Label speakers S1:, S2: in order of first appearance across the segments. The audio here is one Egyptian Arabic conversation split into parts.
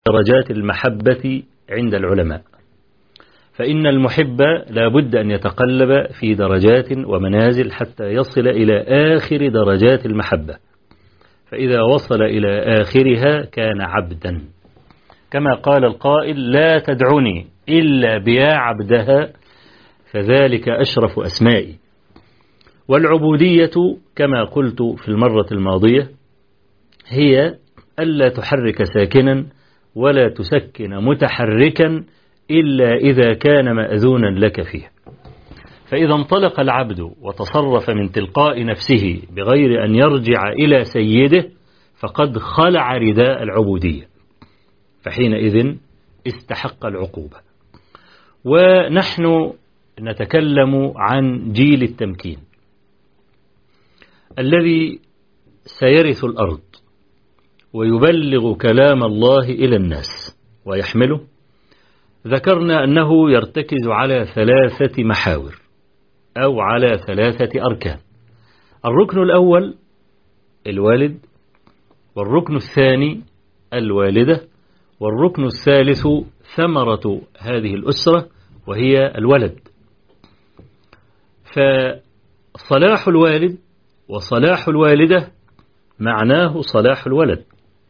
S1: درجات المحبة عند العلماء فإن المحب لا بد أن يتقلب في درجات ومنازل حتى يصل إلى آخر درجات المحبة فإذا وصل إلى آخرها كان عبدا كما قال القائل لا تدعني إلا بيا عبدها فذلك أشرف أسمائي والعبودية كما قلت في المرة الماضية هي ألا تحرك ساكنا ولا تسكن متحركا إلا إذا كان مأذونا لك فيه فإذا انطلق العبد وتصرف من تلقاء نفسه بغير أن يرجع إلى سيده فقد خلع رداء العبودية فحينئذ استحق العقوبة ونحن نتكلم عن جيل التمكين الذي سيرث الأرض ويبلغ كلام الله إلى الناس ويحمله ذكرنا أنه يرتكز على ثلاثة محاور أو على ثلاثة أركان الركن الأول الوالد والركن الثاني الوالدة والركن الثالث ثمرة هذه الأسرة وهي الولد فصلاح الوالد وصلاح الوالدة معناه صلاح الولد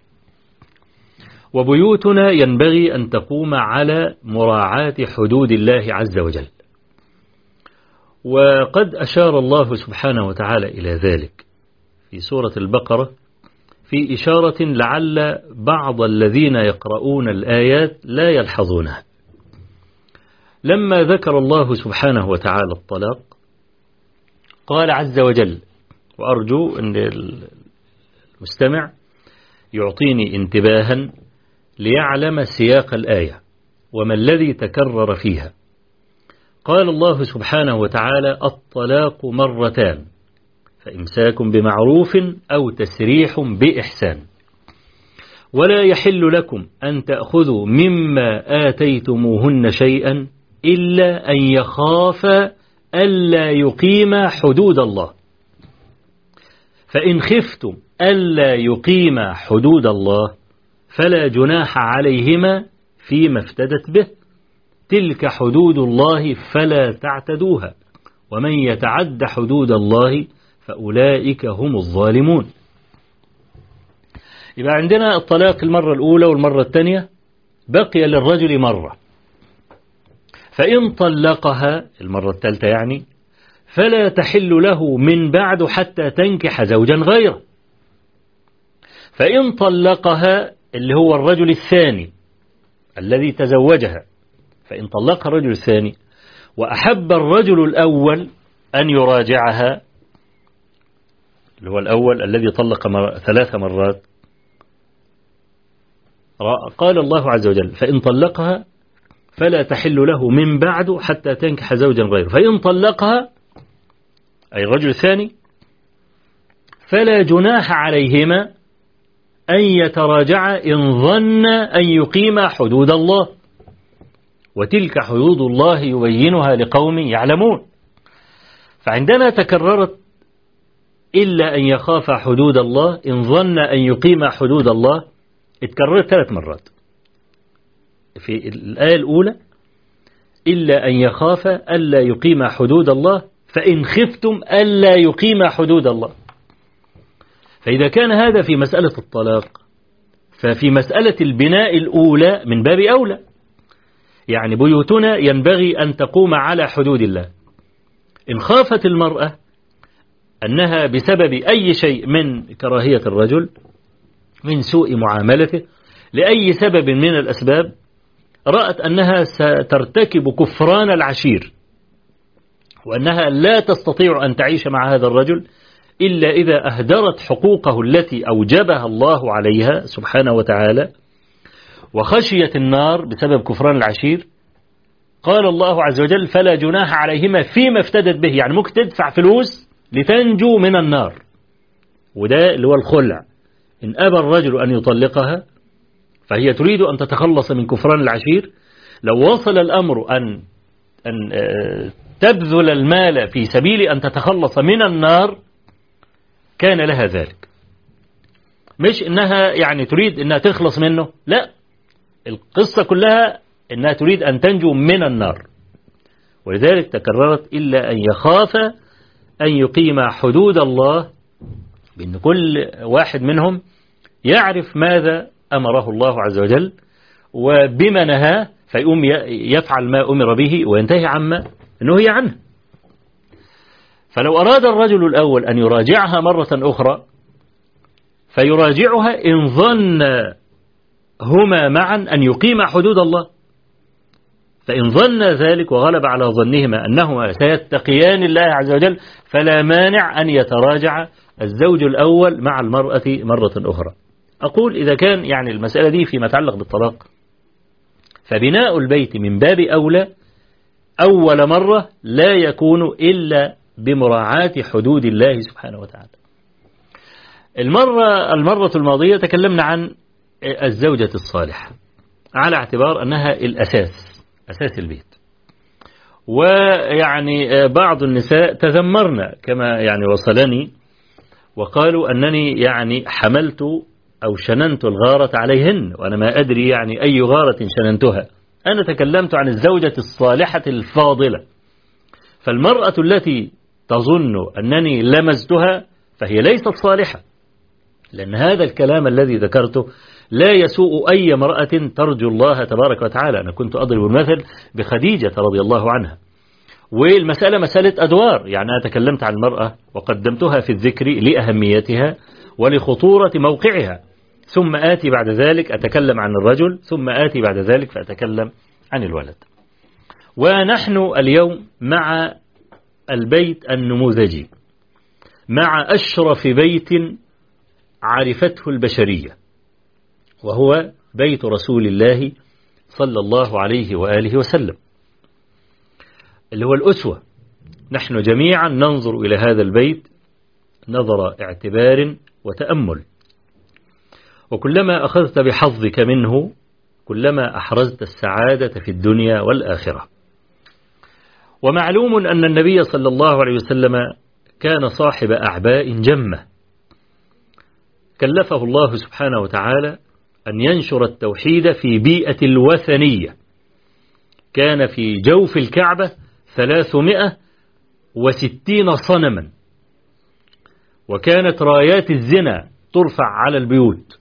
S1: وبيوتنا ينبغي أن تقوم على مراعاة حدود الله عز وجل وقد أشار الله سبحانه وتعالى إلى ذلك في سورة البقرة في إشارة لعل بعض الذين يقرؤون الآيات لا يلحظونها لما ذكر الله سبحانه وتعالى الطلاق قال عز وجل وأرجو أن المستمع يعطيني انتباها ليعلم سياق الآية وما الذي تكرر فيها قال الله سبحانه وتعالى الطلاق مرتان فإمساك بمعروف أو تسريح بإحسان ولا يحل لكم أن تأخذوا مما آتيتموهن شيئا إلا أن يخاف ألا يقيم حدود الله فإن خفتم ألا يقيم حدود الله فلا جناح عليهما فيما افتدت به تلك حدود الله فلا تعتدوها ومن يتعد حدود الله فأولئك هم الظالمون يبقى عندنا الطلاق المرة الأولى والمرة الثانية بقي للرجل مرة فإن طلقها المرة الثالثة يعني فلا تحل له من بعد حتى تنكح زوجا غيره فإن طلقها اللي هو الرجل الثاني الذي تزوجها فإن طلقها الرجل الثاني وأحب الرجل الأول أن يراجعها اللي هو الأول الذي طلق مر... ثلاث مرات قال الله عز وجل فإن طلقها فلا تحل له من بعد حتى تنكح زوجا غيره فإن طلقها أي الرجل الثاني فلا جناح عليهما أن يتراجع إن ظن أن يقيم حدود الله وتلك حدود الله يبينها لقوم يعلمون فعندما تكررت إلا أن يخاف حدود الله إن ظن أن يقيم حدود الله اتكررت ثلاث مرات في الآية الأولى إلا أن يخاف ألا يقيم حدود الله فإن خفتم ألا يقيم حدود الله فإذا كان هذا في مسألة الطلاق ففي مسألة البناء الأولى من باب أولى يعني بيوتنا ينبغي أن تقوم على حدود الله إن خافت المرأة أنها بسبب أي شيء من كراهية الرجل من سوء معاملته لأي سبب من الأسباب رأت أنها سترتكب كفران العشير وأنها لا تستطيع أن تعيش مع هذا الرجل إلا إذا أهدرت حقوقه التي أوجبها الله عليها سبحانه وتعالى وخشيت النار بسبب كفران العشير قال الله عز وجل فلا جناح عليهما فيما افتدت به يعني ممكن تدفع فلوس لتنجو من النار وده اللي هو الخلع إن أبى الرجل أن يطلقها فهي تريد أن تتخلص من كفران العشير لو وصل الأمر أن أن تبذل المال في سبيل أن تتخلص من النار كان لها ذلك مش إنها يعني تريد إنها تخلص منه لا القصة كلها أنها تريد أن تنجو من النار ولذلك تكررت إلا أن يخاف أن يقيم حدود الله بأن كل واحد منهم يعرف ماذا أمره الله عز وجل وبما نهاه فيقوم يفعل ما أمر به وينتهي عما نهي عنه فلو أراد الرجل الأول أن يراجعها مرة أخرى فيراجعها إن ظن هما معا أن يقيم حدود الله فإن ظن ذلك وغلب على ظنهما أنهما سيتقيان الله عز وجل فلا مانع أن يتراجع الزوج الأول مع المرأة مرة أخرى أقول إذا كان يعني المسألة دي فيما يتعلق بالطلاق فبناء البيت من باب أولى أول مرة لا يكون إلا بمراعاة حدود الله سبحانه وتعالى المرة المرة الماضية تكلمنا عن الزوجة الصالحة على اعتبار أنها الأساس أساس البيت ويعني بعض النساء تذمرنا كما يعني وصلني وقالوا أنني يعني حملت أو شننت الغارة عليهن وأنا ما أدري يعني أي غارة شننتها أنا تكلمت عن الزوجة الصالحة الفاضلة فالمرأة التي تظن أنني لمزتها فهي ليست صالحة لأن هذا الكلام الذي ذكرته لا يسوء أي امرأة ترجو الله تبارك وتعالى أنا كنت أضرب المثل بخديجة رضي الله عنها والمسألة مسألة أدوار يعني أنا تكلمت عن المرأة وقدمتها في الذكر لأهميتها ولخطورة موقعها ثم آتي بعد ذلك أتكلم عن الرجل ثم آتي بعد ذلك فأتكلم عن الولد ونحن اليوم مع البيت النموذجي مع أشرف بيت عرفته البشرية وهو بيت رسول الله صلى الله عليه وآله وسلم اللي هو الأسوة نحن جميعا ننظر إلى هذا البيت نظر اعتبار وتأمل وكلما أخذت بحظك منه كلما أحرزت السعادة في الدنيا والآخرة ومعلوم أن النبي صلى الله عليه وسلم كان صاحب أعباء جمة كلفه الله سبحانه وتعالى أن ينشر التوحيد في بيئة الوثنية كان في جوف الكعبة ثلاثمائة وستين صنما وكانت رايات الزنا ترفع على البيوت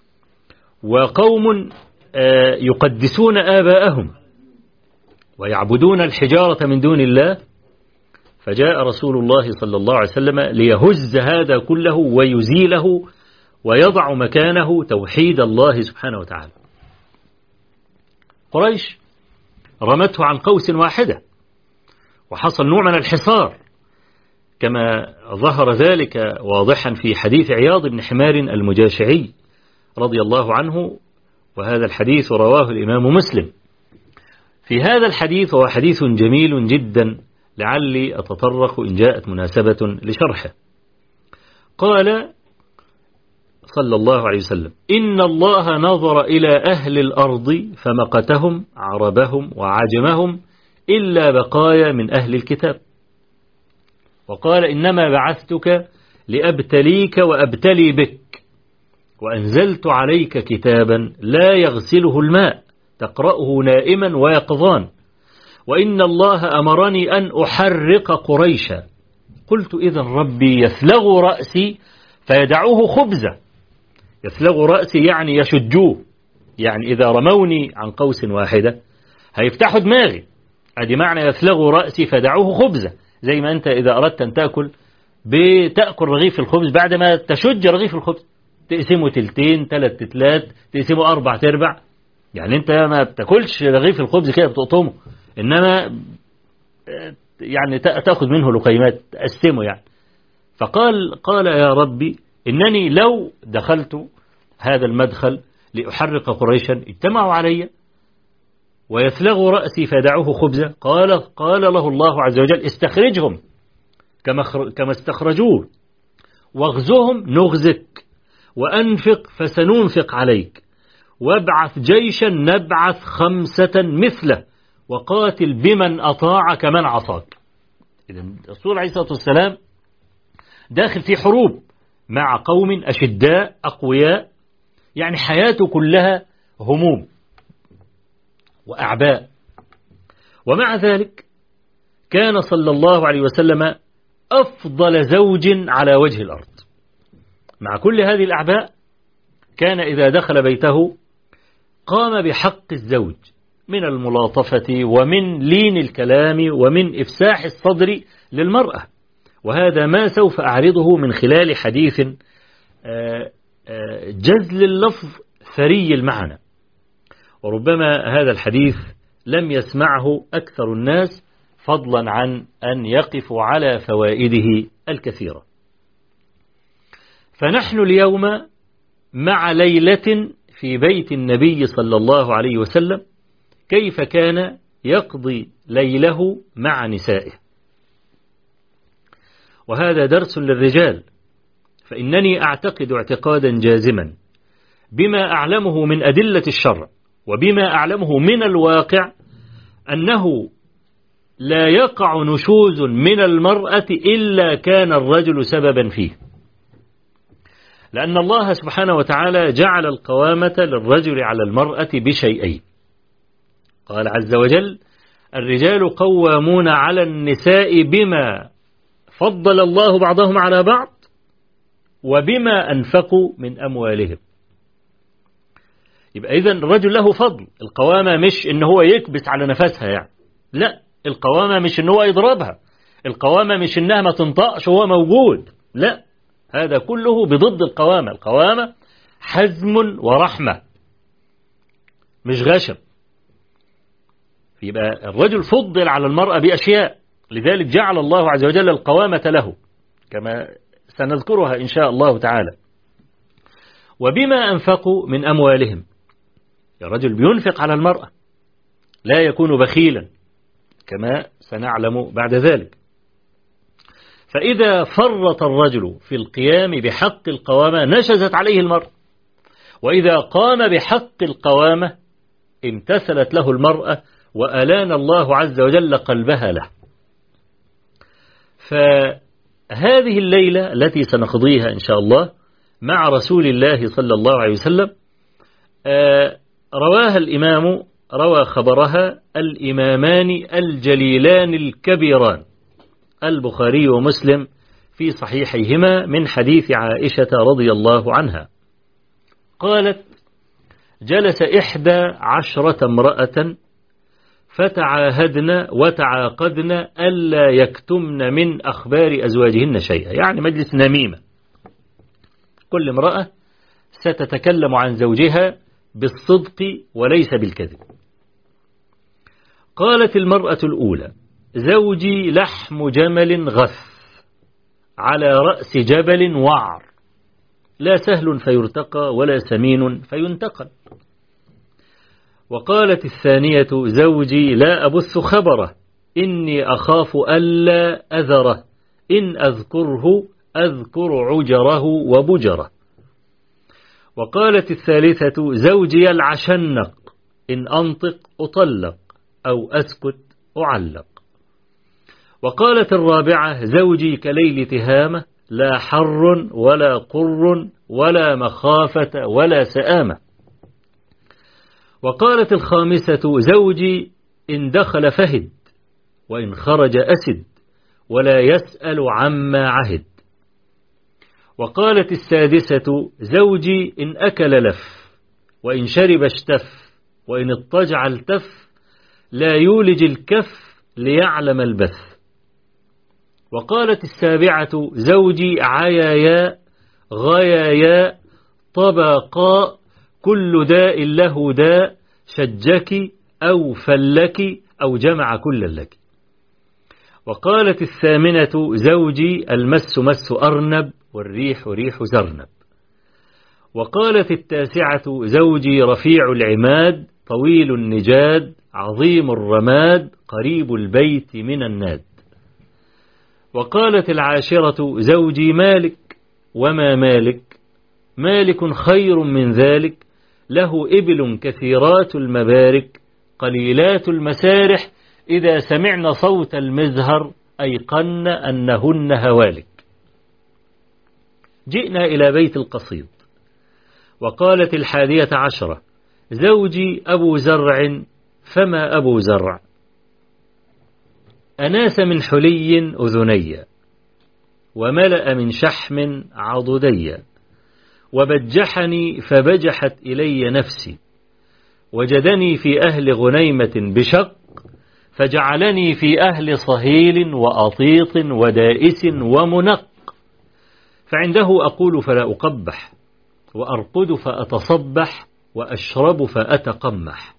S1: وقوم يقدسون آباءهم ويعبدون الحجارة من دون الله فجاء رسول الله صلى الله عليه وسلم ليهز هذا كله ويزيله ويضع مكانه توحيد الله سبحانه وتعالى قريش رمته عن قوس واحدة وحصل نوع من الحصار كما ظهر ذلك واضحا في حديث عياض بن حمار المجاشعي رضي الله عنه وهذا الحديث رواه الإمام مسلم في هذا الحديث وهو حديث جميل جدا لعلي أتطرق إن جاءت مناسبة لشرحه قال صلى الله عليه وسلم إن الله نظر إلى أهل الأرض فمقتهم عربهم وعجمهم إلا بقايا من أهل الكتاب وقال إنما بعثتك لأبتليك وأبتلي بك وأنزلت عليك كتابا لا يغسله الماء تقرأه نائما ويقظان وإن الله أمرني أن أحرق قريشا قلت إذا ربي يثلغ رأسي فيدعوه خبزة يثلغ رأسي يعني يشجوه يعني إذا رموني عن قوس واحدة هيفتحوا دماغي أدي معنى يثلغ رأسي فدعوه خبزة زي ما أنت إذا أردت أن تأكل بتأكل رغيف الخبز بعد ما تشج رغيف الخبز تقسمه تلتين تلات تتلات تقسمه أربع تربع يعني أنت ما بتاكلش رغيف الخبز كده بتقطمه إنما يعني تأخذ منه لقيمات تقسمه يعني فقال قال يا ربي إنني لو دخلت هذا المدخل لأحرق قريشا اجتمعوا علي ويثلغ رأسي فدعوه خبزا قال قال له الله عز وجل استخرجهم كما كما استخرجوه واغزهم نغزك وأنفق فسننفق عليك وابعث جيشا نبعث خمسة مثله وقاتل بمن أطاعك من عصاك إذا الرسول عليه الصلاة والسلام داخل في حروب مع قوم أشداء أقوياء يعني حياته كلها هموم وأعباء ومع ذلك كان صلى الله عليه وسلم أفضل زوج على وجه الأرض مع كل هذه الأعباء كان إذا دخل بيته قام بحق الزوج من الملاطفة ومن لين الكلام ومن إفساح الصدر للمرأة وهذا ما سوف أعرضه من خلال حديث جزل اللفظ ثري المعنى وربما هذا الحديث لم يسمعه أكثر الناس فضلا عن أن يقفوا على فوائده الكثيرة فنحن اليوم مع ليلة في بيت النبي صلى الله عليه وسلم كيف كان يقضي ليله مع نسائه وهذا درس للرجال فإنني أعتقد اعتقادا جازما بما أعلمه من أدلة الشرع وبما أعلمه من الواقع أنه لا يقع نشوز من المرأة إلا كان الرجل سببا فيه لأن الله سبحانه وتعالى جعل القوامة للرجل على المرأة بشيئين قال عز وجل الرجال قوامون على النساء بما فضل الله بعضهم على بعض وبما أنفقوا من أموالهم يبقى إذن الرجل له فضل القوامة مش إن هو يكبس على نفسها يعني لا القوامة مش إن هو يضربها القوامة مش إنها ما تنطقش وهو موجود لا هذا كله بضد القوامة القوامة حزم ورحمة مش غشم يبقى الرجل فضل على المرأة بأشياء لذلك جعل الله عز وجل القوامة له كما سنذكرها إن شاء الله تعالى وبما أنفقوا من أموالهم الرجل بينفق على المرأة لا يكون بخيلا كما سنعلم بعد ذلك فإذا فرط الرجل في القيام بحق القوامة نشزت عليه المرأة وإذا قام بحق القوامة امتثلت له المرأة وألان الله عز وجل قلبها له فهذه الليلة التي سنقضيها إن شاء الله مع رسول الله صلى الله عليه وسلم رواها الإمام روى خبرها الإمامان الجليلان الكبيران البخاري ومسلم في صحيحيهما من حديث عائشة رضي الله عنها قالت جلس إحدى عشرة امرأة فتعاهدن وتعاقدن ألا يكتمن من أخبار أزواجهن شيئا يعني مجلس نميمة كل امرأة ستتكلم عن زوجها بالصدق وليس بالكذب قالت المرأة الأولى زوجي لحم جمل غث على رأس جبل وعر لا سهل فيرتقى ولا سمين فينتقل وقالت الثانية زوجي لا أبث خبره إني أخاف ألا أذره إن أذكره أذكر عجره وبجره وقالت الثالثة زوجي العشنق إن أنطق أطلق أو أسكت أعلق وقالت الرابعة زوجي كليل تهامة لا حر ولا قر ولا مخافة ولا سآمة وقالت الخامسة زوجي إن دخل فهد وإن خرج أسد ولا يسأل عما عهد وقالت السادسة زوجي إن أكل لف وإن شرب اشتف وإن اضطجع التف لا يولج الكف ليعلم البث وقالت السابعة زوجي عيايا غيايا طبقاء كل داء له داء شجك أو فلك أو جمع كل لك وقالت الثامنة زوجي المس مس أرنب والريح ريح زرنب وقالت التاسعة زوجي رفيع العماد طويل النجاد عظيم الرماد قريب البيت من الناد وقالت العاشرة زوجي مالك وما مالك مالك خير من ذلك له إبل كثيرات المبارك قليلات المسارح إذا سمعن صوت المزهر أيقن أنهن هوالك جئنا إلى بيت القصيد وقالت الحادية عشرة زوجي أبو زرع فما أبو زرع أناس من حلي أذني وملأ من شحم عضدي وبجحني فبجحت إلي نفسي وجدني في أهل غنيمة بشق فجعلني في أهل صهيل وأطيط ودائس ومنق فعنده أقول فلا أقبح وأرقد فأتصبح وأشرب فأتقمح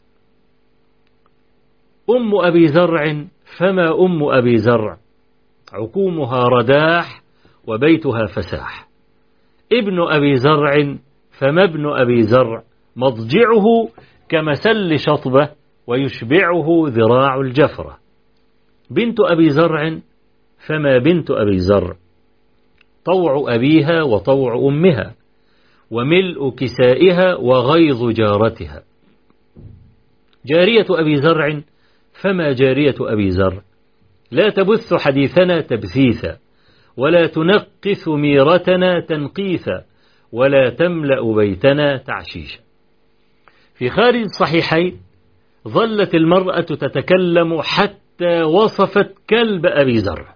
S1: أم أبي زرع فما أم أبي زرع عكومها رداح وبيتها فساح ابن أبي زرع فما ابن أبي زرع مضجعه كمسل شطبة ويشبعه ذراع الجفرة بنت أبي زرع فما بنت أبي زرع طوع أبيها وطوع أمها وملء كسائها وغيظ جارتها جارية أبي زرع فما جارية أبي زرع لا تبث حديثنا تبثيثا ولا تنقث ميرتنا تنقيثا ولا تملأ بيتنا تعشيشا في خارج الصحيحين ظلت المرأة تتكلم حتى وصفت كلب أبي زرع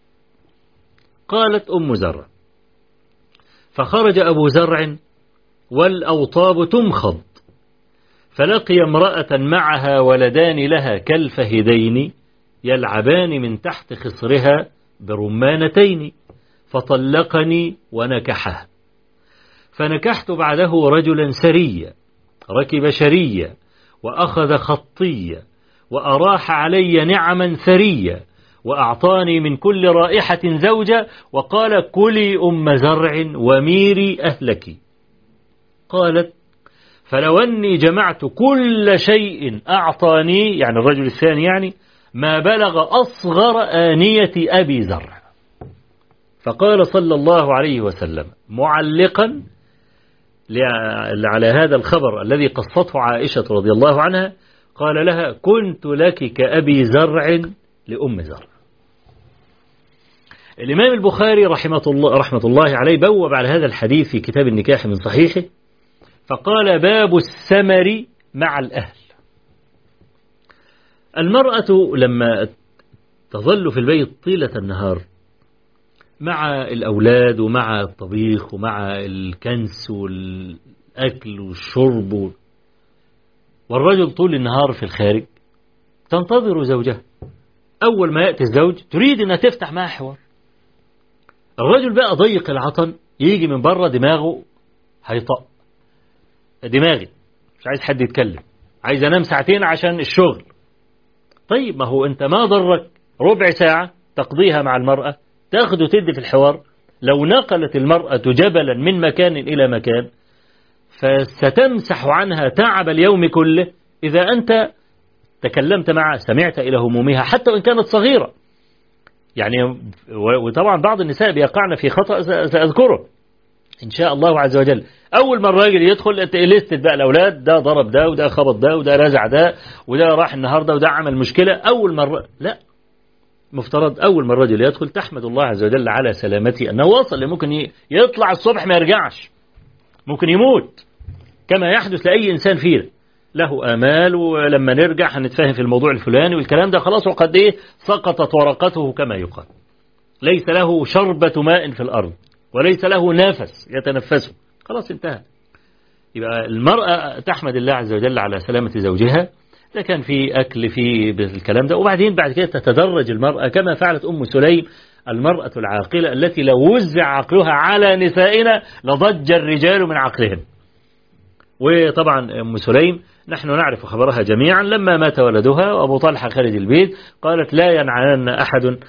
S1: قالت أم زرع فخرج أبو زرع والأوطاب تمخض فلقي امرأة معها ولدان لها كالفهدين يلعبان من تحت خصرها برمانتين فطلقني ونكحها فنكحت بعده رجلا سريا ركب شريا وأخذ خطيا وأراح علي نعما ثريا وأعطاني من كل رائحة زوجة وقال كلي أم زرع وميري أهلك قالت فلو أني جمعت كل شيء أعطاني يعني الرجل الثاني يعني ما بلغ أصغر آنية أبي زرع فقال صلى الله عليه وسلم معلقا على هذا الخبر الذي قصته عائشة رضي الله عنها قال لها كنت لك كأبي زرع لأم زرع الإمام البخاري رحمة الله, رحمة الله عليه بوب على هذا الحديث في كتاب النكاح من صحيحه فقال باب السمر مع الأهل المرأة لما تظل في البيت طيلة النهار مع الأولاد ومع الطبيخ ومع الكنس والأكل والشرب والرجل طول النهار في الخارج تنتظر زوجها أول ما يأتي الزوج تريد أنها تفتح معها حوار الرجل بقى ضيق العطن يجي من بره دماغه هيطق دماغي مش عايز حد يتكلم عايز انام ساعتين عشان الشغل طيب ما هو انت ما ضرك ربع ساعة تقضيها مع المرأة تاخد وتدي في الحوار لو نقلت المرأة جبلا من مكان إلى مكان فستمسح عنها تعب اليوم كله إذا أنت تكلمت معها سمعت إلى همومها حتى وإن كانت صغيرة يعني وطبعا بعض النساء بيقعن في خطأ سأذكره إن شاء الله عز وجل أول ما الراجل يدخل لستة بقى الأولاد ده ضرب ده وده خبط ده وده رزع ده وده راح النهاردة وده عمل مشكلة أول مرة لا مفترض أول ما الرجل يدخل تحمد الله عز وجل على سلامته أنه وصل ممكن يطلع الصبح ما يرجعش ممكن يموت كما يحدث لأي إنسان فينا له آمال ولما نرجع هنتفاهم في الموضوع الفلاني والكلام ده خلاص وقد إيه سقطت ورقته كما يقال ليس له شربة ماء في الأرض وليس له نفس يتنفسه خلاص انتهى يبقى المرأة تحمد الله عز وجل على سلامة زوجها ده كان في أكل في الكلام ده وبعدين بعد كده تتدرج المرأة كما فعلت أم سليم المرأة العاقلة التي لو وزع عقلها على نسائنا لضج الرجال من عقلهم وطبعا أم سليم نحن نعرف خبرها جميعا لما مات ولدها وأبو طلحة خارج البيت قالت لا ينعين أحد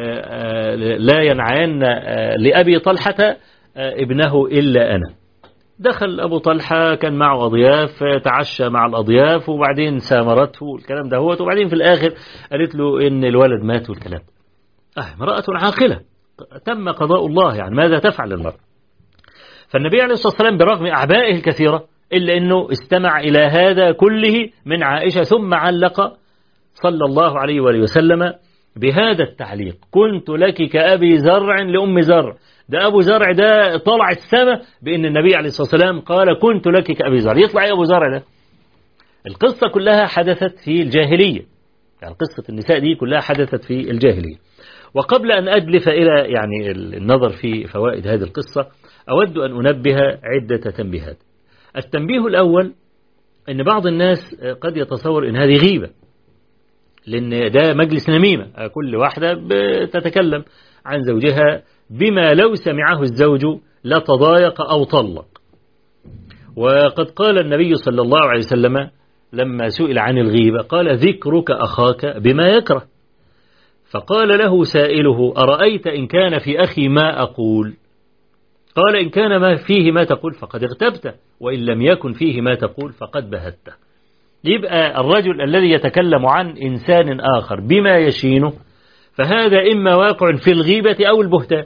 S1: لا ينعين لأبي طلحة ابنه إلا أنا دخل أبو طلحة كان معه أضياف تعشى مع الأضياف وبعدين سامرته الكلام ده هو وبعدين في الآخر قالت له إن الولد مات والكلام آه امرأة عاقلة تم قضاء الله يعني ماذا تفعل المرأة فالنبي عليه الصلاة والسلام برغم أعبائه الكثيرة إلا أنه استمع إلى هذا كله من عائشة ثم علق صلى الله عليه وآله وسلم بهذا التعليق كنت لك كأبي زرع لأم زرع ده أبو زرع ده طلع السماء بأن النبي عليه الصلاة والسلام قال كنت لك كأبي زرع يطلع إيه أبو زرع ده القصة كلها حدثت في الجاهلية يعني قصة النساء دي كلها حدثت في الجاهلية وقبل أن أدلف إلى يعني النظر في فوائد هذه القصة أود أن أنبه عدة تنبيهات التنبيه الأول أن بعض الناس قد يتصور أن هذه غيبة لأن ده مجلس نميمة كل واحدة بتتكلم عن زوجها بما لو سمعه الزوج لتضايق أو طلق وقد قال النبي صلى الله عليه وسلم لما سئل عن الغيبة قال ذكرك أخاك بما يكره فقال له سائله أرأيت إن كان في أخي ما أقول قال إن كان ما فيه ما تقول فقد اغتبت وإن لم يكن فيه ما تقول فقد بهته يبقى الرجل الذي يتكلم عن إنسان آخر بما يشينه فهذا إما واقع في الغيبة أو البهتان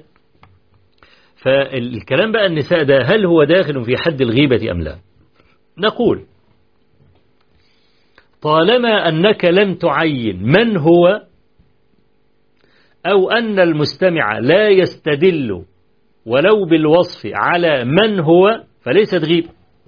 S1: فالكلام بقى النساء ده هل هو داخل في حد الغيبة أم لا نقول طالما أنك لم تعين من هو أو أن المستمع لا يستدل ولو بالوصف على من هو فليست غيبة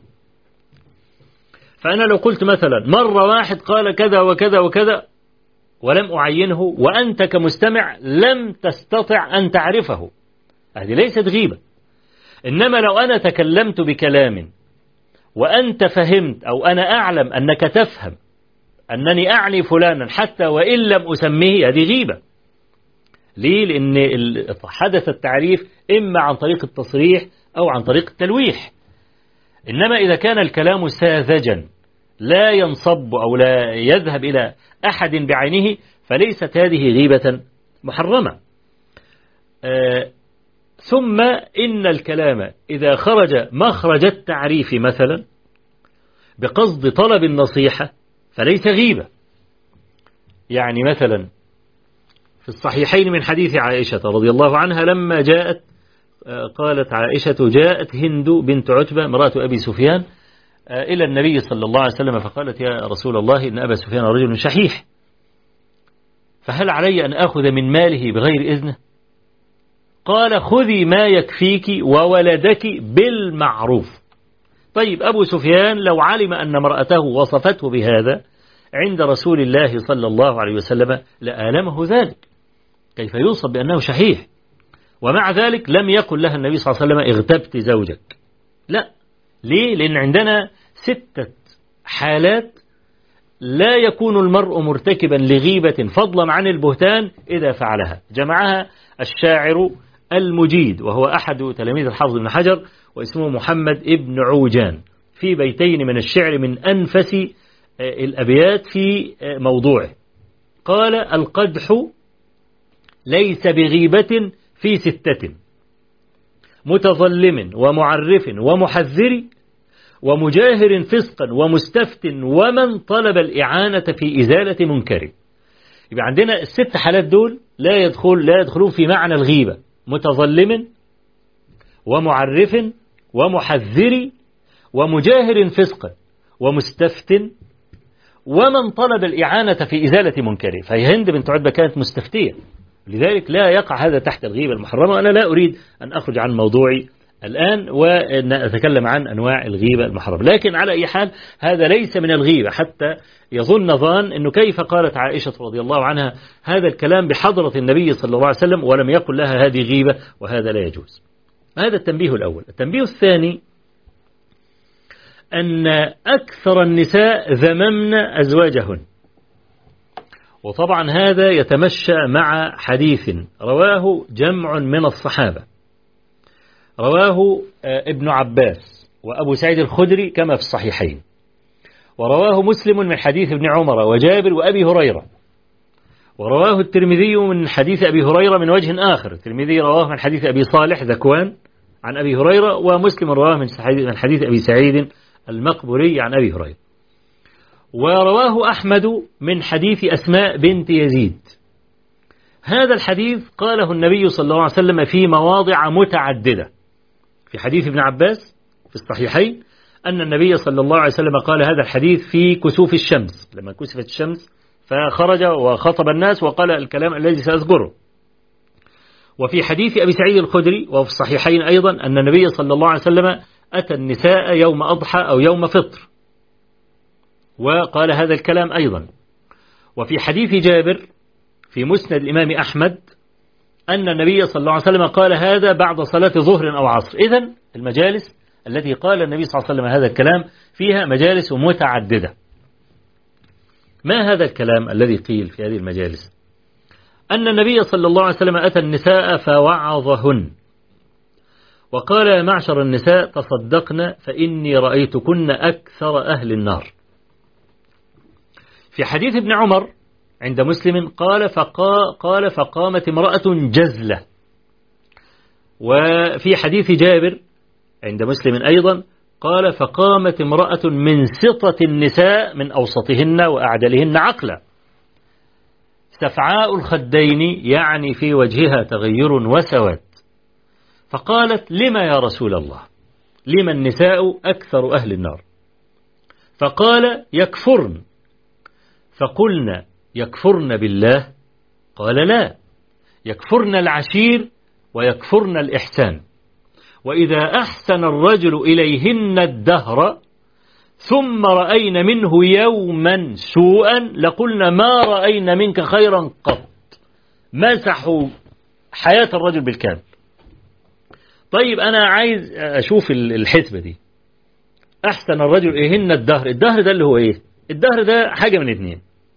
S1: فأنا لو قلت مثلا مرة واحد قال كذا وكذا وكذا ولم أعينه وأنت كمستمع لم تستطع أن تعرفه هذه ليست غيبة إنما لو أنا تكلمت بكلام وأنت فهمت أو أنا أعلم أنك تفهم أنني أعني فلانا حتى وإن لم أسميه هذه غيبة ليه لأن حدث التعريف إما عن طريق التصريح أو عن طريق التلويح إنما إذا كان الكلام ساذجا لا ينصب أو لا يذهب إلى أحد بعينه فليست هذه غيبة محرمة آه ثم إن الكلام إذا خرج مخرج التعريف مثلا بقصد طلب النصيحة فليس غيبة يعني مثلا في الصحيحين من حديث عائشة رضي الله عنها لما جاءت قالت عائشة جاءت هند بنت عتبة امرأة أبي سفيان إلى النبي صلى الله عليه وسلم فقالت يا رسول الله إن أبا سفيان رجل شحيح فهل علي أن أخذ من ماله بغير إذنه قال خذي ما يكفيك وولدك بالمعروف طيب أبو سفيان لو علم أن امرأته وصفته بهذا عند رسول الله صلى الله عليه وسلم لآلمه ذلك كيف يوصف بأنه شحيح ومع ذلك لم يقل لها النبي صلى الله عليه وسلم اغتبت زوجك لا ليه لأن عندنا ستة حالات لا يكون المرء مرتكبا لغيبة فضلا عن البهتان إذا فعلها جمعها الشاعر المجيد وهو أحد تلاميذ الحافظ بن حجر واسمه محمد ابن عوجان في بيتين من الشعر من أنفس الأبيات في موضوعه قال القدح ليس بغيبة في ستة متظلم ومعرف ومحذر ومجاهر فسقا ومستفت ومن طلب الإعانة في إزالة منكر يبقى عندنا الست حالات دول لا يدخل لا يدخلون في معنى الغيبة متظلم ومعرف ومحذر ومجاهر فسقا ومستفت ومن طلب الإعانة في إزالة منكره فهي هند بنت عتبة كانت مستفتية لذلك لا يقع هذا تحت الغيبة المحرمة وأنا لا أريد أن أخرج عن موضوعي الآن ونتكلم عن أنواع الغيبة المحرمة لكن على أي حال هذا ليس من الغيبة حتى يظن ظان أنه كيف قالت عائشة رضي الله عنها هذا الكلام بحضرة النبي صلى الله عليه وسلم ولم يقل لها هذه غيبة وهذا لا يجوز هذا التنبيه الأول التنبيه الثاني أن أكثر النساء ذممن أزواجهن وطبعا هذا يتمشى مع حديث رواه جمع من الصحابة رواه ابن عباس وأبو سعيد الخدري كما في الصحيحين ورواه مسلم من حديث ابن عمر وجابر وأبي هريرة ورواه الترمذي من حديث أبي هريرة من وجه آخر الترمذي رواه من حديث أبي صالح ذكوان عن أبي هريرة ومسلم رواه من حديث أبي سعيد المقبري عن أبي هريرة ورواه أحمد من حديث أسماء بنت يزيد هذا الحديث قاله النبي صلى الله عليه وسلم في مواضع متعددة في حديث ابن عباس في الصحيحين أن النبي صلى الله عليه وسلم قال هذا الحديث في كسوف الشمس لما كسفت الشمس فخرج وخطب الناس وقال الكلام الذي سأذكره وفي حديث أبي سعيد الخدري وفي الصحيحين أيضا أن النبي صلى الله عليه وسلم أتى النساء يوم أضحى أو يوم فطر وقال هذا الكلام أيضا وفي حديث جابر في مسند الإمام أحمد أن النبي صلى الله عليه وسلم قال هذا بعد صلاة ظهر أو عصر إذا المجالس التي قال النبي صلى الله عليه وسلم هذا الكلام فيها مجالس متعددة ما هذا الكلام الذي قيل في هذه المجالس أن النبي صلى الله عليه وسلم أتى النساء فوعظهن وقال يا معشر النساء تصدقن فإني رأيتكن أكثر أهل النار في حديث ابن عمر عند مسلم قال فقا قال فقامت امرأة جزلة وفي حديث جابر عند مسلم أيضا قال فقامت امرأة من سطة النساء من أوسطهن وأعدلهن عقلا سفعاء الخدين يعني في وجهها تغير وسواد فقالت لما يا رسول الله لما النساء أكثر أهل النار فقال يكفرن فقلنا يكفرن بالله قال لا يكفرن العشير ويكفرن الإحسان وإذا أحسن الرجل إليهن الدهر ثم رأينا منه يوما سوءا لقلنا ما رأينا منك خيرا قط مسحوا حياة الرجل بالكامل طيب أنا عايز أشوف الحسبة دي أحسن الرجل إيهن الدهر الدهر ده اللي هو إيه الدهر ده حاجة من اثنين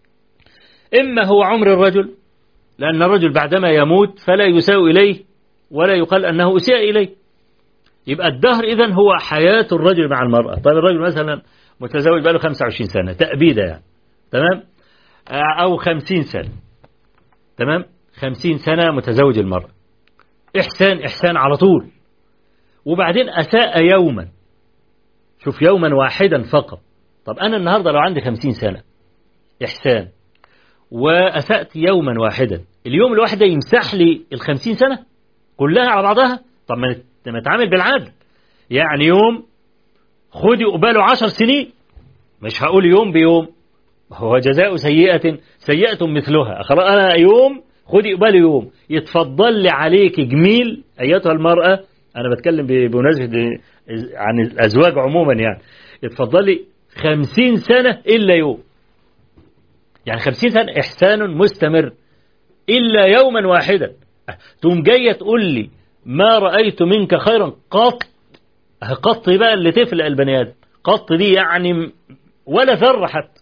S1: إما هو عمر الرجل لأن الرجل بعدما يموت فلا يساء إليه ولا يقال أنه أساء إليه يبقى الدهر إذن هو حياة الرجل مع المرأة طيب الرجل مثلا متزوج بقاله 25 سنة تأبيدة يعني تمام أو 50 سنة تمام 50 سنة متزوج المرأة إحسان إحسان على طول وبعدين أساء يوما شوف يوما واحدا فقط طب أنا النهاردة لو عندي 50 سنة إحسان وأسأت يوما واحدا اليوم الواحد يمسح لي الخمسين سنة كلها على بعضها طب ما نتعامل بالعدل يعني يوم خدي قباله عشر سنين مش هقول يوم بيوم هو جزاء سيئة سيئة مثلها أنا يوم خدي قباله يوم يتفضل لي عليك جميل أيتها المرأة أنا بتكلم بمناسبة عن الأزواج عموما يعني يتفضل لي خمسين سنة إلا يوم يعني خمسين سنة إحسان مستمر إلا يوما واحدا تقوم جاية تقول لي ما رأيت منك خيرا قط قط بقى اللي تفلق البني آدم قط دي يعني ولا ذرة حتى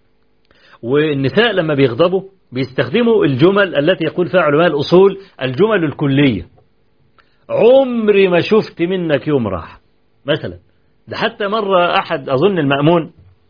S1: والنساء لما بيغضبوا بيستخدموا الجمل التي يقول فيها علماء الأصول الجمل الكلية عمري ما شفت منك يوم راح مثلا ده حتى مرة أحد أظن المأمون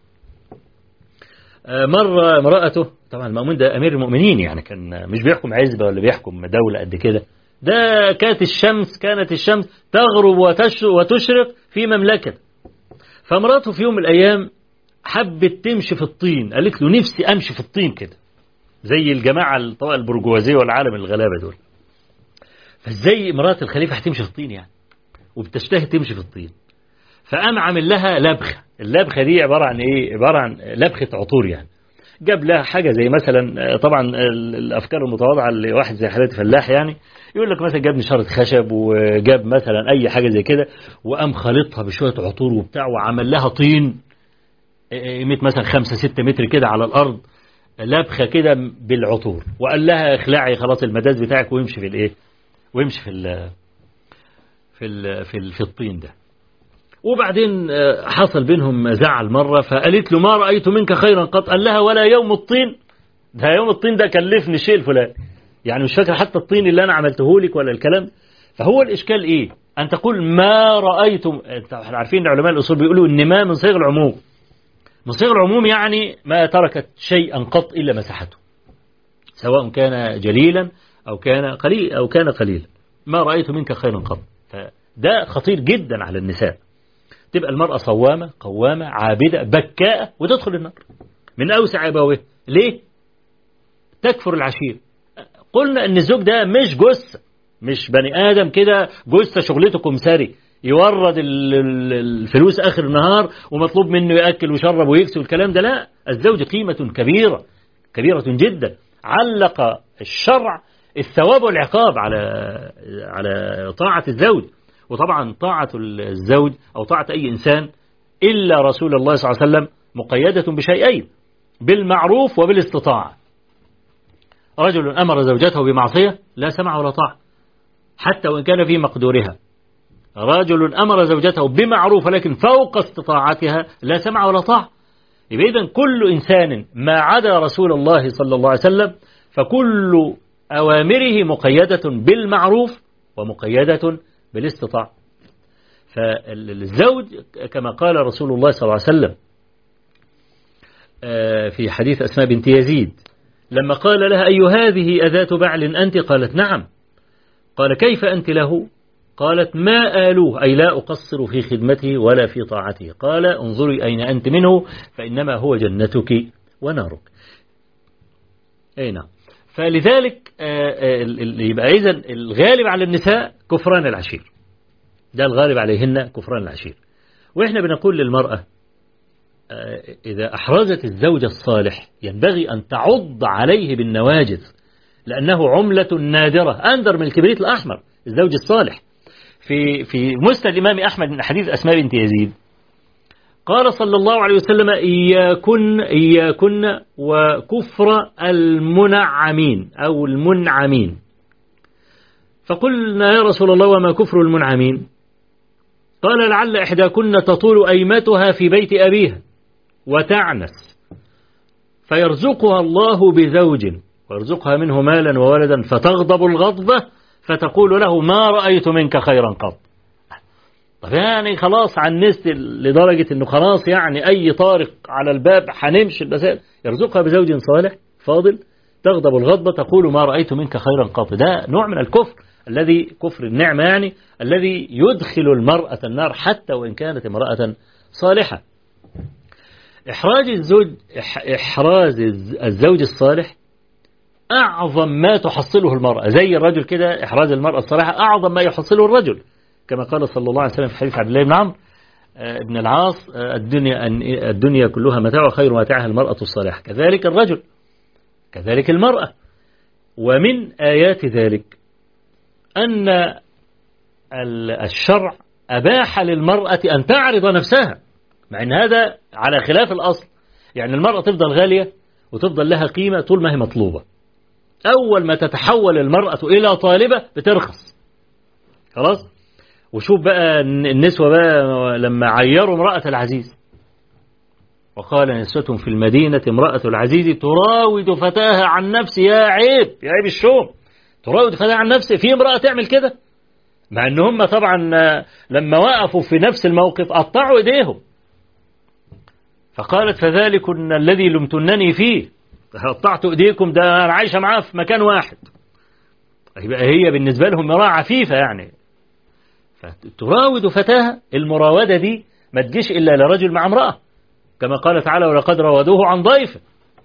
S1: مرة امرأته طبعا المأمون ده أمير المؤمنين يعني كان مش بيحكم عزبة ولا بيحكم دولة قد كده ده كانت الشمس كانت الشمس تغرب وتشرق في مملكة فمراته في يوم من الأيام حبت تمشي في الطين قالت له نفسي أمشي في الطين كده زي الجماعة الطبقة البرجوازية والعالم الغلابة دول فازاي مرات الخليفة هتمشي في الطين يعني وبتشتهي تمشي في الطين فقام عامل لها لبخة اللبخة دي عبارة عن ايه عبارة عن لبخة عطور يعني جاب لها حاجة زي مثلا طبعا الأفكار المتواضعة اللي واحد زي حالات فلاح يعني يقول لك مثلا جاب نشارة خشب وجاب مثلا أي حاجة زي كده وقام خالطها بشوية عطور وبتاع وعمل لها طين قيمة مثلا خمسة ستة متر كده على الأرض لبخة كده بالعطور وقال لها اخلعي خلاص المداز بتاعك ويمشي في الايه ويمشي في ال في ال في, ال في الطين ده وبعدين حصل بينهم زعل مرة فقالت له ما رأيت منك خيرا قط قال لها ولا يوم الطين ده يوم الطين ده كلفني الشيء الفلاني يعني مش فاكر حتى الطين اللي أنا عملته لك ولا الكلام فهو الإشكال إيه أن تقول ما رأيتم احنا عارفين علماء الأصول بيقولوا إن ما من صيغ العموم من صيغ العموم يعني ما تركت شيئا قط إلا مسحته سواء كان جليلا أو كان قليل أو كان قليلا ما رأيت منك خيرا قط فده خطير جدا على النساء تبقى المرأة صوامة قوامة عابدة بكاءة وتدخل النار من أوسع أبويه ليه؟ تكفر العشير قلنا أن الزوج ده مش جثة مش بني آدم كده جثة شغلته كمساري يورد الفلوس آخر النهار ومطلوب منه يأكل ويشرب ويكسب الكلام ده لا الزوج قيمة كبيرة كبيرة جدا علق الشرع الثواب والعقاب على على طاعة الزوج وطبعا طاعة الزوج أو طاعة أي إنسان إلا رسول الله صلى الله عليه وسلم مقيدة بشيئين بالمعروف وبالاستطاعة رجل أمر زوجته بمعصية لا سمع ولا طاعة حتى وإن كان في مقدورها رجل أمر زوجته بمعروف لكن فوق استطاعتها لا سمع ولا طاعة يبقى إذن كل إنسان ما عدا رسول الله صلى الله عليه وسلم فكل أوامره مقيدة بالمعروف ومقيدة بالاستطاعة فالزوج كما قال رسول الله صلى الله عليه وسلم في حديث أسماء بنت يزيد لما قال لها أي هذه أذات بعل أنت قالت نعم قال كيف أنت له قالت ما آلوه أي لا أقصر في خدمته ولا في طاعته قال انظري أين أنت منه فإنما هو جنتك ونارك أي نعم فلذلك يبقى إذا الغالب على النساء كفران العشير ده الغالب عليهن كفران العشير وإحنا بنقول للمرأة إذا أحرزت الزوج الصالح ينبغي أن تعض عليه بالنواجذ لأنه عملة نادرة أندر من الكبريت الأحمر الزوج الصالح في في مسند الإمام أحمد من حديث أسماء بنت يزيد قال صلى الله عليه وسلم إياكن إياكن وكفر المنعمين أو المنعمين فقلنا يا رسول الله وما كفر المنعمين قال لعل إحداكن تطول أيمتها في بيت أبيها وتعنس فيرزقها الله بزوج ويرزقها منه مالا وولدا فتغضب الغضبة فتقول له ما رأيت منك خيرا قط طب يعني خلاص عنست لدرجة انه خلاص يعني اي طارق على الباب هنمشي المسائل يرزقها بزوج صالح فاضل تغضب الغضبة تقول ما رأيت منك خيرا قط ده نوع من الكفر الذي كفر النعمة يعني الذي يدخل المرأة النار حتى وإن كانت امرأة صالحة إحراج الزوج إحراز الزوج الصالح أعظم ما تحصله المرأة زي الرجل كده إحراز المرأة الصالحة أعظم ما يحصله الرجل كما قال صلى الله عليه وسلم في حديث عبد الله بن عمرو بن العاص الدنيا الدنيا كلها متاع وخير متاعها المرأة الصالحة كذلك الرجل كذلك المرأة ومن آيات ذلك أن الشرع أباح للمرأة أن تعرض نفسها مع أن هذا على خلاف الأصل يعني المرأة تفضل غالية وتفضل لها قيمة طول ما هي مطلوبة أول ما تتحول المرأة إلى طالبة بترخص خلاص وشوف بقى النسوة بقى لما عيروا امرأة العزيز وقال نسوة في المدينة امرأة العزيز تراود فتاها عن نفسه يا عيب يا عيب الشوم تراود فتاها عن نفسه في امرأة تعمل كده مع ان هم طبعا لما وقفوا في نفس الموقف قطعوا ايديهم فقالت فذلكن الذي لمتنني فيه قطعت ايديكم ده انا عايشه معاه في مكان واحد يبقى هي بالنسبه لهم امراه عفيفه يعني فتراود فتاها المراوده دي ما تجيش الا لرجل مع امراه كما قال تعالى ولقد راودوه عن ضيفه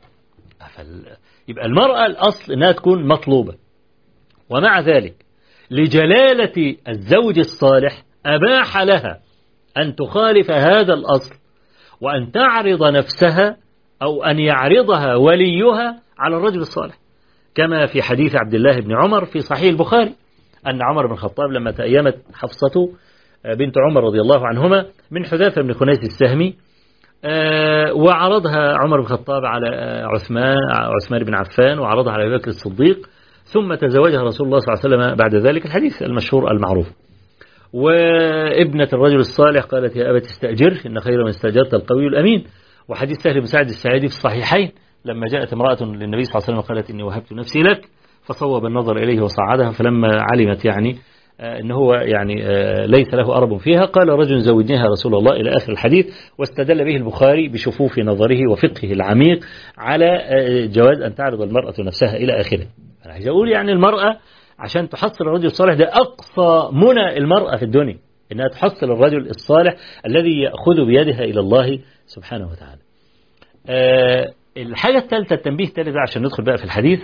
S1: يبقى المراه الاصل انها تكون مطلوبه ومع ذلك لجلاله الزوج الصالح اباح لها ان تخالف هذا الاصل وأن تعرض نفسها أو أن يعرضها وليها على الرجل الصالح كما في حديث عبد الله بن عمر في صحيح البخاري أن عمر بن الخطاب لما تأيمت حفصة بنت عمر رضي الله عنهما من حذافة بن خنيس السهمي وعرضها عمر بن الخطاب على عثمان عثمان بن عفان وعرضها على أبي بكر الصديق ثم تزوجها رسول الله صلى الله عليه وسلم بعد ذلك الحديث المشهور المعروف وابنة الرجل الصالح قالت يا أبت استأجر إن خير من استأجرت القوي الأمين وحديث سهل بن سعد السعيدي في الصحيحين لما جاءت امرأة للنبي صلى الله عليه وسلم قالت إني وهبت نفسي لك فصوب النظر إليه وصعدها فلما علمت يعني أنه هو يعني ليس له أرب فيها قال رجل زوجنيها رسول الله إلى آخر الحديث واستدل به البخاري بشفوف نظره وفقهه العميق على جواز أن تعرض المرأة نفسها إلى آخره أنا عايز أقول يعني المرأة عشان تحصل الرجل الصالح ده أقصى منى المرأة في الدنيا إنها تحصل الرجل الصالح الذي يأخذ بيدها إلى الله سبحانه وتعالى أه الحاجة الثالثة التنبيه الثالث عشان ندخل بقى في الحديث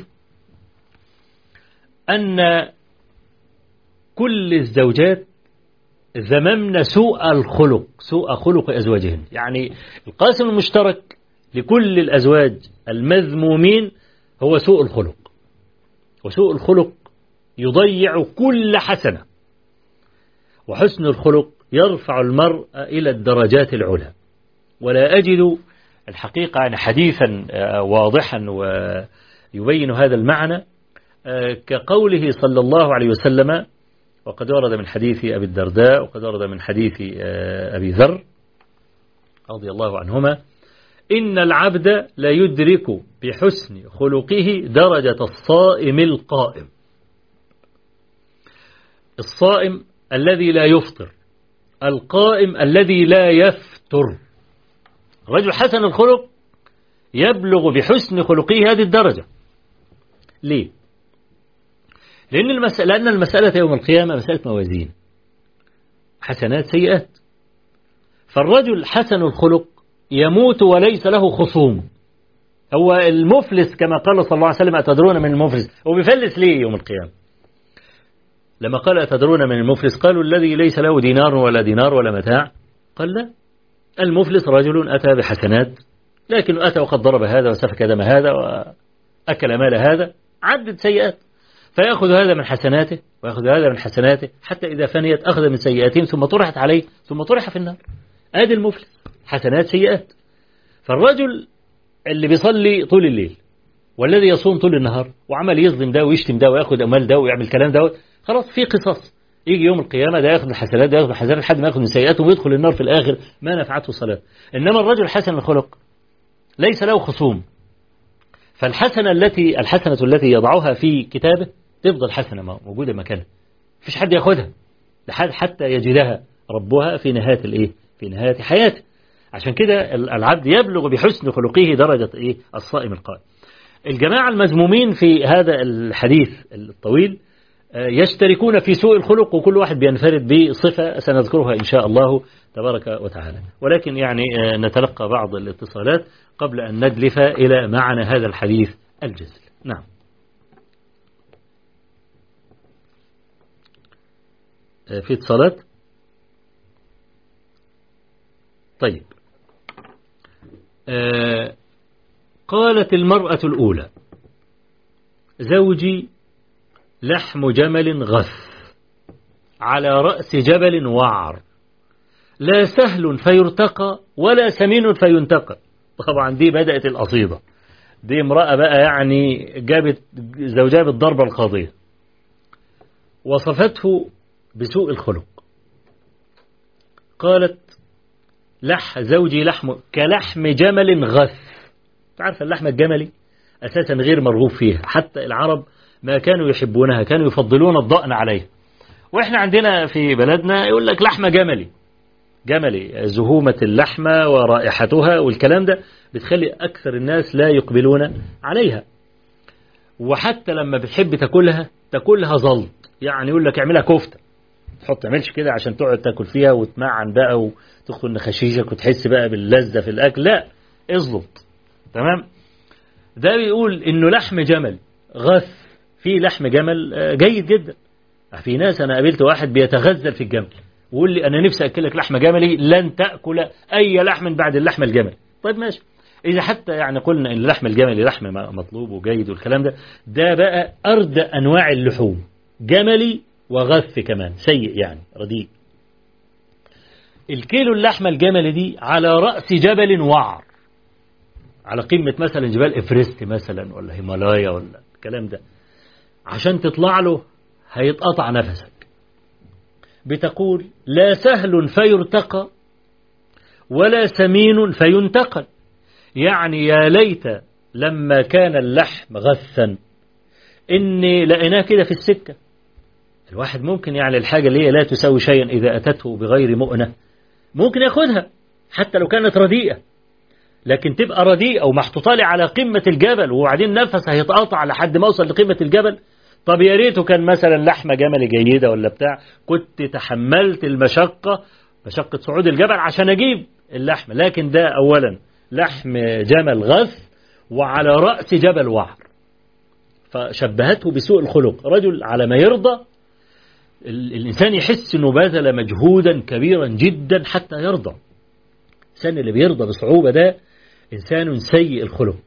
S1: أن كل الزوجات ذممن سوء الخلق سوء خلق أزواجهن يعني القاسم المشترك لكل الأزواج المذمومين هو سوء الخلق وسوء الخلق يضيع كل حسنة وحسن الخلق يرفع المرء إلى الدرجات العلى ولا أجد الحقيقة يعني حديثا واضحا ويبين هذا المعنى كقوله صلى الله عليه وسلم وقد ورد من حديث أبي الدرداء وقد ورد من حديث أبي ذر رضي الله عنهما إن العبد لا يدرك بحسن خلقه درجة الصائم القائم الصائم الذي لا يفطر القائم الذي لا يفتر رجل حسن الخلق يبلغ بحسن خلقه هذه الدرجة ليه لأن المسألة, لأن المسألة يوم القيامة مسألة موازين حسنات سيئات فالرجل حسن الخلق يموت وليس له خصوم هو المفلس كما قال صلى الله عليه وسلم أتدرون من المفلس هو بيفلس ليه يوم القيامة لما قال أتدرون من المفلس قالوا الذي ليس له دينار ولا دينار ولا متاع قال لا المفلس رجل أتى بحسنات لكن أتى وقد ضرب هذا وسفك دم هذا وأكل مال هذا عدد سيئات فيأخذ هذا من حسناته ويأخذ هذا من حسناته حتى إذا فنيت أخذ من سيئاتهم ثم طرحت عليه ثم طرح في النار آدي المفلس حسنات سيئات فالرجل اللي بيصلي طول الليل والذي يصوم طول النهار وعمل يظلم ده ويشتم ده وياخذ اموال ده ويعمل كلام ده خلاص في قصص يجي يوم القيامة ده ياخذ الحسنات ده ياخذ الحسنات لحد ما ياخذ من سيئاته ويدخل النار في الآخر ما نفعته الصلاة إنما الرجل حسن الخلق ليس له خصوم فالحسنة التي الحسنة التي يضعها في كتابه تفضل حسنة موجودة مكانها مفيش حد ياخذها لحد حتى يجدها ربها في نهاية الايه في نهاية حياته عشان كده العبد يبلغ بحسن خلقه درجة ايه الصائم القائم الجماعة المذمومين في هذا الحديث الطويل يشتركون في سوء الخلق وكل واحد بينفرد بصفة سنذكرها إن شاء الله تبارك وتعالى ولكن يعني نتلقى بعض الاتصالات قبل أن ندلف إلى معنى هذا الحديث الجزل نعم في اتصالات طيب آه قالت المرأة الأولى زوجي لحم جمل غث على رأس جبل وعر لا سهل فيرتقى ولا سمين فينتقى طبعا دي بدأت القصيدة دي امرأة بقى يعني جابت زوجها بالضربة القاضية وصفته بسوء الخلق قالت لح زوجي لحم كلحم جمل غث تعرف اللحم الجملي أساسا غير مرغوب فيها حتى العرب ما كانوا يحبونها كانوا يفضلون الضأن عليه وإحنا عندنا في بلدنا يقول لك لحمة جملي جملي زهومة اللحمة ورائحتها والكلام ده بتخلي أكثر الناس لا يقبلون عليها وحتى لما بتحب تاكلها تاكلها زلط يعني يقول لك اعملها كفتة تحط تعملش كده عشان تقعد تاكل فيها وتمعن بقى وتدخل نخشيشك وتحس بقى باللذة في الأكل لا ازلط تمام ده بيقول انه لحم جمل غث في لحم جمل جيد جدا في ناس انا قابلت واحد بيتغزل في الجمل ويقول لي انا نفسي اكلك لحم جملي لن تاكل اي لحم بعد اللحم الجملي طيب ماشي اذا حتى يعني قلنا ان اللحم الجملي لحم مطلوب وجيد والكلام ده ده بقى اردى انواع اللحوم جملي وغث كمان سيء يعني رديء الكيلو اللحمة الجملي دي على رأس جبل وعر على قمة مثلا جبال إفرست مثلا ولا هيمالايا ولا الكلام ده عشان تطلع له هيتقطع نفسك بتقول لا سهل فيرتقى ولا سمين فينتقل يعني يا ليت لما كان اللحم غثا إني لقيناه كده في السكة الواحد ممكن يعني الحاجة اللي هي لا تساوي شيئا إذا أتته بغير مؤنة ممكن ياخدها حتى لو كانت رديئة لكن تبقى رديئة ومحطوطة لي على قمة الجبل وبعدين نفس هيتقاطع لحد ما أوصل لقمة الجبل طب يا ريته كان مثلا لحمة جمل جيدة ولا بتاع كنت تحملت المشقة مشقة صعود الجبل عشان أجيب اللحمة لكن ده أولا لحم جمل غث وعلى رأس جبل وعر فشبهته بسوء الخلق رجل على ما يرضى الإنسان يحس أنه بذل مجهودا كبيرا جدا حتى يرضى الإنسان اللي بيرضى بصعوبة ده إنسان سيء الخلق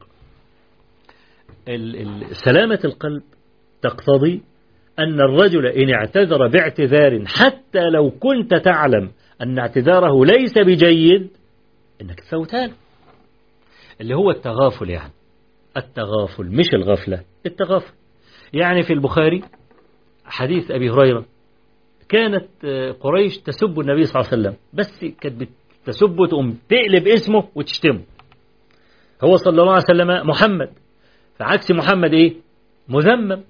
S1: سلامة القلب تقتضي أن الرجل إن اعتذر باعتذار حتى لو كنت تعلم أن اعتذاره ليس بجيد إنك تفوتان اللي هو التغافل يعني التغافل مش الغفلة التغافل يعني في البخاري حديث أبي هريرة كانت قريش تسب النبي صلى الله عليه وسلم بس كانت تسبه تقوم تقلب اسمه وتشتمه هو صلى الله عليه وسلم محمد فعكس محمد ايه مذمم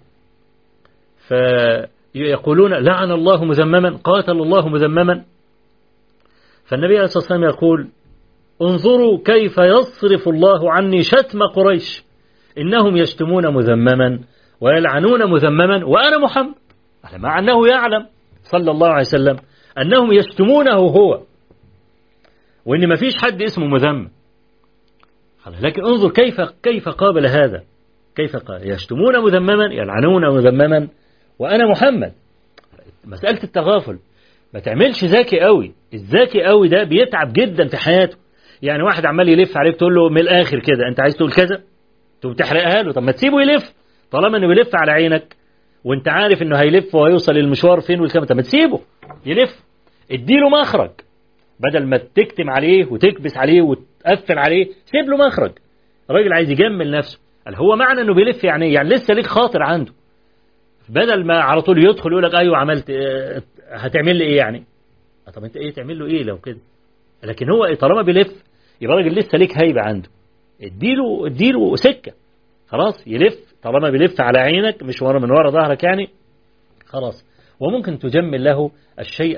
S1: فيقولون لعن الله مذمما قاتل الله مذمما فالنبي عليه الصلاة والسلام يقول انظروا كيف يصرف الله عني شتم قريش إنهم يشتمون مذمما ويلعنون مذمما وأنا محمد مع أنه يعلم صلى الله عليه وسلم أنهم يشتمونه هو وإن ما فيش حد اسمه مذمم لكن انظر كيف كيف قابل هذا كيف قال يشتمون مذمما يلعنون مذمما وأنا محمد مسألة التغافل ما تعملش ذكي قوي الذكي قوي ده بيتعب جدا في حياته يعني واحد عمال يلف عليك تقول له من الآخر كده أنت عايز تقول كذا تقوم تحرقها له طب ما تسيبه يلف طالما انه بيلف على عينك وانت عارف انه هيلف وهيوصل المشوار فين والكلام طب ما تسيبه يلف اديله مخرج بدل ما تكتم عليه وتكبس عليه وتقفل عليه سيب له مخرج الراجل عايز يجمل نفسه قال هو معنى انه بيلف يعني يعني لسه ليك خاطر عنده بدل ما على طول يدخل يقول لك ايوه عملت اه هتعمل لي ايه يعني طب انت ايه تعمل له ايه لو كده لكن هو إيه طالما بيلف يبقى الراجل لسه ليك هيبه عنده اديله اديله سكه خلاص يلف طالما بيلف على عينك مش ورا من ورا ظهرك يعني خلاص وممكن تجمل له الشيء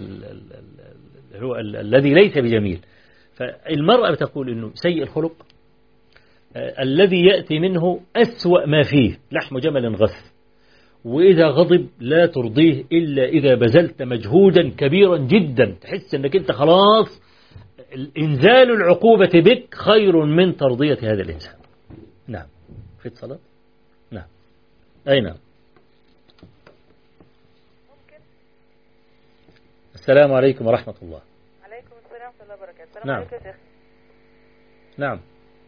S1: هو الذي ليس بجميل فالمرأة بتقول انه سيء الخلق الذي يأتي منه أسوأ ما فيه لحم جمل غث وإذا غضب لا ترضيه إلا إذا بذلت مجهودا كبيرا جدا تحس أنك أنت خلاص إنزال العقوبة بك خير من ترضية هذا الإنسان نعم في اتصالات نعم أي نعم السلام عليكم ورحمة الله
S2: عليكم السلام ورحمة الله وبركاته السلام
S1: نعم.
S2: عليكم يا شيخ
S1: نعم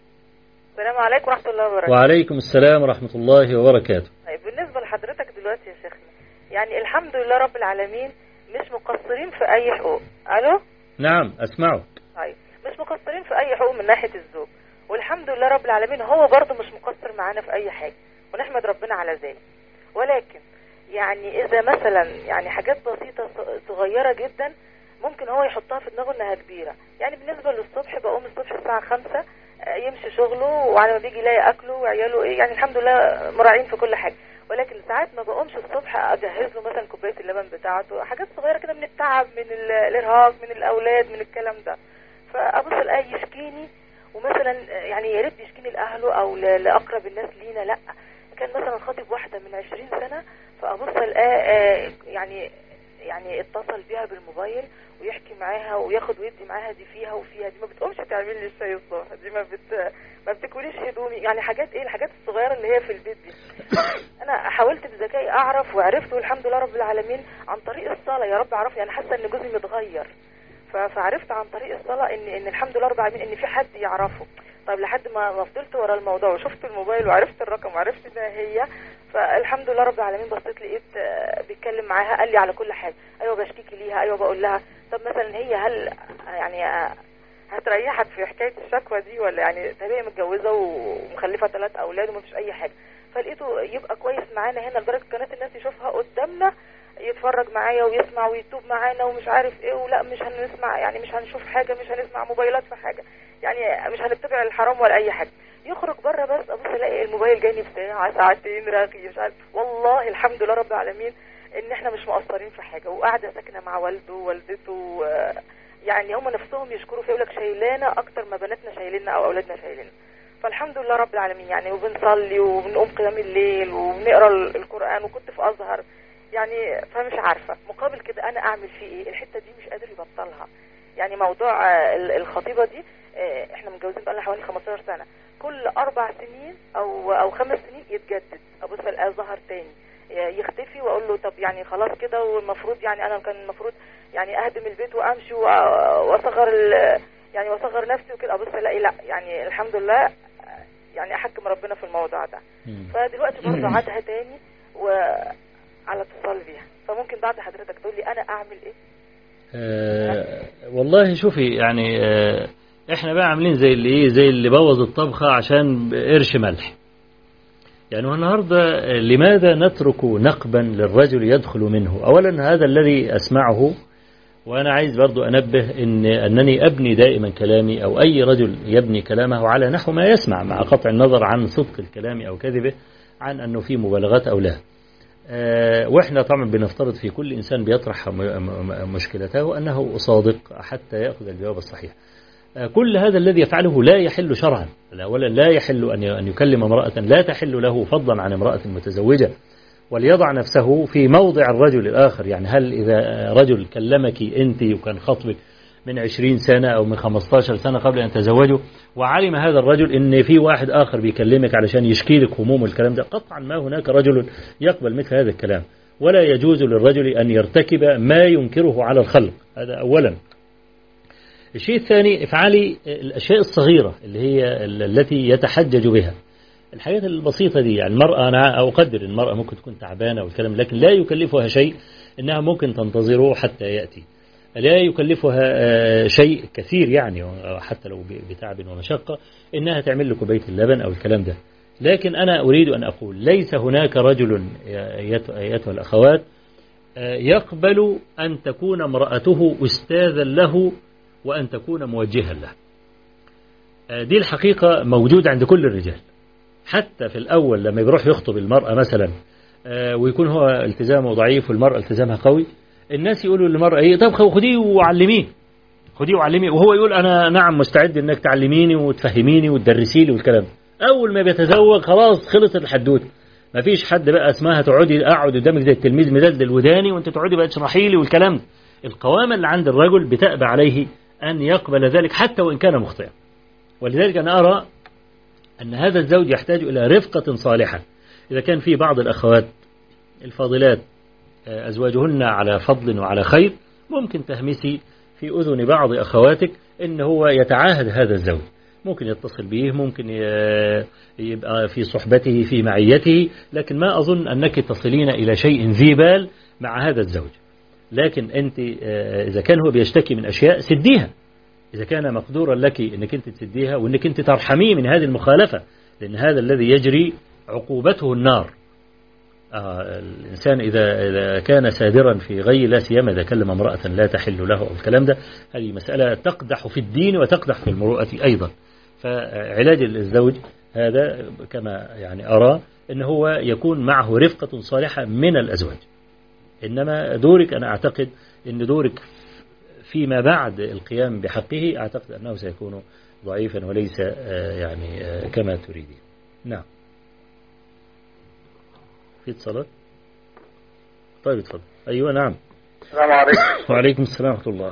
S2: السلام عليكم ورحمة الله وبركاته
S1: وعليكم السلام ورحمة الله وبركاته
S2: طيب بالنسبة لحضرتك دلوقتي يا شيخنا يعني الحمد لله رب العالمين مش مقصرين في أي حقوق ألو
S1: نعم أسمعك
S2: طيب مش مقصرين في أي حقوق من ناحية الزوج والحمد لله رب العالمين هو برضه مش مقصر معانا في أي حاجة ونحمد ربنا على ذلك ولكن يعني إذا مثلا يعني حاجات بسيطة ص- صغيرة جدا ممكن هو يحطها في دماغه إنها كبيرة يعني بالنسبة للصبح بقوم الصبح الساعة خمسة آه، يمشي شغله وعلى ما بيجي يلاقي أكله وعياله إيه يعني الحمد لله مراعين في كل حاجة ولكن ساعات ما بقومش الصبح أجهز له مثلا كوباية اللبن بتاعته حاجات صغيرة كده من التعب من ال- الإرهاق من الأولاد من الكلام ده فأبص ألاقيه يشكيني ومثلا يعني يا ريت يشكيني لأهله أو ل- لأقرب الناس لينا لأ كان مثلا خاطب واحدة من 20 سنة فأبص ألاقيه آه، يعني يعني اتصل بيها بالموبايل ويحكي معاها وياخد ويدي معاها دي فيها وفيها دي ما بتقومش تعمل لي الشاي الصبح دي ما بت ما بتكويليش هدومي يعني حاجات ايه الحاجات الصغيره اللي هي في البيت دي انا حاولت بذكائي اعرف وعرفت والحمد لله رب العالمين عن طريق الصلاه يا رب اعرف يعني حاسه ان جوزي متغير ف- فعرفت عن طريق الصلاه ان ان الحمد لله رب العالمين ان في حد يعرفه طيب لحد ما ما فضلت ورا الموضوع وشفت الموبايل وعرفت الرقم وعرفت انها هي فالحمد لله رب العالمين بصيت لقيت آه، بيتكلم معاها قال لي على كل حاجه ايوه بشتكي ليها ايوه بقول لها طب مثلا هي هل يعني آه، هتريحك في حكايه الشكوى دي ولا يعني طب هي متجوزه ومخلفه ثلاث اولاد ومفيش اي حاجه فلقيته يبقى كويس معانا هنا لدرجه كانت الناس يشوفها قدامنا يتفرج معايا ويسمع ويتوب معانا ومش عارف ايه ولا مش هنسمع يعني مش هنشوف حاجه مش هنسمع موبايلات في حاجه يعني مش هنتبع الحرام ولا اي حاجه يخرج بره بس ابص الاقي الموبايل جاي في ساعه ساعتين راغي مش عارف والله الحمد لله رب العالمين ان احنا مش مقصرين في حاجه وقاعده ساكنه مع والده ووالدته آه، يعني هم نفسهم يشكروا فيه يقول لك شايلانا اكتر ما بناتنا شايليننا او اولادنا شايليننا فالحمد لله رب العالمين يعني وبنصلي وبنقوم قيام الليل وبنقرا ال- القران وكنت في ازهر يعني فمش عارفه مقابل كده انا اعمل فيه ايه الحته دي مش قادر يبطلها يعني موضوع آه، ال- الخطيبه دي آه، احنا متجوزين بقالنا حوالي 15 سنه كل اربع سنين او او خمس سنين يتجدد ابص الاقيه ظهر تاني ي- يختفي واقول له طب يعني خلاص كده والمفروض يعني انا كان المفروض يعني اهدم البيت وامشي وأ- واصغر ال- يعني واصغر نفسي وكده ابص الاقي لا يعني الحمد لله آه، يعني احكم ربنا في الموضوع ده
S1: مم.
S2: فدلوقتي برضه عادها تاني وعلى اتصال بيها فممكن بعد حضرتك تقول لي انا اعمل ايه
S1: آه والله شوفي يعني آه احنا بقى عاملين زي اللي ايه زي اللي بوظ الطبخة عشان قرش ملح يعني النهاردة لماذا نترك نقبا للرجل يدخل منه أولا هذا الذي أسمعه وأنا عايز برضو أنبه إن أنني أبني دائما كلامي أو أي رجل يبني كلامه على نحو ما يسمع مع قطع النظر عن صدق الكلام أو كذبه عن أنه في مبالغات أو لا أه وإحنا طبعا بنفترض في كل إنسان بيطرح مشكلته أنه صادق حتى يأخذ الجواب الصحيح أه كل هذا الذي يفعله لا يحل شرعا أولا لا يحل أن يكلم امرأة لا تحل له فضلا عن امرأة متزوجة وليضع نفسه في موضع الرجل الآخر يعني هل إذا رجل كلمك أنت وكان خطبك من 20 سنة أو من 15 سنة قبل أن تزوجوا وعلم هذا الرجل أن في واحد آخر بيكلمك علشان يشكي لك هموم الكلام ده قطعا ما هناك رجل يقبل مثل هذا الكلام ولا يجوز للرجل أن يرتكب ما ينكره على الخلق هذا أولا الشيء الثاني افعلي الأشياء الصغيرة اللي هي التي يتحجج بها الحاجات البسيطة دي يعني المرأة أنا أقدر المرأة ممكن تكون تعبانة والكلام لكن لا يكلفها شيء إنها ممكن تنتظره حتى يأتي لا يكلفها شيء كثير يعني حتى لو بتعب ومشقة إنها تعمل له كوباية اللبن أو الكلام ده لكن أنا أريد أن أقول ليس هناك رجل أيتها الأخوات يقبل أن تكون امرأته أستاذا له وأن تكون موجها له دي الحقيقة موجودة عند كل الرجال حتى في الأول لما يروح يخطب المرأة مثلا ويكون هو التزامه ضعيف والمرأة التزامها قوي الناس يقولوا للمرأة ايه طب خديه وعلميه خديه وعلميه وهو يقول أنا نعم مستعد إنك تعلميني وتفهميني وتدرسي لي والكلام أول ما بيتزوج خلاص خلصت الحدوته ما فيش حد بقى اسمها تقعدي اقعد قدامك زي التلميذ مدلدل وداني وانت تقعدي بقى تشرحي لي والكلام ده القوامة اللي عند الرجل بتأبى عليه أن يقبل ذلك حتى وإن كان مخطئا ولذلك أنا أرى أن هذا الزوج يحتاج إلى رفقة صالحة إذا كان في بعض الأخوات الفاضلات أزواجهن على فضل وعلى خير ممكن تهمسي في أذن بعض أخواتك إن هو يتعاهد هذا الزوج ممكن يتصل به ممكن يبقى في صحبته في معيته لكن ما أظن أنك تصلين إلى شيء ذي بال مع هذا الزوج لكن أنت إذا كان هو بيشتكي من أشياء سديها إذا كان مقدورا لك أنك أنت تسديها وأنك أنت ترحميه من هذه المخالفة لأن هذا الذي يجري عقوبته النار آه الإنسان إذا إذا كان سادرا في غي لا سيما إذا كلم امرأة لا تحل له أو الكلام ده هذه مسألة تقدح في الدين وتقدح في المروءة أيضا فعلاج الزوج هذا كما يعني أرى أن هو يكون معه رفقة صالحة من الأزواج إنما دورك أنا أعتقد أن دورك فيما بعد القيام بحقه أعتقد أنه سيكون ضعيفا وليس يعني كما تريدين نعم في اتصالات طيب اتفضل أيوة نعم
S3: السلام عليكم
S1: وعليكم السلام ورحمة الله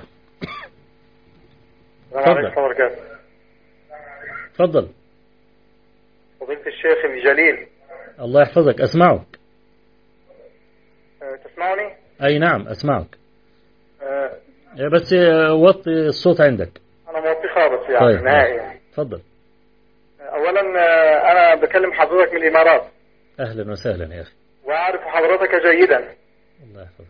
S3: السلام عليكم ورحمة الله وبركاته
S1: تفضل
S3: فضيلة الشيخ الجليل
S1: الله يحفظك أسمعك
S3: أه، تسمعني؟
S1: أي نعم أسمعك
S3: أه،
S1: بس وطي الصوت عندك
S3: أنا موطي خالص يعني
S1: طيب
S3: نهائي يعني.
S1: تفضل
S3: أولا أه، أنا بكلم حضرتك من الإمارات
S1: أهلا وسهلا يا أخي
S3: وأعرف حضرتك جيدا
S1: الله يحفظك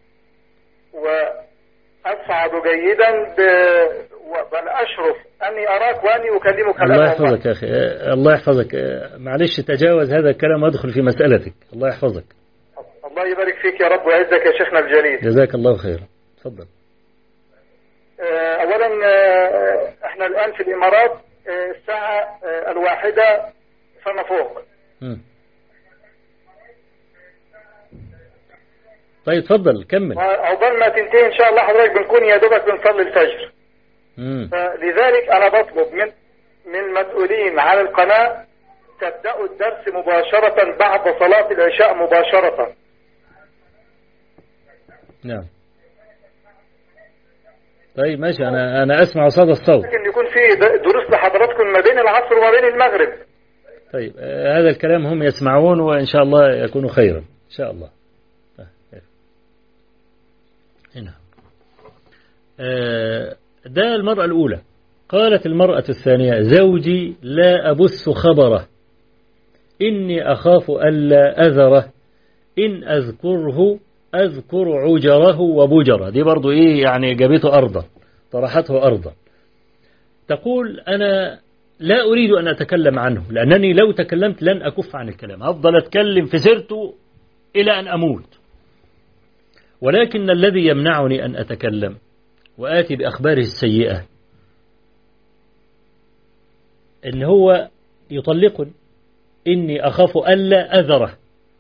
S3: وأسعد جيدا ب... و- بل أشرف أني أراك وأني أكلمك
S1: الله
S3: الآن
S1: يحفظك يا أخي آه، الله يحفظك آه، معلش تجاوز هذا الكلام وادخل في مسألتك الله يحفظك
S3: الله يبارك فيك يا رب ويعزك يا شيخنا الجليل
S1: جزاك الله خيرا تفضل
S3: آه، أولا آه، احنا الآن في الإمارات آه، الساعة آه، الواحدة فما فوق
S1: مم. طيب تفضل كمل
S3: عقبال ما تنتهي إن شاء الله حضرتك بنكون يا دوبك بنصلي الفجر
S1: مم.
S3: فلذلك أنا بطلب من من المسؤولين على القناة تبدأوا الدرس مباشرة بعد صلاة العشاء مباشرة
S1: نعم طيب ماشي أنا أنا أسمع صدى الصوت
S3: لكن يكون في د- دروس لحضراتكم ما بين العصر وما بين المغرب
S1: طيب آه، هذا الكلام هم يسمعون وإن شاء الله يكون خيرا إن شاء الله آه، خير. هنا آه، ده المرأة الأولى قالت المرأة الثانية زوجي لا أبث خبره إني أخاف ألا أذره إن أذكره أذكر عجره وبجره دي برضو إيه يعني جابته أرضا طرحته أرضا تقول أنا لا أريد أن أتكلم عنه لأنني لو تكلمت لن أكف عن الكلام أفضل أتكلم في سيرته إلى أن أموت ولكن الذي يمنعني أن أتكلم وآتي بأخباره السيئة إن هو يطلقني إني أخاف ألا أذره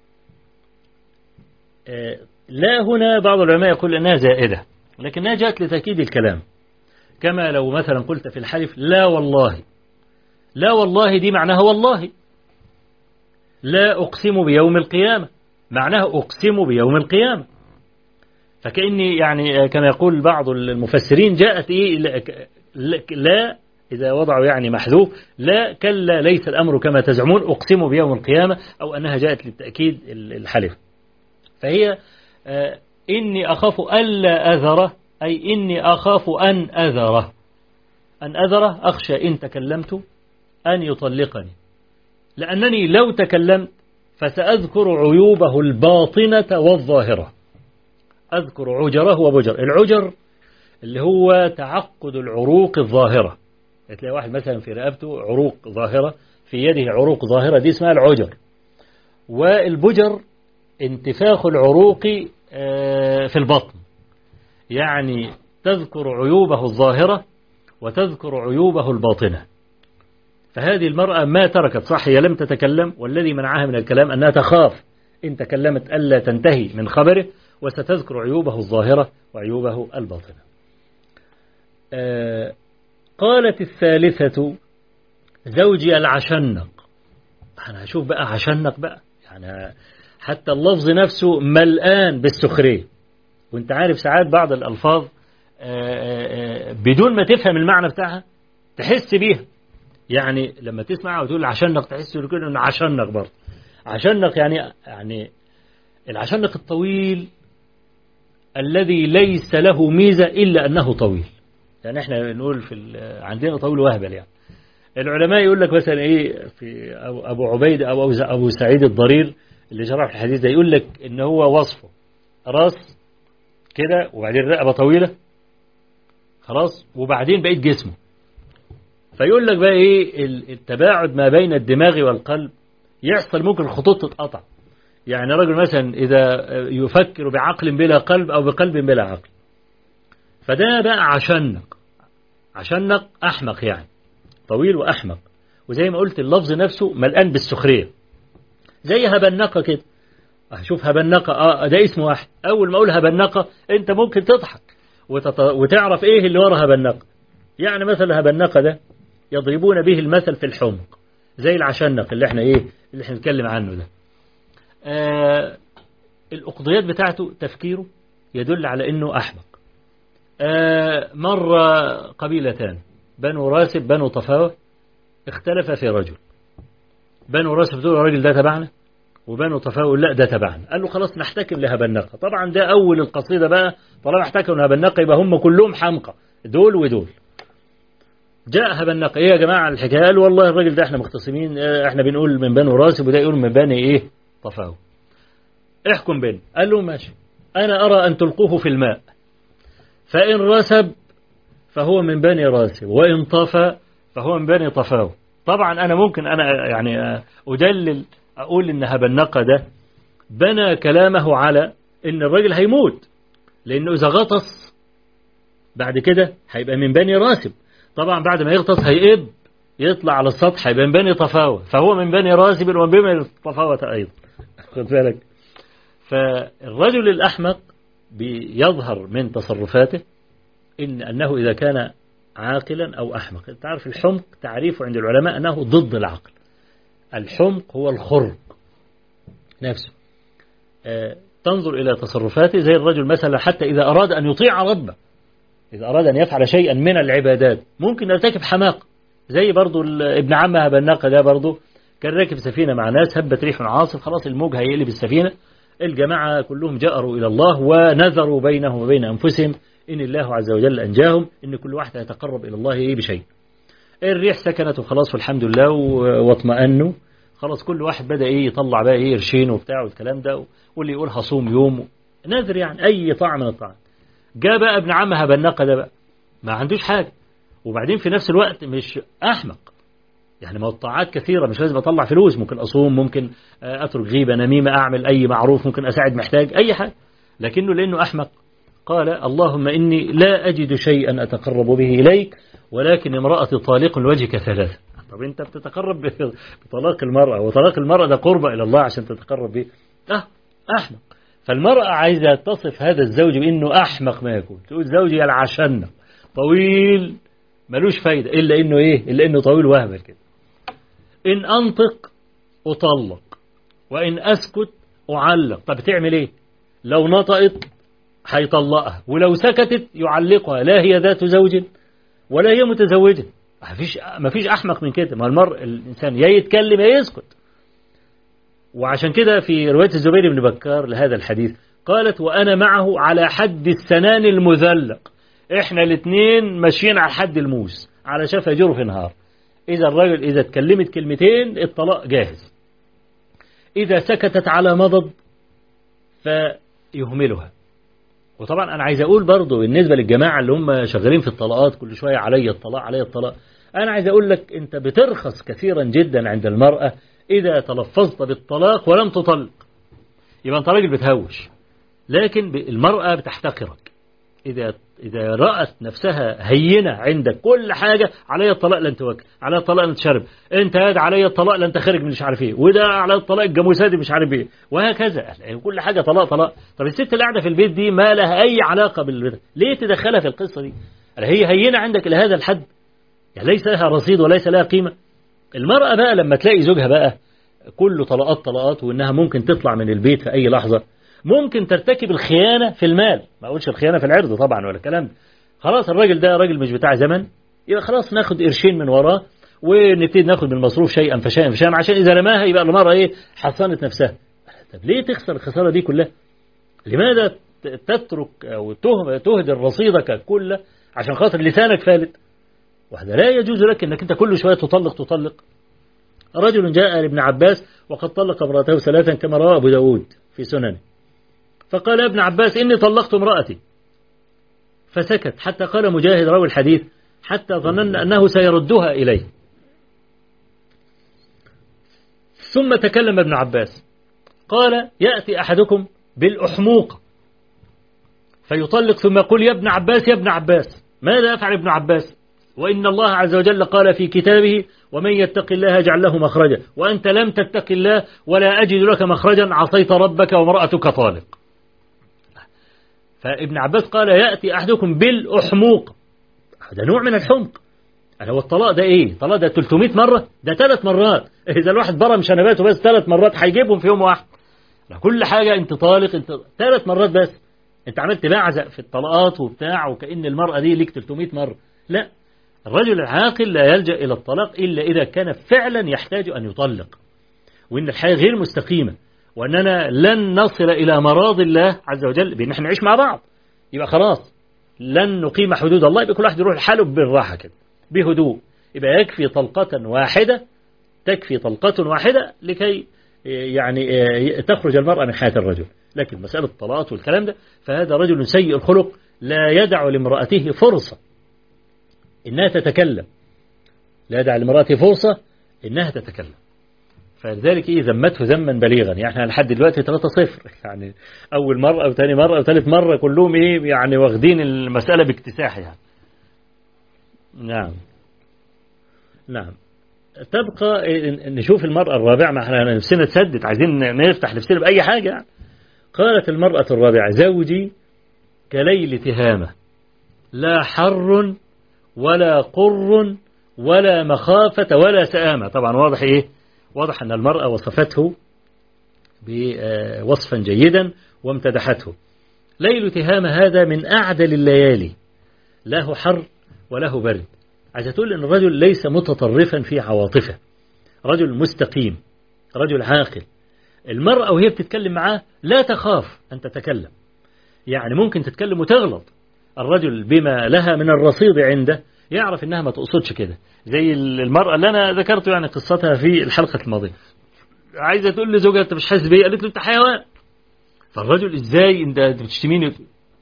S1: لا هنا بعض العلماء يقول أنها زائدة لكنها جاءت لتأكيد الكلام كما لو مثلا قلت في الحلف لا والله لا والله دي معناها والله لا أقسم بيوم القيامة معناها أقسم بيوم القيامة فكأني يعني كما يقول بعض المفسرين جاءت إيه لا إذا وضعوا يعني محذوف لا كلا ليس الأمر كما تزعمون أقسم بيوم القيامة أو أنها جاءت للتأكيد الحلف فهي إني أخاف ألا أذره أي إني أخاف أن أذره أن أذره أخشى إن تكلمت أن يطلقني لأنني لو تكلمت فسأذكر عيوبه الباطنة والظاهرة أذكر عجره وبجر العجر اللي هو تعقد العروق الظاهرة تلاقي واحد مثلا في رقبته عروق ظاهرة في يده عروق ظاهرة دي اسمها العجر والبجر انتفاخ العروق في البطن يعني تذكر عيوبه الظاهرة وتذكر عيوبه الباطنة فهذه المرأة ما تركت صح هي لم تتكلم والذي منعها من الكلام أنها تخاف إن تكلمت ألا تنتهي من خبره وستذكر عيوبه الظاهرة وعيوبه الباطنة آه قالت الثالثة زوجي العشنق أنا هشوف بقى عشنق بقى يعني حتى اللفظ نفسه ملآن بالسخرية وانت عارف ساعات بعض الألفاظ آه آه بدون ما تفهم المعنى بتاعها تحس بيها يعني لما تسمع وتقول عشنق تحس كده انه عشنق برضه عشنق يعني يعني العشنق الطويل الذي ليس له ميزة إلا أنه طويل يعني احنا نقول في عندنا طويل وهبل يعني العلماء يقول لك مثلا ايه في ابو عبيد او ابو سعيد الضرير اللي شرح الحديث ده يقول لك ان هو وصفه راس كده وبعدين رقبه طويله خلاص وبعدين بقيت جسمه فيقول لك بقى ايه التباعد ما بين الدماغ والقلب يحصل ممكن الخطوط تتقطع يعني رجل مثلا إذا يفكر بعقل بلا قلب أو بقلب بلا عقل فده بقى عشنق عشنق أحمق يعني طويل وأحمق وزي ما قلت اللفظ نفسه ملآن بالسخرية زي هبنقة كده شوف هبنقة آه ده اسم واحد أول ما أقول هبنقة أنت ممكن تضحك وتط... وتعرف إيه اللي ورا هبنقة يعني مثلا هبنقة ده يضربون به المثل في الحمق زي العشنق اللي احنا ايه اللي احنا نتكلم عنه ده آه الأقضيات بتاعته تفكيره يدل على أنه أحمق آه مرة قبيلتان بنو راسب بنو طفاوة اختلف في رجل بنو راسب تقول الراجل ده تبعنا وبنو طفاوة لا ده تبعنا قال له خلاص نحتكم لهبنقة طبعا ده أول القصيدة بقى طالما احتكم لهبنقة يبقى هم كلهم حمقى دول ودول جاء هبنقة ايه يا جماعة الحكاية قال والله الراجل ده احنا مختصمين احنا بنقول من بنو راسب وده يقول من بني ايه طفاه احكم بين قال له ماشي أنا أرى أن تلقوه في الماء فإن رسب فهو من بني راسب وإن طفى فهو من بني طفاه طبعا أنا ممكن أنا يعني أدلل أقول إن هبنقة ده بنى كلامه على إن الراجل هيموت لأنه إذا غطس بعد كده هيبقى من بني راسب طبعا بعد ما يغطس هيقب يطلع على السطح هيبقى من بني طفاوة فهو من بني راسب ومن بني طفاوة أيضا خد بالك فالرجل الأحمق بيظهر من تصرفاته إن أنه إذا كان عاقلا أو أحمق تعرف الحمق تعريفه عند العلماء أنه ضد العقل الحمق هو الخرق نفسه آه تنظر إلى تصرفاته زي الرجل مثلا حتى إذا أراد أن يطيع ربه إذا أراد أن يفعل شيئا من العبادات ممكن يرتكب حماقة زي برضو ابن عمها بناقة ده برضو كان راكب سفينة مع ناس هبت ريح عاصف خلاص الموج هيقلب السفينة الجماعة كلهم جأروا إلى الله ونذروا بينهم وبين أنفسهم إن الله عز وجل أنجاهم إن كل واحد يتقرب إلى الله بشيء الريح سكنت وخلاص والحمد لله واطمأنوا خلاص كل واحد بدأ إيه يطلع بقى إيه قرشين وبتاع والكلام ده واللي يقول هصوم يوم نذر يعني أي طعم من الطعام جاء بقى ابن عمها بناقة ده بقى ما عندوش حاجة وبعدين في نفس الوقت مش أحمق يعني ما الطاعات كثيرة مش لازم أطلع فلوس ممكن أصوم ممكن أترك غيبة نميمة أعمل أي معروف ممكن أساعد محتاج أي حاجة لكنه لأنه أحمق قال اللهم إني لا أجد شيئا أتقرب به إليك ولكن امرأتي طالق وجهك ثلاثة طب أنت بتتقرب بطلاق المرأة وطلاق المرأة ده قربة إلى الله عشان تتقرب به أه أحمق فالمرأة عايزة تصف هذا الزوج بأنه أحمق ما يكون تقول زوجي يلعشن طويل ملوش فايدة إلا إنه إيه إلا إنه طويل وهبل كده إن أنطق أطلق وإن أسكت أعلق طب تعمل إيه لو نطقت هيطلقها ولو سكتت يعلقها لا هي ذات زوج ولا هي متزوجة مفيش مفيش أحمق من كده ما المرء الإنسان يا يتكلم يا يسكت وعشان كده في رواية الزبير بن بكار لهذا الحديث قالت وأنا معه على حد السنان المذلق إحنا الاثنين ماشيين على حد الموس على شفا جرف نهار إذا الرجل إذا اتكلمت كلمتين الطلاق جاهز إذا سكتت على مضض فيهملها وطبعا أنا عايز أقول برضو بالنسبة للجماعة اللي هم شغالين في الطلاقات كل شوية علي الطلاق علي الطلاق أنا عايز أقول لك أنت بترخص كثيرا جدا عند المرأة إذا تلفظت بالطلاق ولم تطلق يبقى أنت راجل بتهوش لكن المرأة بتحتقرك إذا إذا رأت نفسها هينة عندك كل حاجة علي الطلاق لن توكل علي الطلاق لن تشرب أنت هذا علي الطلاق لن تخرج من مش عارف إيه وده على الطلاق الجاموسادي مش عارف إيه وهكذا كل حاجة طلاق طلاق طب الست اللي قاعدة في البيت دي ما لها أي علاقة بالبيت ليه تدخلها في القصة دي هي هينة عندك إلى هذا الحد يعني ليس لها رصيد وليس لها قيمة المرأة بقى لما تلاقي زوجها بقى كله طلقات طلقات وإنها ممكن تطلع من البيت في أي لحظة ممكن ترتكب الخيانة في المال ما أقولش الخيانة في العرض طبعا ولا الكلام ده خلاص الراجل ده راجل مش بتاع زمن يبقى خلاص ناخد قرشين من وراه ونبتدي ناخد من المصروف شيئا فشيئا فشيئا عشان إذا رماها يبقى المرأة إيه حصنت نفسها طب ليه تخسر الخسارة دي كلها لماذا تترك أو تهدر رصيدك كله عشان خاطر لسانك فالت وهذا لا يجوز لك انك انت كل شويه تطلق تطلق رجل جاء لابن عباس وقد طلق امرأته ثلاثا كما رواه أبو داود في سننه فقال ابن عباس إني طلقت امرأتي فسكت حتى قال مجاهد راوي الحديث حتى ظننا أنه سيردها إليه ثم تكلم ابن عباس قال يأتي أحدكم بالأحموق فيطلق ثم يقول يا ابن عباس يا ابن عباس ماذا يفعل ابن عباس وإن الله عز وجل قال في كتابه ومن يتق الله يجعل له مخرجا وأنت لم تتق الله ولا أجد لك مخرجا عصيت ربك وامرأتك طالق فابن عباس قال يأتي أحدكم بالأحموق هذا نوع من الحمق هو الطلاق ده ايه الطلاق ده 300 مرة ده ثلاث مرات إذا الواحد برم شنباته بس ثلاث مرات هيجيبهم في يوم واحد كل حاجة انت طالق انت ثلاث مرات بس انت عملت بعزق في الطلقات وبتاع وكأن المرأة دي ليك 300 مرة لا الرجل العاقل لا يلجأ إلى الطلاق إلا إذا كان فعلا يحتاج أن يطلق وإن الحياة غير مستقيمة وأننا لن نصل إلى مراض الله عز وجل بأن احنا نعيش مع بعض يبقى خلاص لن نقيم حدود الله يبقى كل واحد يروح لحاله بالراحة كده بهدوء يبقى يكفي طلقة واحدة تكفي طلقة واحدة لكي يعني تخرج المرأة من حياة الرجل لكن مسألة الطلاق والكلام ده فهذا رجل سيء الخلق لا يدع لامرأته فرصة إنها تتكلم لا يدع لامرأته فرصة إنها تتكلم فلذلك إيه ذمته ذما بليغا يعني احنا لحد دلوقتي 3 صفر يعني أول مرة أو ثاني مرة أو ثالث مرة كلهم إيه يعني واخدين المسألة باكتساح يعني نعم نعم تبقى نشوف المرأة الرابعة ما احنا نفسنا تسدد عايزين نفتح نفسنا بأي حاجة يعني. قالت المرأة الرابعة زوجي كليل تهامة لا حر ولا قر ولا مخافة ولا سآمة طبعا واضح إيه واضح أن المرأة وصفته بوصفا جيدا وامتدحته ليل تهامة هذا من أعدل الليالي له حر وله برد عايزة تقول أن الرجل ليس متطرفا في عواطفه رجل مستقيم رجل عاقل المرأة وهي بتتكلم معاه لا تخاف أن تتكلم يعني ممكن تتكلم وتغلط الرجل بما لها من الرصيد عنده يعرف انها ما تقصدش كده زي المرأة اللي انا ذكرت يعني قصتها في الحلقة الماضية عايزة تقول لزوجها انت مش حاسس بيا قالت له انت حيوان فالرجل ازاي انت بتشتميني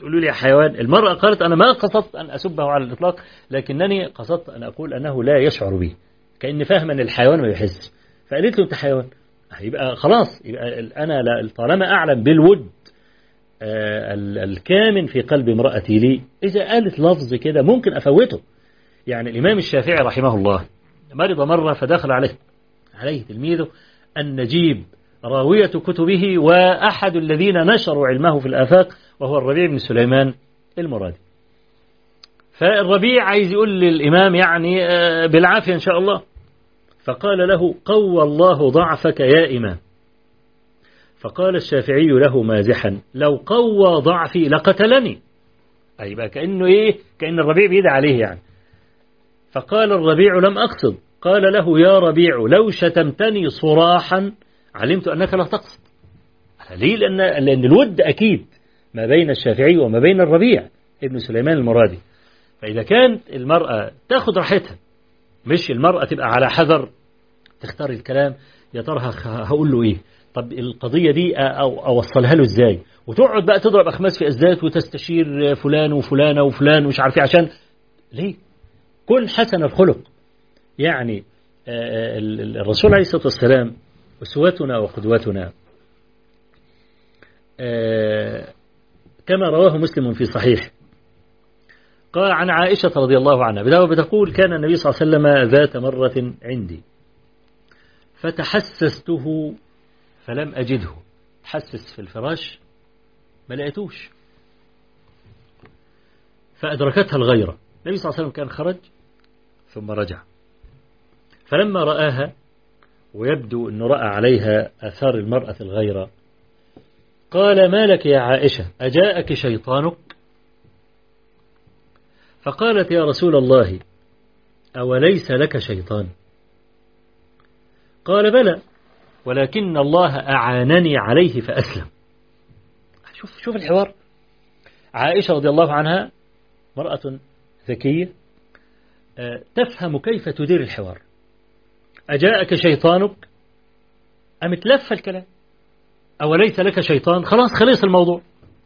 S1: تقولوا لي يا حيوان المرأة قالت أنا ما قصدت أن أسبه على الإطلاق لكنني قصدت أن أقول أنه لا يشعر به كأن فاهم أن الحيوان ما يحس فقالت له أنت حيوان يبقى خلاص يبقى أنا لا- طالما أعلم بالود آه، ال- الكامن في قلب امرأتي لي إذا قالت لفظ كده ممكن أفوته يعني الإمام الشافعي رحمه الله مرض مرة فدخل عليه عليه تلميذه النجيب راوية كتبه وأحد الذين نشروا علمه في الآفاق وهو الربيع بن سليمان المرادي فالربيع عايز يقول للإمام يعني آه، بالعافية إن شاء الله فقال له قوى الله ضعفك يا إمام فقال الشافعي له مازحا لو قوى ضعفي لقتلني أي بقى كأنه إيه كأن الربيع بيدعي عليه يعني فقال الربيع لم أقصد قال له يا ربيع لو شتمتني صراحا علمت أنك لا تقصد ليه لأن, لأن الود أكيد ما بين الشافعي وما بين الربيع ابن سليمان المرادي فإذا كانت المرأة تاخد راحتها مش المرأة تبقى على حذر تختار الكلام يا ترى هخ- هقول له ايه طب القضية دي أ- أو أوصلها له ازاي وتقعد بقى تضرب أخماس في أزداد وتستشير فلان وفلانة وفلان ومش عارف ايه عشان ليه كن حسن الخلق يعني آه، ال- ال- الرسول عليه الصلاة والسلام أسوتنا وقدوتنا آه، كما رواه مسلم في صحيح قال عن عائشة رضي الله عنها بدأ بتقول كان النبي صلى الله عليه وسلم ذات مرة عندي فتحسسته فلم أجده تحسس في الفراش ما لقيتوش فأدركتها الغيرة النبي صلى الله عليه وسلم كان خرج ثم رجع فلما رآها ويبدو أنه رأى عليها أثار المرأة الغيرة قال ما لك يا عائشة أجاءك شيطانك فقالت يا رسول الله أوليس لك شيطان قال بلى ولكن الله أعانني عليه فأسلم شوف شوف الحوار عائشة رضي الله عنها مرأة ذكية آه، تفهم كيف تدير الحوار أجاءك شيطانك أم تلف الكلام أوليس لك شيطان خلاص خلص الموضوع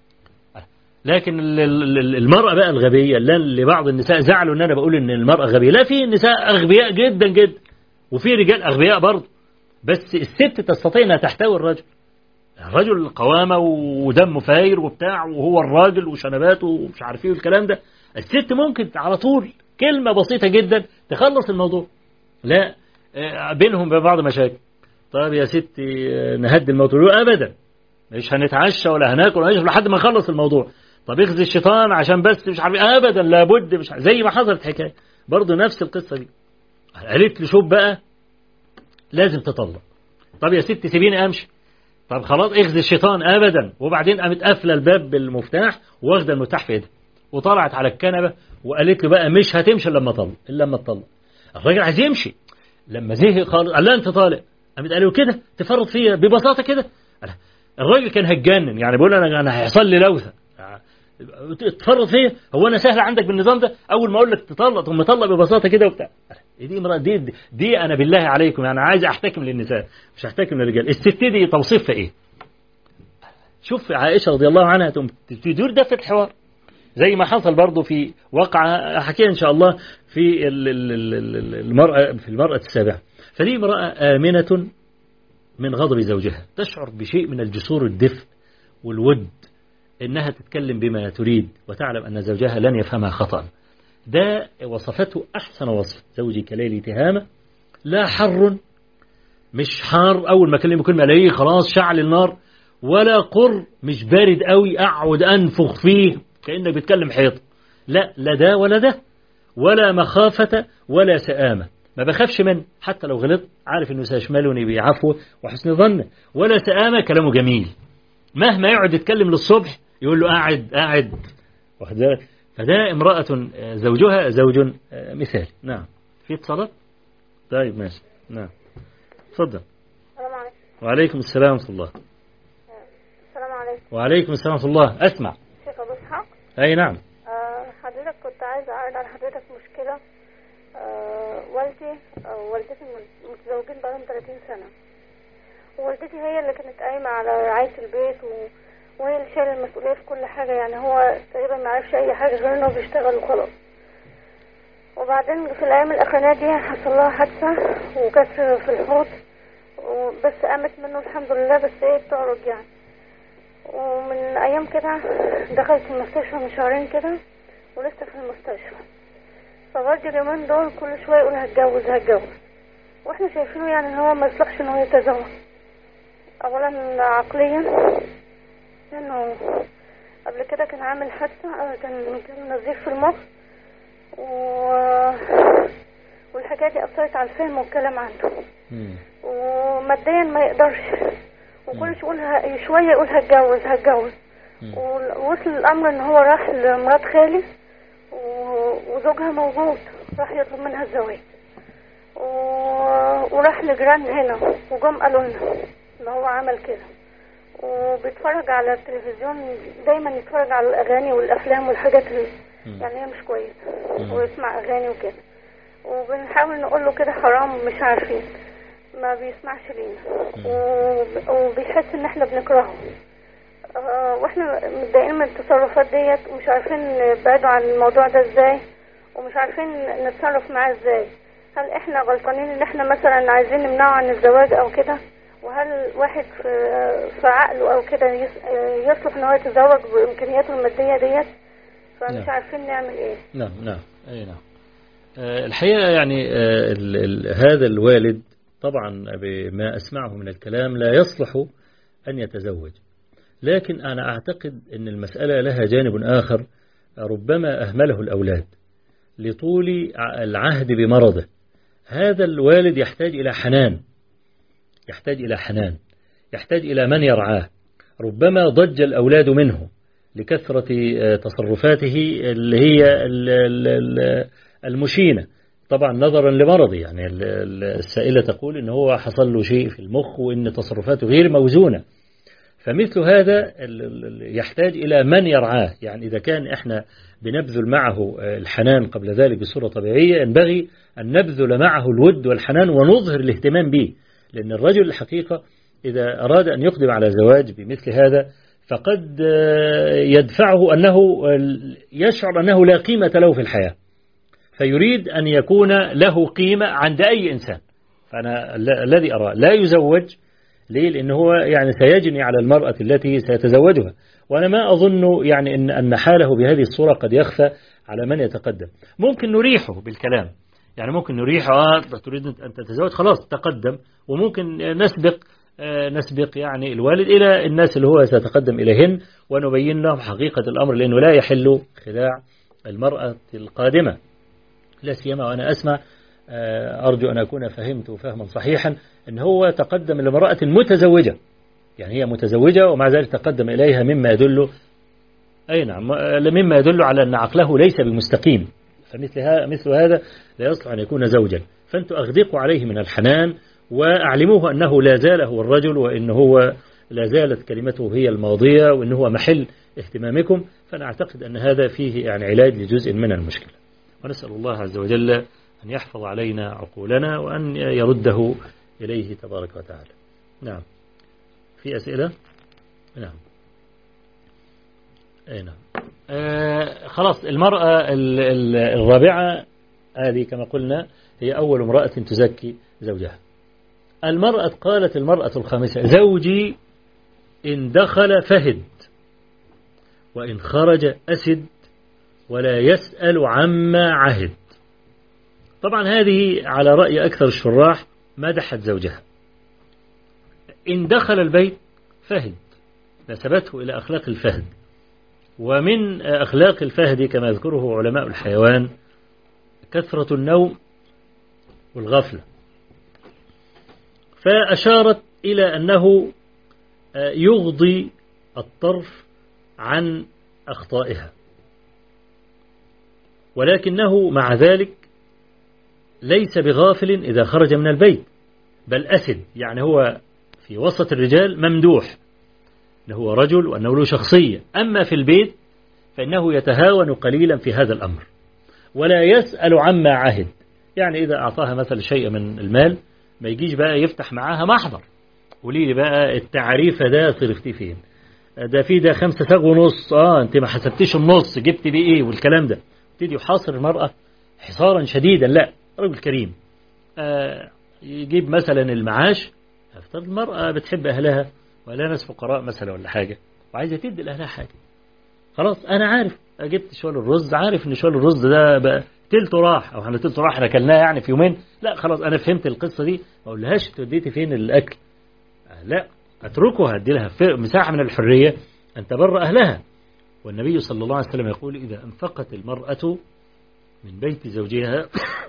S1: لكن ال- ال- ال- المرأة بقى الغبية اللي اللي بعض النساء زعلوا ان انا بقول ان المرأة غبية لا في نساء اغبياء جدا جدا وفي رجال اغبياء برضه بس الست تستطيع انها تحتوي الرجل الرجل قوامة ودمه فاير وبتاع وهو الراجل وشنباته ومش عارف ايه والكلام ده الست ممكن على طول كلمة بسيطة جدا تخلص الموضوع لا آه، بينهم وبين بعض مشاكل طيب يا ستي آه، نهدي الموضوع ابدا مش هنتعشى ولا هناكل ولا نشرب لحد ما نخلص الموضوع طب اخزي الشيطان عشان بس مش عارف إيه. ابدا لابد مش عارف. زي ما حصلت حكايه برضه نفس القصه دي قالت له شوف بقى لازم تطلق طب يا ستي سيبيني امشي طب خلاص اخزي الشيطان ابدا وبعدين قامت قافله الباب بالمفتاح واخده المفتاح في ايدها وطلعت على الكنبه وقالت له بقى مش هتمشي الا لما اطلق الا لما تطلق الراجل عايز يمشي لما زهق خالص قال لها انت طالق قامت قال له كده تفرط فيا ببساطه كده قال الراجل كان هتجنن يعني بيقول انا انا هيحصل لي لوثه تفرط فيا هو انا سهل عندك بالنظام ده اول ما اقول لك تطلق ثم طلق ببساطه كده وبتاع دي امراه دي, دي, دي انا بالله عليكم يعني عايز احتكم للنساء مش احتكم للرجال الست دي توصيفها ايه شوف عائشه رضي الله عنها تقوم تدور ده في الحوار زي ما حصل برضه في وقعة حكينا إن شاء الله في ال- ال- ال- ال- المرأة في المرأة السابعة فدي امرأة آمنة من غضب زوجها تشعر بشيء من الجسور الدفء والود إنها تتكلم بما تريد وتعلم أن زوجها لن يفهمها خطأ ده وصفته أحسن وصف زوجي كليل تهامة لا حر مش حار أول ما أكلمه كلمة ألاقيه خلاص شعل النار ولا قر مش بارد قوي أقعد أنفخ فيه كأنك بتكلم حيط لا لا ده ولا ده ولا مخافة ولا سآمة ما بخافش منه حتى لو غلط عارف انه سيشملني بعفو وحسن ظن ولا سآمة كلامه جميل مهما يقعد يتكلم للصبح يقول له قاعد قاعد واخد بالك فده امرأة آه، زوجها زوج آه، مثالي نعم في اتصالات طيب ماشي نعم تفضل
S4: السلام عليكم
S1: وعليكم السلام ورحمة الله
S4: السلام عليكم
S1: وعليكم السلام ورحمة الله أسمع
S4: شيخ أبو إسحاق
S1: أي نعم
S4: آه، حضرتك كنت عايزة أعرض على حضرتك مشكلة آه، والدي آه، ووالدتي مت- متزوجين بقالهم 30 سنة ووالدتي هي اللي كانت قايمة على رعاية البيت و... وهي اللي شايله المسؤوليه في كل حاجه يعني هو تقريبا ما عرفش اي حاجه غير انه بيشتغل وخلاص وبعدين في الايام الاخرانيه دي حصل لها حادثه وكسر في الحوض بس قامت منه الحمد لله بس ايه بتعرج يعني ومن ايام كده دخلت المستشفى من شهرين كده ولسه في المستشفى فبرضه اليومين دول كل شويه يقول هتجوز هتجوز واحنا شايفينه يعني ان هو ما يصلحش ان هو يتزوج اولا عقليا لانه قبل كده كان عامل حادثه كان كان نزيف في المخ و... والحكايه دي اثرت على الفهم والكلام عنده
S1: مم.
S4: وماديا ما يقدرش وكل شويه يقول ه- شويه يقول هتجوز هتجوز
S1: مم.
S4: ووصل الامر ان هو راح لمرات خالي و- وزوجها موجود راح يطلب منها الزواج و- وراح لجيران هنا وجم قالوا لنا ان هو عمل كده وبيتفرج على التلفزيون دايما يتفرج على الاغاني والافلام والحاجات اللي
S1: مم.
S4: يعني هي مش كويسه
S1: مم.
S4: ويسمع اغاني وكده وبنحاول نقول له كده حرام مش عارفين ما بيسمعش لينا وب- وبيحس ان احنا بنكرهه آه، واحنا متضايقين من التصرفات ديت ومش عارفين نبعده عن الموضوع ده ازاي ومش عارفين نتصرف معاه ازاي هل احنا غلطانين ان احنا مثلا عايزين نمنعه عن الزواج او كده وهل واحد في في عقله او كده يس- آه، يصلح ان هو يتزوج بامكانياته الماديه ديت
S1: نعم.
S4: فمش عارفين نعمل ايه
S1: نعم نعم أي نعم آه، الحقيقة يعني آه، ال- ال- هذا الوالد طبعا بما أسمعه من الكلام لا يصلح أن يتزوج لكن أنا أعتقد أن المسألة لها جانب آخر ربما أهمله الأولاد لطول ع- العهد بمرضه هذا الوالد يحتاج إلى حنان يحتاج إلى حنان يحتاج إلى من يرعاه ربما ضج الأولاد منه لكثرة آه، تصرفاته اللي هي ال- ال- ال- المشينة طبعا نظرا لمرضه يعني ال- ال- السائلة تقول إن هو حصل له شيء في المخ وإن تصرفاته غير موزونة فمثل هذا ال- ال- يحتاج إلى من يرعاه يعني إذا كان إحنا بنبذل معه آه، الحنان قبل ذلك بصورة طبيعية ينبغي أن نبذل معه الود والحنان ونظهر الاهتمام به لأن الرجل الحقيقة إذا أراد أن يقدم على زواج بمثل هذا فقد آه، يدفعه أنه آه، يشعر أنه لا قيمة له في الحياة فيريد أن يكون له قيمة عند أي إنسان فأنا ال- الذي أرى لا يزوج ليه؟ لأن هو يعني سيجني على المرأة التي سيتزوجها وأنا ما أظن يعني أن أن حاله بهذه الصورة قد يخفى على من يتقدم ممكن نريحه بالكلام يعني ممكن نريحه آه تريد أن تتزوج خلاص تقدم وممكن نسبق آه، نسبق يعني الوالد إلى الناس اللي هو سيتقدم إليهن ونبين لهم حقيقة الأمر لأنه لا يحل خداع المرأة القادمة لا سيما وأنا أسمع آه، أرجو أن أكون فهمت فهما صحيحا أن هو تقدم لامرأة متزوجة يعني هي متزوجة ومع ذلك تقدم إليها مما يدل أي نعم آه، مما يدل على أن عقله ليس بمستقيم فمثل ها مثل هذا لا يصلح أن يكون زوجا فأنتم أغدقوا عليه من الحنان وأعلموه أنه لا زال هو الرجل وأن هو لا زالت كلمته هي الماضية وأن هو محل اهتمامكم فأنا أعتقد أن هذا فيه يعني علاج لجزء من المشكلة ونسأل الله عز وجل أن يحفظ علينا عقولنا وأن يرده إليه تبارك وتعالى نعم في أسئلة نعم أي نعم آه خلاص المرأة ال- ال- الرابعة هذه كما قلنا هي أول امرأة تزكي زوجها المرأة قالت المرأة الخامسة زوجي إن دخل فهد وإن خرج أسد ولا يسأل عما عهد طبعا هذه على رأي أكثر الشراح مدحت زوجها إن دخل البيت فهد نسبته إلى أخلاق الفهد ومن أخلاق الفهد كما يذكره علماء الحيوان كثرة النوم والغفلة فأشارت إلى أنه يغضي الطرف عن أخطائها ولكنه مع ذلك ليس بغافل إذا خرج من البيت بل أسد يعني هو في وسط الرجال ممدوح أنه هو رجل وأنه له شخصية أما في البيت فإنه يتهاون قليلا في هذا الأمر ولا يسأل عما عهد يعني إذا أعطاها مثلا شيء من المال ما يجيش بقى يفتح معاها محضر قولي لي بقى التعريف ده صرفتي فين ده في ده خمسة ساغ ونص اه انت ما حسبتيش النص جبت بيه ايه والكلام ده يبتدي يحاصر المرأة حصارا شديدا لا رجل كريم آه يجيب مثلا المعاش افترض المرأة بتحب أهلها ولا ناس فقراء مثلا ولا حاجة وعايزة تدي لأهلها حاجة خلاص أنا عارف جبت شوال الرز عارف إن شوال الرز ده بقى تلته راح أو احنا تلته راح احنا أكلناه يعني في يومين لا خلاص أنا فهمت القصة دي ما أقولهاش توديتي فين الأكل آه لا أتركها أدي لها مساحة من الحرية أن تبر أهلها والنبي صلى الله عليه وسلم يقول إذا أنفقت المرأة من بيت زوجها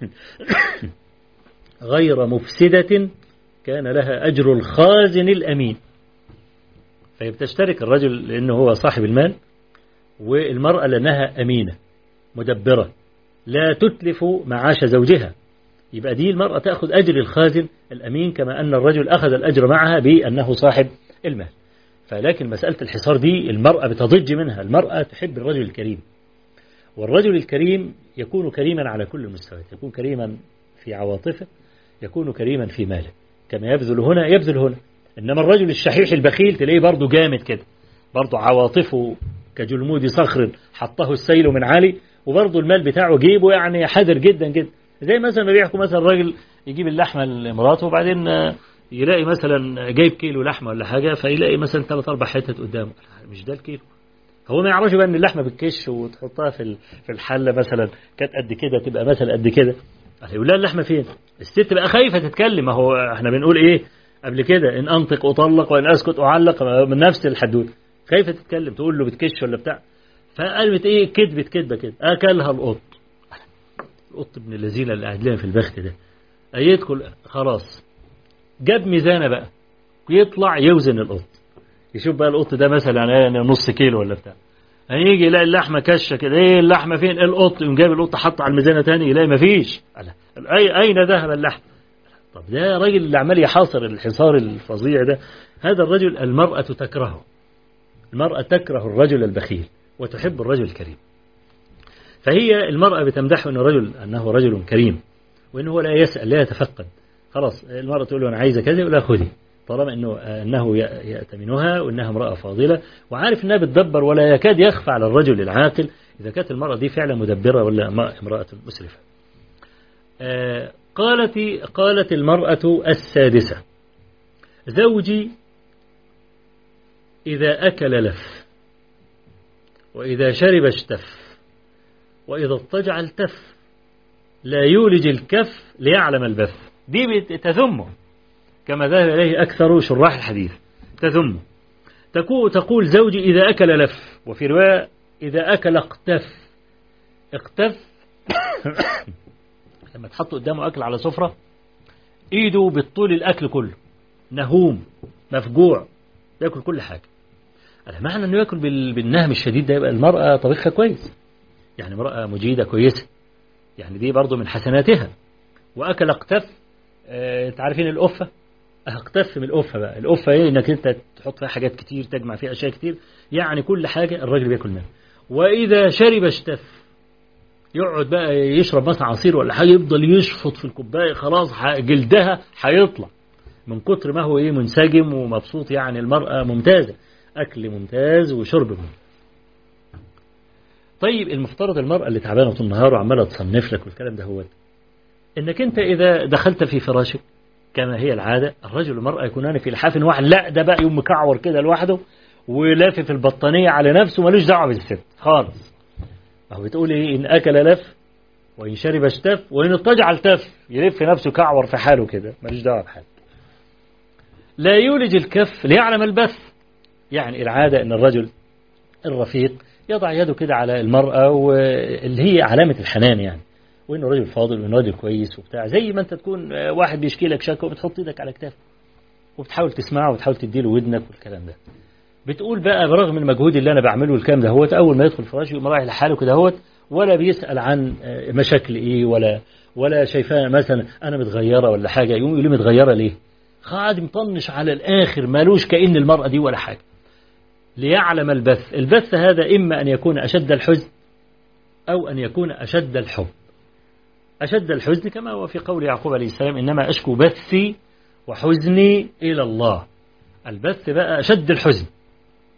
S1: غير مفسدة كان لها أجر الخازن الأمين فبتشترك الرجل لأنه هو صاحب المال والمرأة لأنها أمينة مدبرة لا تتلف معاش زوجها يبقى دي المرأة تأخذ أجر الخازن الأمين كما أن الرجل أخذ الأجر معها بأنه صاحب المال فلكن مسألة الحصار دي المرأة بتضج منها المرأة تحب الرجل الكريم والرجل الكريم يكون كريما على كل المستويات يكون كريما في عواطفه يكون كريما في ماله كما يبذل هنا يبذل هنا إنما الرجل الشحيح البخيل تلاقيه برضه جامد كده برضه عواطفه كجلمود صخر حطه السيل من عالي وبرضه المال بتاعه جيبه يعني حذر جدا جدا زي مثلا ما بيحكوا مثلا الراجل يجيب اللحمة لمراته وبعدين يلاقي مثلا جايب كيلو لحمة ولا حاجة فيلاقي مثلا ثلاث أربع حتت قدامه مش ده الكيلو هو ما يعرفش بقى ان اللحمة بالكش وتحطها في في الحلة مثلا كانت قد كده تبقى مثلا قد كده يقول لها اللحمة فين الست بقى خايفة تتكلم هو احنا بنقول ايه قبل كده ان انطق اطلق وان اسكت اعلق من نفس الحدود خايفة تتكلم تقول له بتكش ولا بتاع فقالت ايه كذبت كذبة كده اكلها القط القط ابن الذين اللي قاعد لنا في البخت ده يدخل خلاص جاب ميزانة بقى يطلع يوزن القط يشوف بقى القط ده مثلا نص كيلو ولا بتاع هيجي يلاقي اللحمة كشة كده ايه اللحمة فين القط يقوم جايب القط حط على الميزانة تاني يلاقي مفيش أي أين ذهب اللحم طب ده راجل اللي عمال يحاصر الحصار الفظيع ده هذا الرجل المرأة تكرهه المرأة تكره الرجل البخيل وتحب الرجل الكريم فهي المرأة بتمدحه أنه رجل أنه رجل كريم وأنه لا يسأل لا يتفقد خلاص المرأة تقول له أنا عايزة كذا يقول لها خذي طالما أنه أنه يأتمنها وأنها امرأة فاضلة وعارف أنها بتدبر ولا يكاد يخفى على الرجل العاقل إذا كانت المرأة دي فعلا مدبرة ولا امرأة مسرفة قالت قالت المرأة السادسة زوجي إذا أكل لف وإذا شرب اشتف وإذا اضطجع التف لا يولج الكف ليعلم البث دي تذمه كما ذهب إليه أكثر شراح الحديث تذمه تقول زوجي إذا أكل لف وفي رواية إذا أكل اقتف اقتف لما تحط قدامه أكل على سفرة إيده بالطول الأكل كله نهوم مفجوع ياكل كل حاجة على معنى أنه ياكل بالنهم الشديد ده يبقى المرأة طبيخها كويس يعني امرأة مجيدة كويسة يعني دي برضو من حسناتها وأكل اقتف اه انت عارفين الأفة اقتف من الأفة بقى الأفة ايه انك انت تحط فيها حاجات كتير تجمع فيها أشياء كتير يعني كل حاجة الراجل بياكل منها وإذا شرب اشتف يقعد بقى يشرب مثلا عصير ولا حاجة يفضل يشفط في الكوباية خلاص جلدها هيطلع من كتر ما هو ايه منسجم ومبسوط يعني المرأة ممتازة أكل ممتاز وشرب ممتاز طيب المفترض المرأة اللي تعبانة طول النهار وعمالة تصنف لك والكلام ده هو انك انت اذا دخلت في فراشك كما هي العادة الرجل والمرأة يكونان في لحاف واحد لا ده بقى يوم مكعور كده لوحده ولافف البطانية على نفسه ملوش دعوة بالست خالص ما هو بتقول ايه ان اكل لف وان شرب اشتف وان اضطجع التف يلف نفسه كعور في حاله كده ملوش دعوة بحاجة لا يولج الكف ليعلم البث يعني العادة ان الرجل الرفيق يضع يده كده على المرأة واللي هي علامة الحنان يعني وانه راجل فاضل وانه راجل كويس وبتاع زي ما انت تكون واحد بيشكي لك شكوى وبتحط ايدك على كتافه وبتحاول تسمعه وبتحاول تديله ودنك والكلام ده بتقول بقى برغم المجهود اللي انا بعمله الكلام ده هوت اول ما يدخل فراشه يقوم رايح لحاله كده هوت ولا بيسال عن مشاكل ايه ولا ولا شايفاه مثلا انا متغيره ولا حاجه يقوم يقول لي متغيره ليه؟ قاعد مطنش على الاخر مالوش كأن المرأة دي ولا حاجه ليعلم البث البث هذا إما أن يكون أشد الحزن أو أن يكون أشد الحب أشد الحزن كما هو في قول يعقوب عليه السلام إنما أشكو بثي وحزني إلى الله البث بقى أشد الحزن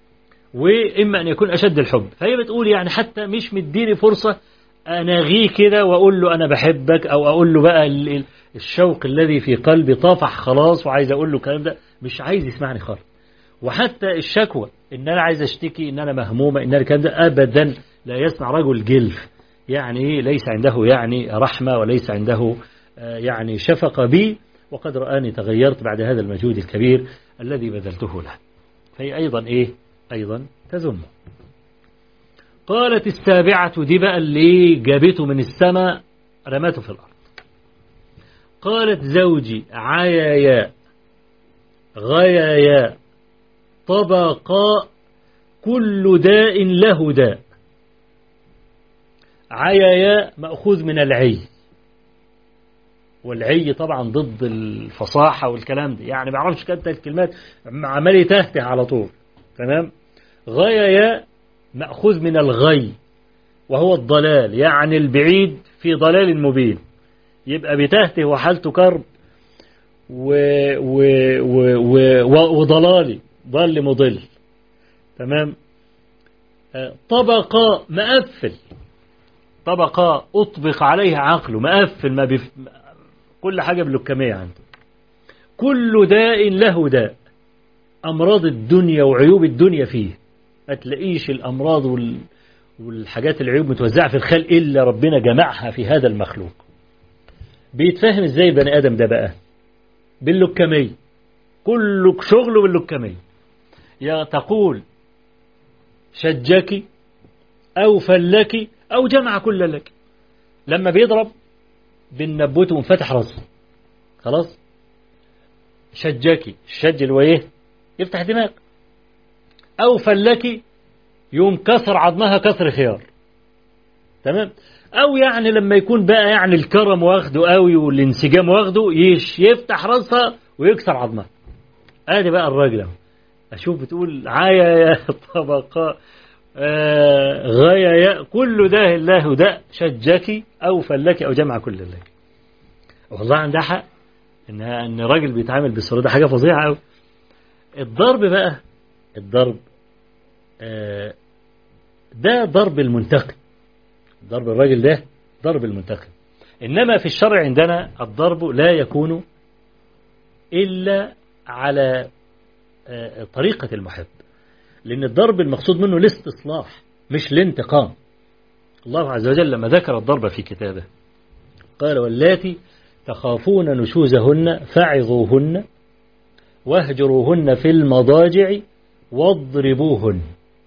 S1: وإما أن يكون أشد الحب فهي بتقول يعني حتى مش مديني فرصة أناغيه كده وأقول له أنا بحبك أو أقول له بقى ال- ال- الشوق الذي في قلبي طافح خلاص وعايز أقول له الكلام ده مش عايز يسمعني خالص وحتى الشكوى إن أنا عايز أشتكي إن أنا مهمومة إن أنا الكلام ده أبدا لا يسمع رجل جلف يعني إيه؟ ليس عنده يعني رحمة وليس عنده آه، يعني شفقة بي وقد رآني تغيرت بعد هذا المجهود الكبير الذي بذلته له فهي أيضا إيه أيضا تذمه قالت السابعة دي بقى اللي جابته من السماء رمته في الأرض قالت زوجي عيايا غيايا طبقا كل داء له داء عيايا مأخوذ من العي والعي طبعا ضد الفصاحة والكلام ده يعني ما اعرفش كانت الكلمات عمال يتهته على طول تمام غيايا مأخوذ من الغي وهو الضلال يعني البعيد في ضلال مبين يبقى بتهته وحالته كرب و و و و وضلالي ضل مضل تمام آه، طبقة مقفل طبقة أطبق عليها عقله مقفل ما بف... كل حاجة باللكمية عنده كل داء له داء أمراض الدنيا وعيوب الدنيا فيه ما تلاقيش الأمراض وال... والحاجات العيوب متوزعة في الخلق إلا ربنا جمعها في هذا المخلوق بيتفهم ازاي بني آدم ده بقى باللكمية كل شغله باللكمية يا تقول شجك أو فلك أو جمع كل لك لما بيضرب بالنبوت وانفتح راسه خلاص شجكي الشج اللي هو ايه يفتح دماغ أو فلك يوم كسر عظمها كسر خيار تمام أو يعني لما يكون بقى يعني الكرم واخده قوي والانسجام واخده يش يفتح راسها ويكسر عظمها ادي بقى الراجل اهو اشوف بتقول عايا يا طبقاء آه غايا يا كل ده الله ده شجك او فلك او جمع كل لك والله عندها حق ان ان راجل بيتعامل بالصوره ده حاجه فظيعه قوي الضرب بقى الضرب آه ده ضرب المنتقم ضرب الراجل ده ضرب المنتقم إنما في الشرع عندنا الضرب لا يكون إلا على آه، طريقة المحب لأن الضرب المقصود منه الاستصلاح مش الانتقام الله عز وجل لما ذكر الضرب في كتابه قال واللاتي تخافون نشوزهن فعظوهن واهجروهن في المضاجع واضربوهن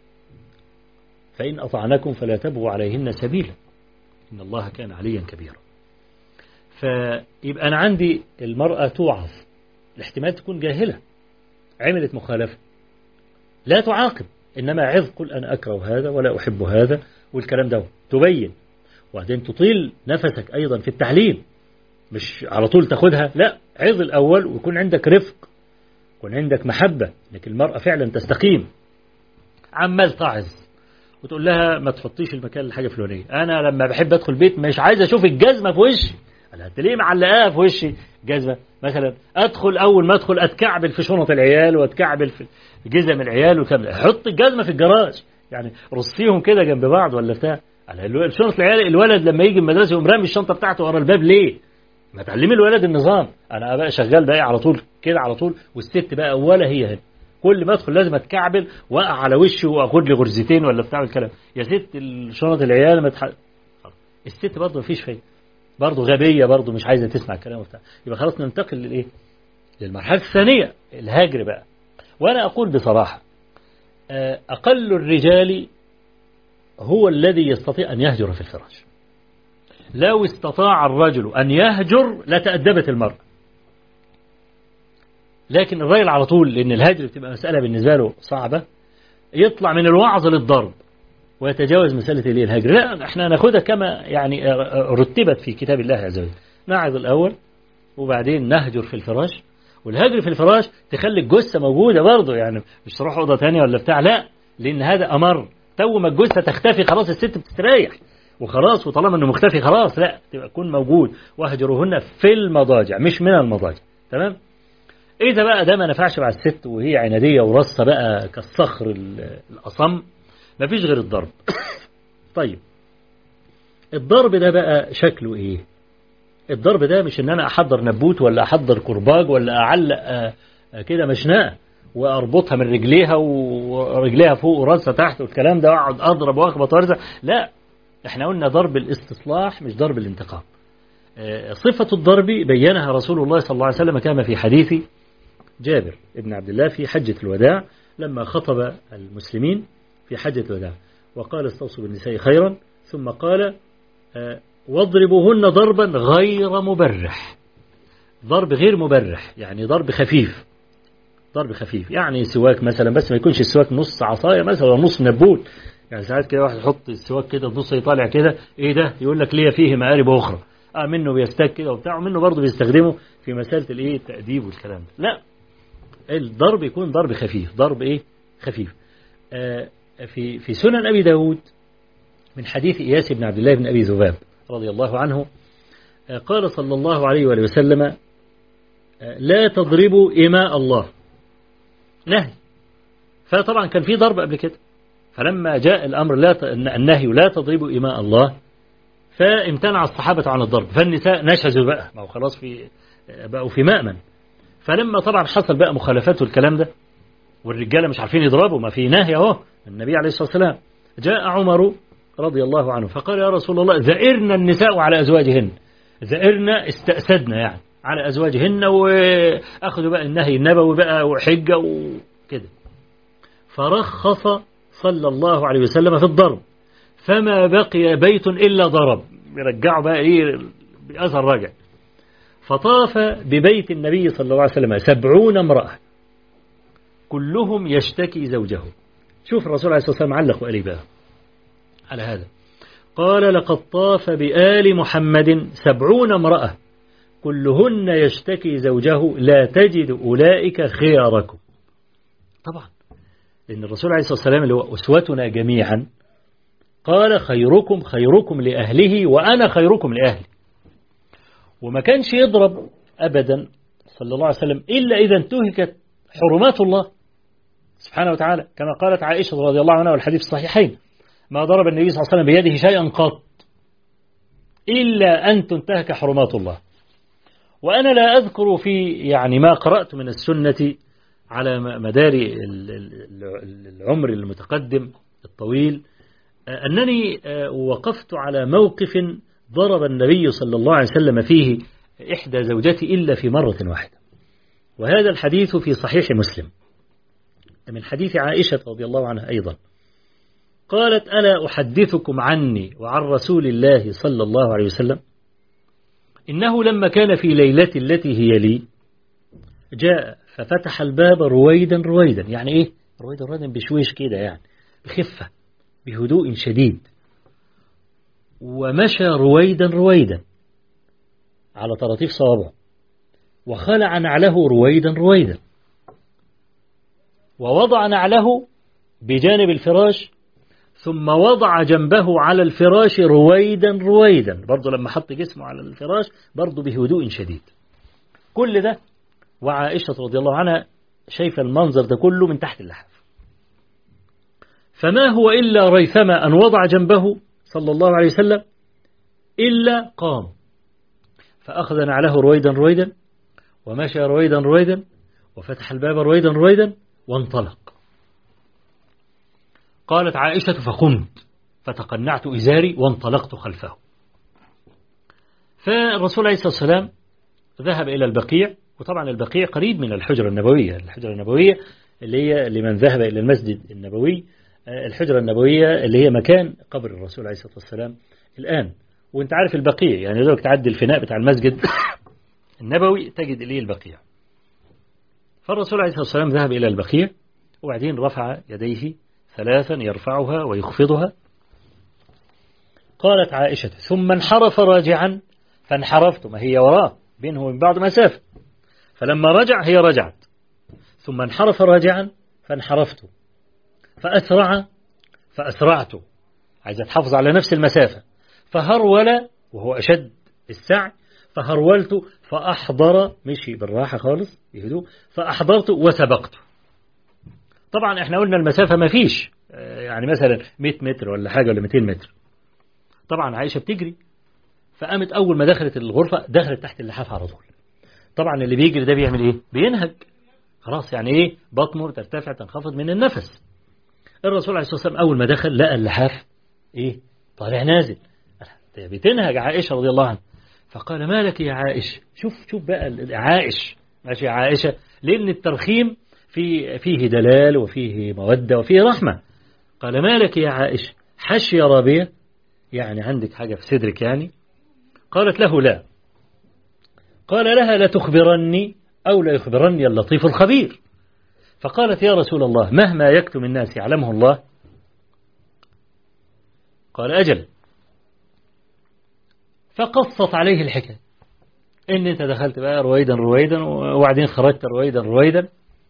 S1: فإن أطعنكم فلا تبغوا عليهن سبيلا إن الله كان عليا كبيرا فيبقى أنا عندي المرأة توعظ الاحتمال تكون جاهلة عملت مخالفة لا تعاقب إنما عظ قل أنا أكره هذا ولا أحب هذا والكلام ده تبين وبعدين تطيل نفسك أيضا في التعليم مش على طول تاخدها لا عظ الأول ويكون عندك رفق يكون عندك محبة انك المرأة فعلا تستقيم عمال تعظ وتقول لها ما تحطيش المكان الحاجة فلانية أنا لما بحب أدخل بيت مش عايز أشوف الجزمة في وشي أنا أنت ليه معلقاها في وشي جزمة مثلا أدخل أول ما أدخل أتكعبل في شنط العيال وأتكعبل في جزم العيال وكمل حط الجزمة في الجراج يعني رصيهم كده جنب بعض ولا بتاع على شنط العيال الولد لما يجي المدرسة يقوم رامي الشنطة بتاعته ورا الباب ليه؟ ما تعلمي الولد النظام أنا بقى شغال بقى على طول كده على طول والست بقى ولا هي هنا كل ما ادخل لازم اتكعبل واقع على وشي واخد لي غرزتين ولا بتاع الكلام يا ست شنط العيال ما تح... الست برضه مفيش فايده برضه غبيه برضه مش عايزه تسمع الكلام وبتاع يبقى خلاص ننتقل للايه؟ للمرحله الثانيه الهجر بقى وانا اقول بصراحه اقل الرجال هو الذي يستطيع ان يهجر في الفراش لو استطاع الرجل ان يهجر لتادبت المراه لكن الراجل على طول لأن الهجر بتبقى مسألة بالنسبة له صعبة يطلع من الوعظ للضرب ويتجاوز مسألة الايه الهجر لا احنا ناخدها كما يعني رتبت في كتاب الله عز وجل نعظ الأول وبعدين نهجر في الفراش والهجر في الفراش تخلي الجثة موجودة برضه يعني مش تروح أوضة تانية ولا بتاع لا لأن هذا أمر تو ما الجثة تختفي خلاص الست بتستريح وخلاص وطالما انه مختفي خلاص لا تبقى تكون موجود واهجروهن في المضاجع مش من المضاجع تمام إذا بقى ده ما نفعش مع الست وهي عنادية ورصة بقى كالصخر ال- الأصم مفيش غير الضرب طيب الضرب ده بقى شكله إيه الضرب ده مش إن أنا أحضر نبوت ولا أحضر كرباج ولا أعلق آه، آه، كده مشنقة وأربطها من رجليها ورجليها فوق وراسها تحت والكلام ده وأقعد أضرب وأخبط وأرزع لا إحنا قلنا ضرب الاستصلاح مش ضرب الانتقام آه، صفة الضرب بينها رسول الله صلى الله عليه وسلم كما في حديث جابر ابن عبد الله في حجة الوداع لما خطب المسلمين في حجة الوداع وقال استوصوا بالنساء خيرا ثم قال آه، واضربوهن ضربا غير مبرح ضرب غير مبرح يعني ضرب خفيف ضرب خفيف يعني سواك مثلا بس ما يكونش السواك نص عصاية مثلا ولا نص نبوت يعني ساعات كده واحد يحط السواك كده نص يطالع كده ايه ده يقول لك ليه فيه مآرب أخرى اه منه بيستك كده وبتاع ومنه برضه بيستخدمه في مسألة الايه التأديب والكلام ده لا الضرب يكون ضرب خفيف ضرب ايه خفيف آه في في سنن أبي داود من حديث إياس بن عبد الله بن أبي ذباب رضي الله عنه آه قال صلى الله عليه وآله وسلم آه لا تضربوا إماء الله نهي فطبعا كان في ضرب قبل كده فلما جاء الأمر لا ت- النهي لا تضربوا إماء الله فامتنع الصحابة عن الضرب فالنساء نشزوا بقى ما هو خلاص في بقوا في مأمن فلما طبعا حصل بقى مخالفات والكلام ده والرجالة مش عارفين يضربوا ما في نهي اهو النبي عليه الصلاة والسلام جاء عمر رضي الله عنه فقال يا رسول الله زئرنا النساء على أزواجهن زئرنا استأسدنا يعني على أزواجهن وأخذوا بقى النهي النبوي بقى وحجة وكده فرخص صلى الله عليه وسلم في الضرب فما بقي بيت إلا ضرب يرجعوا بقى إيه بأثر رجع فطاف ببيت النبي صلى الله عليه وسلم سبعون امرأة كلهم يشتكي زوجه شوف الرسول عليه الصلاة والسلام علق وقال إيه بقى على هذا قال لقد طاف بآل محمد سبعون امرأة كلهن يشتكي زوجه لا تجد أولئك خياركم طبعا لأن الرسول عليه الصلاة والسلام اللي هو أسوتنا جميعا قال خيركم خيركم لأهله وأنا خيركم لأهلي وما كانش يضرب أبدا صلى الله عليه وسلم إلا إذا انتهكت حرمات الله سبحانه وتعالى كما قالت عائشة رضي الله عنها والحديث الصحيحين ما ضرب النبي صلى الله عليه وسلم بيده شيئا قط إلا أن تنتهك حرمات الله وأنا لا أذكر في يعني ما قرأت من السنة على مدار العمر المتقدم الطويل أنني وقفت على موقف ضرب النبي صلى الله عليه وسلم فيه إحدى زوجتي إلا في مرة واحدة وهذا الحديث في صحيح مسلم من حديث عائشة رضي الله عنها أيضا قالت ألا أحدثكم عني وعن رسول الله صلى الله عليه وسلم إنه لما كان في ليلة التي هي لي جاء ففتح الباب رويدا رويدا يعني إيه رويدا رويدا بشويش كده يعني بخفة بهدوء شديد ومشى رويدا رويدا على طراطيف صوابعه وخلع نعله رويدا رويدا ووضع نعله بجانب الفراش ثم وضع جنبه على الفراش رويدا رويدا برضه لما حط جسمه على الفراش برضه بهدوء شديد كل ده وعائشة رضي الله عنها شايفة المنظر ده كله من تحت اللحاف فما هو إلا ريثما أن وضع جنبه صلى الله عليه وسلم إلا قام فأخذ نعله رويدا رويدا ومشى رويدا رويدا وفتح الباب رويدا رويدا وانطلق قالت عائشة فقمت فتقنعت إزاري وانطلقت خلفه فالرسول عليه الصلاة والسلام ذهب إلى البقيع وطبعا البقيع قريب من الحجرة النبوية الحجرة النبوية اللي هي لمن ذهب إلى المسجد النبوي الحجرة النبوية اللي هي مكان قبر الرسول عليه الصلاة والسلام الآن وانت عارف البقيع يعني لو تعدي الفناء بتاع المسجد النبوي تجد إليه البقيع فالرسول عليه الصلاة والسلام ذهب إلى البقيع وبعدين رفع يديه ثلاثا يرفعها ويخفضها قالت عائشة ثم انحرف راجعا فانحرفت ما هي وراه بينه وبين بعض مسافة فلما رجع هي رجعت ثم انحرف راجعا فانحرفت فأسرع فأسرعت عايزة تحافظ على نفس المسافة فهرول وهو أشد السعي فهرولت فأحضر مشي بالراحة خالص بهدوء فأحضرت وسبقته طبعا احنا قلنا المسافة ما فيش يعني مثلا 100 متر ولا حاجة ولا 200 متر طبعا عائشة بتجري فقامت أول ما دخلت الغرفة دخلت تحت اللحاف على طول طبعا اللي بيجري ده بيعمل ايه بينهج خلاص يعني ايه بطنه ترتفع تنخفض من النفس الرسول عليه الصلاة والسلام أول ما دخل لقى اللحاف ايه طالع نازل بتنهج عائشة رضي الله عنها فقال ما لك يا عائشة شوف شوف بقى عائش ماشي يا عائشة لأن الترخيم في فيه دلال وفيه مودة وفيه رحمة قال ما لك يا عائشة حشي رابية يعني عندك حاجة في صدرك يعني قالت له لا قال لها لا تخبرني أو لا يخبرني اللطيف الخبير فقالت يا رسول الله مهما يكتم الناس يعلمه الله قال أجل فقصت عليه الحكاية إن أنت دخلت بقى رويدا رويدا وبعدين خرجت رويدا رويدا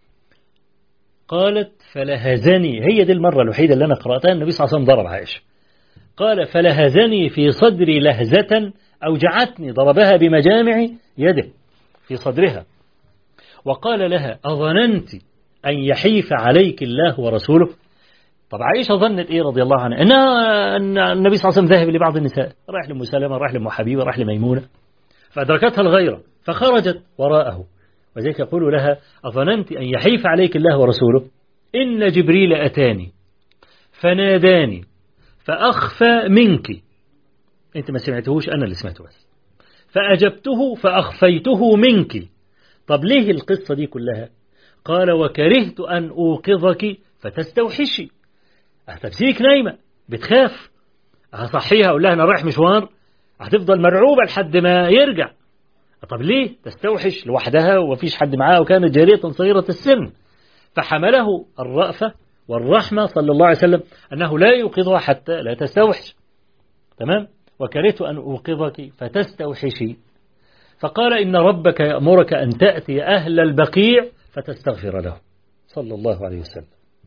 S1: قالت فلهزني هي دي المرة الوحيدة اللي أنا قرأتها النبي صلى الله عليه وسلم ضرب عائشة قال فلهزني في صدري لهزة أوجعتني ضربها بمجامع يده في صدرها وقال لها أظننت أن يحيف عليك الله ورسوله طب عائشة ظنت إيه رضي الله عنها إنها أن النبي صلى الله عليه وسلم ذاهب لبعض النساء راح لأم سلمة راح لأم حبيبة راح لميمونة فأدركتها الغيرة فخرجت وراءه وذلك يقول لها أظننت أن يحيف عليك الله ورسوله إن جبريل أتاني فناداني فأخفى منك أنت ما سمعتهوش أنا اللي سمعته بس فأجبته فأخفيته منك طب ليه القصة دي كلها قال وكرهت أن أوقظك فتستوحشي هتبسيك نايمة بتخاف هصحيها أقول لها أنا رايح مشوار هتفضل مرعوبة لحد ما يرجع طب ليه تستوحش لوحدها ومفيش حد معاها وكانت جارية صغيرة السن فحمله الرأفة والرحمة صلى الله عليه وسلم أنه لا يوقظها حتى لا تستوحش تمام وكرهت أن أوقظك فتستوحشي فقال إن ربك يأمرك أن تأتي أهل البقيع فتستغفر له صلى الله عليه وسلم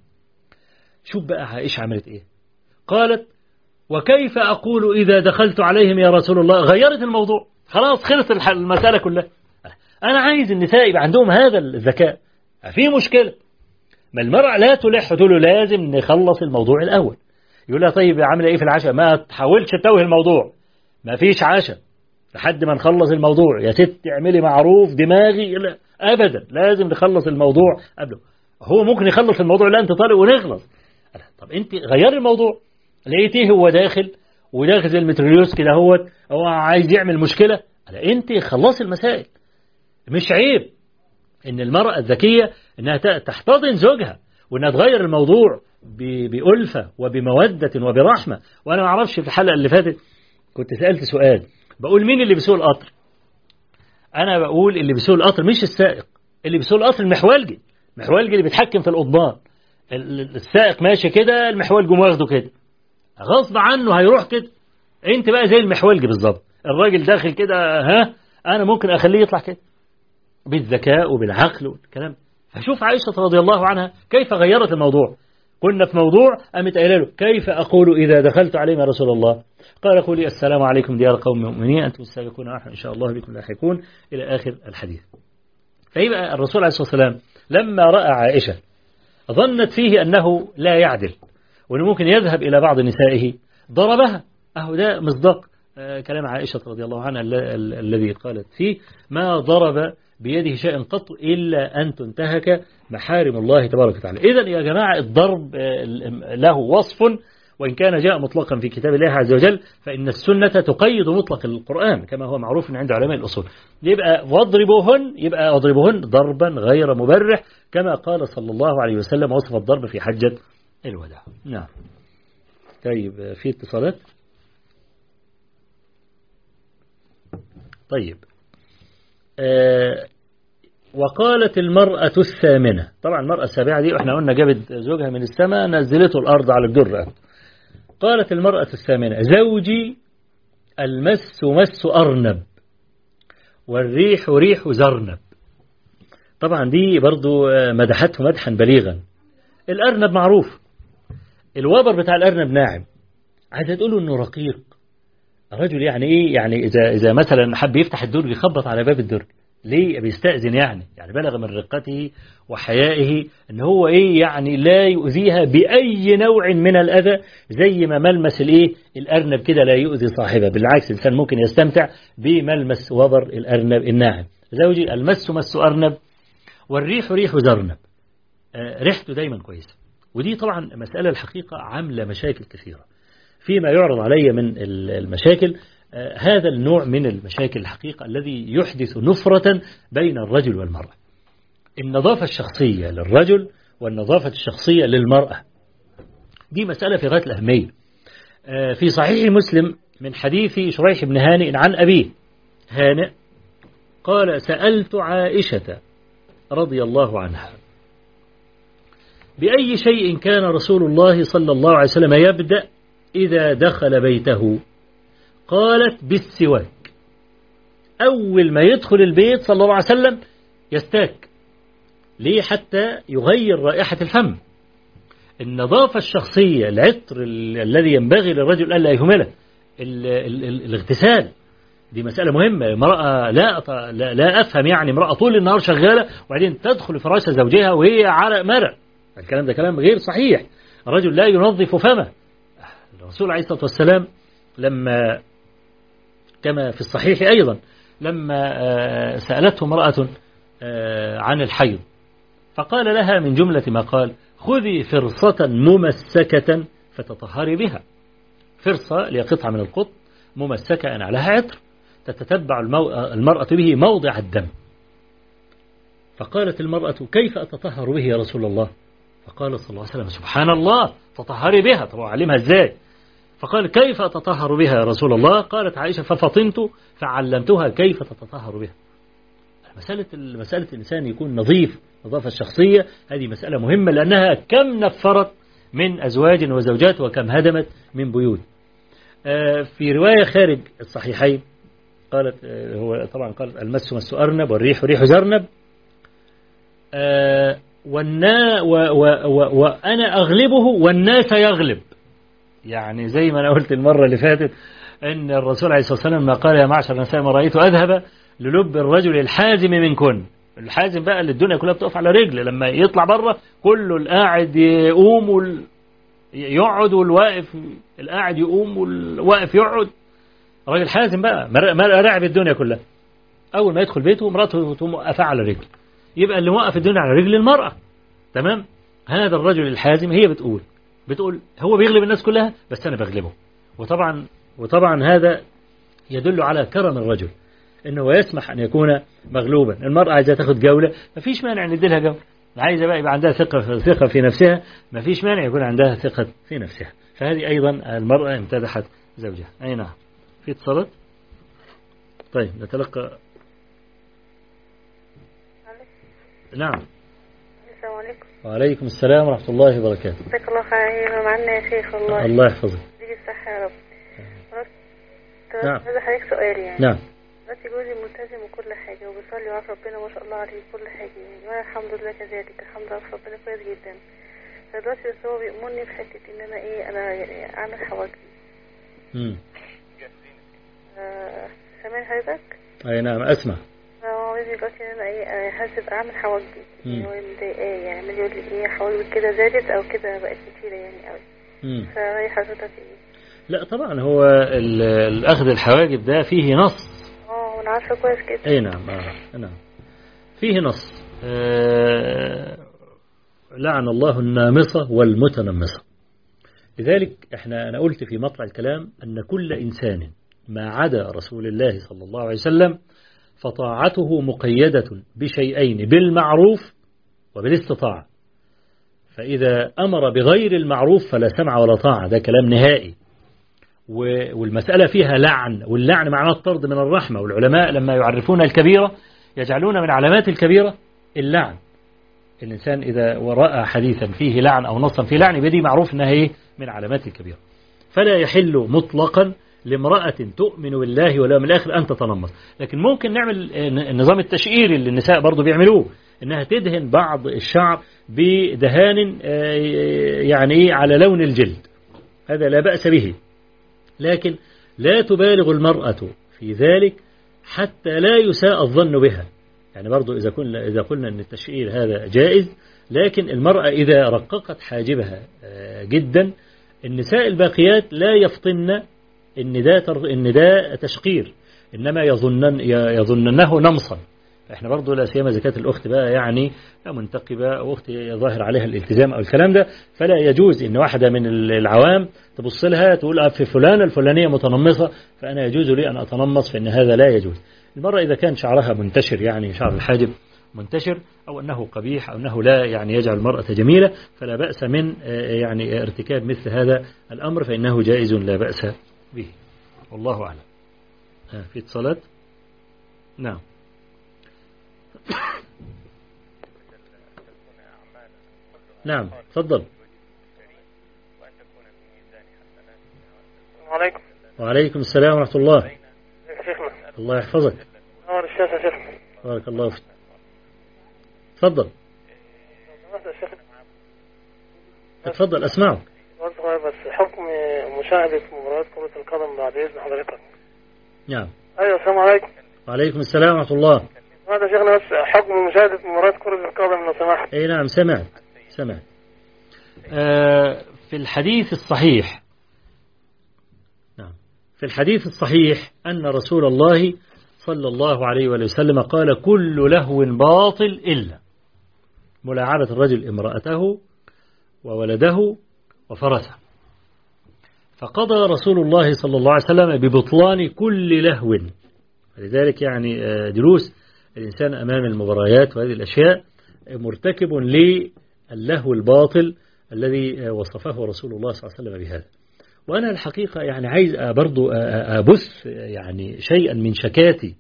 S1: شوف بقى عائشة عملت إيه قالت وكيف أقول إذا دخلت عليهم يا رسول الله غيرت الموضوع خلاص خلص المسألة كلها أنا عايز النساء يبقى عندهم هذا الذكاء في مشكلة ما المرأة لا تلح تقول له لازم نخلص الموضوع الأول يقول لها طيب عامله إيه في العشاء ما تحاولش تتوه الموضوع ما فيش عشاء لحد ما نخلص الموضوع يا ست اعملي معروف دماغي لا أبدا لازم نخلص الموضوع قبله هو ممكن يخلص الموضوع لا أنت طالق ونخلص طب أنت غيري الموضوع لقيتيه هو داخل وداخل زي المتريوس كده هو هو عايز يعمل مشكلة على أنت خلصي المسائل مش عيب ان المرأة الذكية انها تحتضن زوجها وانها تغير الموضوع بألفة وبمودة وبرحمة وانا ما اعرفش في الحلقة اللي فاتت كنت سألت سؤال بقول مين اللي بيسوق القطر انا بقول اللي بيسوق القطر مش السائق اللي بيسوق القطر المحولجي المحولجي اللي بيتحكم في القضبان السائق ماشي كده المحولجي واخده كده غصب عنه هيروح كده انت بقى زي المحولجي بالظبط الراجل داخل كده ها انا ممكن اخليه يطلع كده بالذكاء وبالعقل والكلام فشوف عائشة رضي الله عنها كيف غيرت الموضوع كنا في موضوع قامت قايله له كيف أقول إذا دخلت عليهم يا رسول الله قال قولي السلام عليكم ديار قوم مؤمنين أنتم السابقون نحن إن شاء الله بكم لاحقون إلى آخر الحديث فيبقى الرسول عليه الصلاة والسلام لما رأى عائشة ظنت فيه أنه لا يعدل وأنه ممكن يذهب إلى بعض نسائه ضربها أهو ده مصداق كلام عائشة رضي الله عنها الذي قالت فيه ما ضرب بيده شيء قط إلا أن تنتهك محارم الله تبارك وتعالى إذا يا جماعة الضرب له وصف وإن كان جاء مطلقا في كتاب الله عز وجل فإن السنة تقيد مطلق القرآن كما هو معروف عند علماء الأصول يبقى واضربوهن يبقى واضربوهن ضربا غير مبرح كما قال صلى الله عليه وسلم وصف الضرب في حجة الوداع نعم طيب في اتصالات طيب آه وقالت المرأة الثامنة طبعا المرأة السابعة دي احنا قلنا جابت زوجها من السماء نزلته الأرض على الجرة قالت المرأة الثامنة زوجي المس مس أرنب والريح ريح زرنب طبعا دي برضو مدحته مدحا بليغا الأرنب معروف الوبر بتاع الأرنب ناعم عايزة تقوله انه رقيق الرجل يعني إيه يعني إذا إذا مثلا حب يفتح الدرج يخبط على باب الدرج ليه بيستأذن يعني يعني بلغ من رقته وحيائه ان هو ايه يعني لا يؤذيها بأي نوع من الأذى زي ما ملمس الايه الأرنب كده لا يؤذي صاحبه بالعكس الإنسان ممكن يستمتع بملمس وبر الأرنب الناعم زوجي المس مس أرنب والريح ريح زرنب آه، ريحته دايما كويسة ودي طبعا مسألة الحقيقة عاملة مشاكل كثيرة فيما يعرض علي من المشاكل آه، هذا النوع من المشاكل الحقيقة الذي يحدث نفرة بين الرجل والمرأة النظافة الشخصية للرجل والنظافة الشخصية للمرأة دي مسألة في غاية الأهمية آه، في صحيح مسلم من حديث شريح بن هانئ عن أبيه هانئ قال سألت عائشة رضي الله عنها بأي شيء كان رسول الله صلى الله عليه وسلم يبدأ إذا دخل بيته قالت بالسواك أول ما يدخل البيت صلى الله عليه وسلم يستاك ليه حتى يغير رائحة الفم النظافة الشخصية العطر الذي ينبغي للرجل ألا يهمله الاغتسال دي مسألة مهمة امرأة لا لا, لا أفهم يعني امرأة طول النهار شغالة وبعدين تدخل فراش زوجها وهي عرق مرق الكلام ده كلام غير صحيح الرجل لا ينظف فمه الرسول عليه الصلاة والسلام لما كما في الصحيح أيضا لما آه، سألته امرأة آه، عن الحيض فقال لها من جملة ما قال خذي فرصة ممسكة فتطهري بها فرصة لقطعة من القط ممسكة أن عليها عطر تتتبع المرأة به موضع الدم فقالت المرأة كيف أتطهر به يا رسول الله فقال صلى الله عليه وسلم سبحان الله تطهري بها طب علمها ازاي فقال كيف أتطهر بها يا رسول الله قالت عائشة ففطنت فعلمتها كيف تتطهر بها مسألة مسألة الإنسان يكون نظيف نظافة الشخصية هذه مسألة مهمة لأنها كم نفرت من أزواج وزوجات وكم هدمت من بيوت آه، في رواية خارج الصحيحين قالت آه، هو طبعا قالت المس مس أرنب والريح ريح زرنب آه، والنا و و و وأنا أغلبه والناس يغلب يعني زي ما أنا قلت المرة اللي فاتت أن الرسول عليه الصلاة والسلام ما قال يا معشر النساء ما رأيت أذهب للب الرجل الحازم منكن الحازم بقى اللي الدنيا كلها بتقف على رجل لما يطلع بره كله القاعد يقوم وال... يقعد والواقف القاعد يقوم والواقف يقعد راجل حازم بقى راعب الدنيا كلها أول ما يدخل بيته مراته تقوم موقفة على رجل يبقى اللي موقف الدنيا على رجل المرأة تمام هذا الرجل الحازم هي بتقول بتقول هو بيغلب الناس كلها بس أنا بغلبه وطبعا وطبعا هذا يدل على كرم الرجل انه يسمح ان يكون مغلوبا المرأة عايزة تاخد جولة ما فيش مانع ندي لها جولة عايزة بقى يبقى عندها ثقة في ثقة في نفسها ما فيش مانع يكون عندها ثقة في نفسها فهذه أيضا المرأة امتدحت زوجها أي نعم في اتصالات طيب نتلقى
S4: نعم السلام عليكم
S1: وعليكم السلام ورحمة الله وبركاته
S4: جزاك الله خير معنا يا شيخ والله
S1: الله يحفظك
S4: دي الصحة يا رب
S1: نعم
S4: هذا حضرتك سؤال يعني
S1: نعم
S4: دلوقتي جوزي ملتزم وكل حاجة وبيصلي وعارف ربنا ما شاء الله عليه كل حاجة يعني وأنا الحمد لله كذلك الحمد لله ربنا كويس جدا فدلوقتي بس هو بيأمرني في حتة إن أنا إيه أنا يعني أعمل حواجبي
S1: امم
S4: آه، سامعني حضرتك؟
S1: أي نعم أسمع
S4: هو عايز دلوقتي إن أنا إيه هسيب أعمل حواجبي
S1: مم.
S4: يعني هو مضايقاه يعني عمال يقول لي إيه حواجبك كده زادت أو كده بقت كتيرة يعني أوي
S1: امم
S4: فرأي حضرتك إيه؟
S1: لا طبعا هو ال- الأخذ الحواجب ده فيه نص
S4: اه أنا عارفة كويس جدا
S1: أي نعم آه. نعم فيه نص آه لعن الله النامصة والمتنمصة لذلك احنا أنا قلت في مطلع الكلام أن كل إنسان ما عدا رسول الله صلى الله عليه وسلم فطاعته مقيدة بشيئين بالمعروف وبالاستطاعة فإذا أمر بغير المعروف فلا سمع ولا طاعة ده كلام نهائي و- والمسألة فيها لعن واللعن معناه الطرد من الرحمة والعلماء لما يعرفون الكبيرة يجعلون من علامات الكبيرة اللعن الإنسان إذا رأى حديثا فيه لعن أو نصا فيه لعن بدي معروف أنها إيه من علامات الكبيرة فلا يحل مطلقا لامرأة تؤمن بالله واليوم الآخر أن تتنمر لكن ممكن نعمل النظام التشعيري اللي النساء برضو بيعملوه إنها تدهن بعض الشعر بدهان آه، يعني إيه على لون الجلد هذا لا بأس به لكن لا تبالغ المرأة في ذلك حتى لا يساء الظن بها يعني برضو إذا قلنا إذا قلنا أن التشعير هذا جائز لكن المرأة إذا رققت حاجبها آه، جدا النساء الباقيات لا يفطن إن ده إن ده تشقير إنما يظنن يظننه نمصا احنا برضو لا سيما زكاة الأخت بقى يعني منتقبة أو أخت ظاهر عليها الالتزام أو الكلام ده فلا يجوز إن واحدة من العوام تبص لها تقول آه، في فلانة الفلانية متنمصة فأنا يجوز لي أن أتنمص فإن هذا لا يجوز المرأة إذا كان شعرها منتشر يعني شعر الحاجب منتشر أو أنه قبيح أو أنه لا يعني يجعل المرأة جميلة فلا بأس من آه، يعني ارتكاب مثل هذا الأمر فإنه جائز لا بأس به والله أعلم آه، في اتصالات نعم نعم تفضل
S5: وعليكم
S1: وعليكم السلام ورحمة الله
S5: شيخنا
S1: الله يحفظك
S5: نور الشاشة شيخنا
S1: بارك الله فيك تفضل تفضل أسمعك
S5: بس حكم مشاهدة مباريات كرة القدم بعد إذن حضرتك
S1: نعم
S5: أيوة السلام عليكم
S1: وعليكم السلام ورحمة الله
S5: هذا شيخنا بس حكم مشاهدة مباريات كرة القدم لو سمحت
S1: أي نعم سمعت سمعت آه في الحديث الصحيح نعم في الحديث الصحيح أن رسول الله صلى الله عليه وسلم قال كل لهو باطل إلا ملاعبة الرجل امرأته وولده وفرسه فقضى رسول الله صلى الله عليه وسلم ببطلان كل لهو لذلك يعني دروس الإنسان أمام المباريات وهذه الأشياء مرتكب للهو الباطل الذي وصفه رسول الله صلى الله عليه وسلم بهذا وأنا الحقيقة يعني عايز برضو أبث يعني شيئا من شكاتي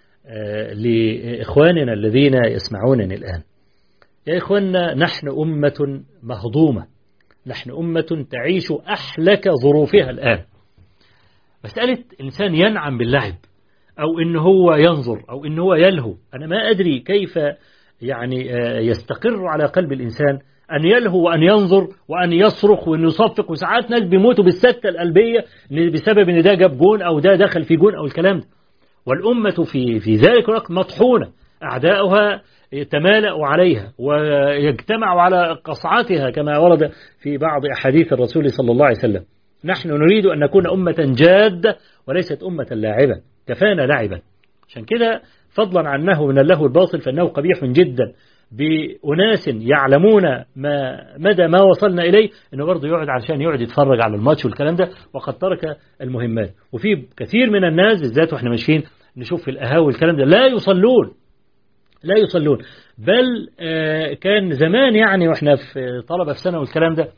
S1: لإخواننا الذين يسمعونني الآن يا إخواننا نحن أمة مهضومة نحن أمة تعيش أحلك ظروفها الآن مسألة إنسان ينعم باللعب أو إن هو ينظر أو إن هو يلهو أنا ما أدري كيف يعني يستقر على قلب الإنسان أن يلهو وأن ينظر وأن يصرخ وأن يصفق وساعات ناس بيموتوا بالسكتة القلبية بسبب أن ده جاب جون أو ده دخل في جون أو الكلام ده والأمة في في ذلك الوقت مطحونة أعداؤها يتمالأ عليها ويجتمع على قصعتها كما ورد في بعض أحاديث الرسول صلى الله عليه وسلم نحن نريد أن نكون أمة جادة وليست أمة لاعبة كفانا لعبا عشان كده فضلا عنه من اللهو الباطل فإنه قبيح جدا بأناس يعلمون ما مدى ما وصلنا إليه أنه برضه يقعد عشان يقعد يتفرج على الماتش والكلام ده وقد ترك المهمات وفي كثير من الناس بالذات واحنا ماشيين نشوف في القهاوي والكلام ده لا يصلون لا يصلون بل كان زمان يعني واحنا في طلبة في سنة والكلام ده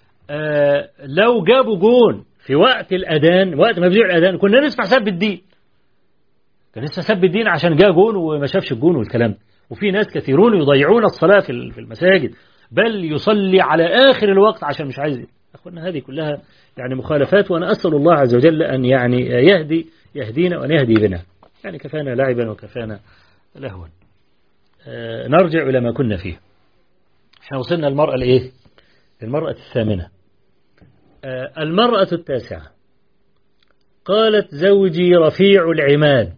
S1: لو جابوا جون في وقت الأذان وقت ما بيذيع الأذان كنا نسمع سب الدين كان لسه سب الدين عشان جاء جون وما شافش الجون والكلام ده وفي ناس كثيرون يضيعون الصلاة في المساجد بل يصلي على آخر الوقت عشان مش عايز أخوانا هذه كلها يعني مخالفات وأنا أسأل الله عز وجل أن يعني يهدي يهدينا وأن يهدي بنا يعني كفانا لعبا وكفانا لهوا آه نرجع إلى ما كنا فيه احنا وصلنا المرأة الإيه المرأة الثامنة آه المرأة التاسعة قالت زوجي رفيع العماد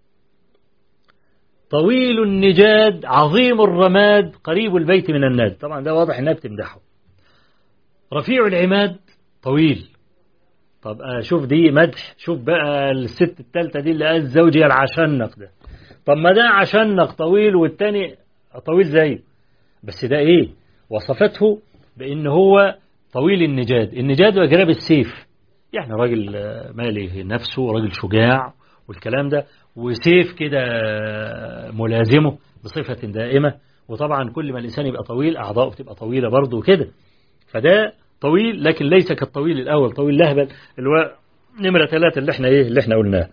S1: طويل النجاد عظيم الرماد قريب البيت من الناد طبعا ده واضح انها بتمدحه رفيع العماد طويل طب شوف دي مدح شوف بقى الست التالتة دي اللي قال زوجي العشنق ده طب ما ده عشنق طويل والتاني طويل زيه بس ده ايه وصفته بان هو طويل النجاد النجاد وجراب السيف يعني راجل مالي نفسه راجل شجاع والكلام ده وسيف كده ملازمه بصفة دائمة وطبعا كل ما الإنسان يبقى طويل أعضاؤه بتبقى طويلة برضه وكده فده طويل لكن ليس كالطويل الأول طويل لهبل اللي هو نمرة ثلاثة اللي احنا ايه اللي احنا قلناه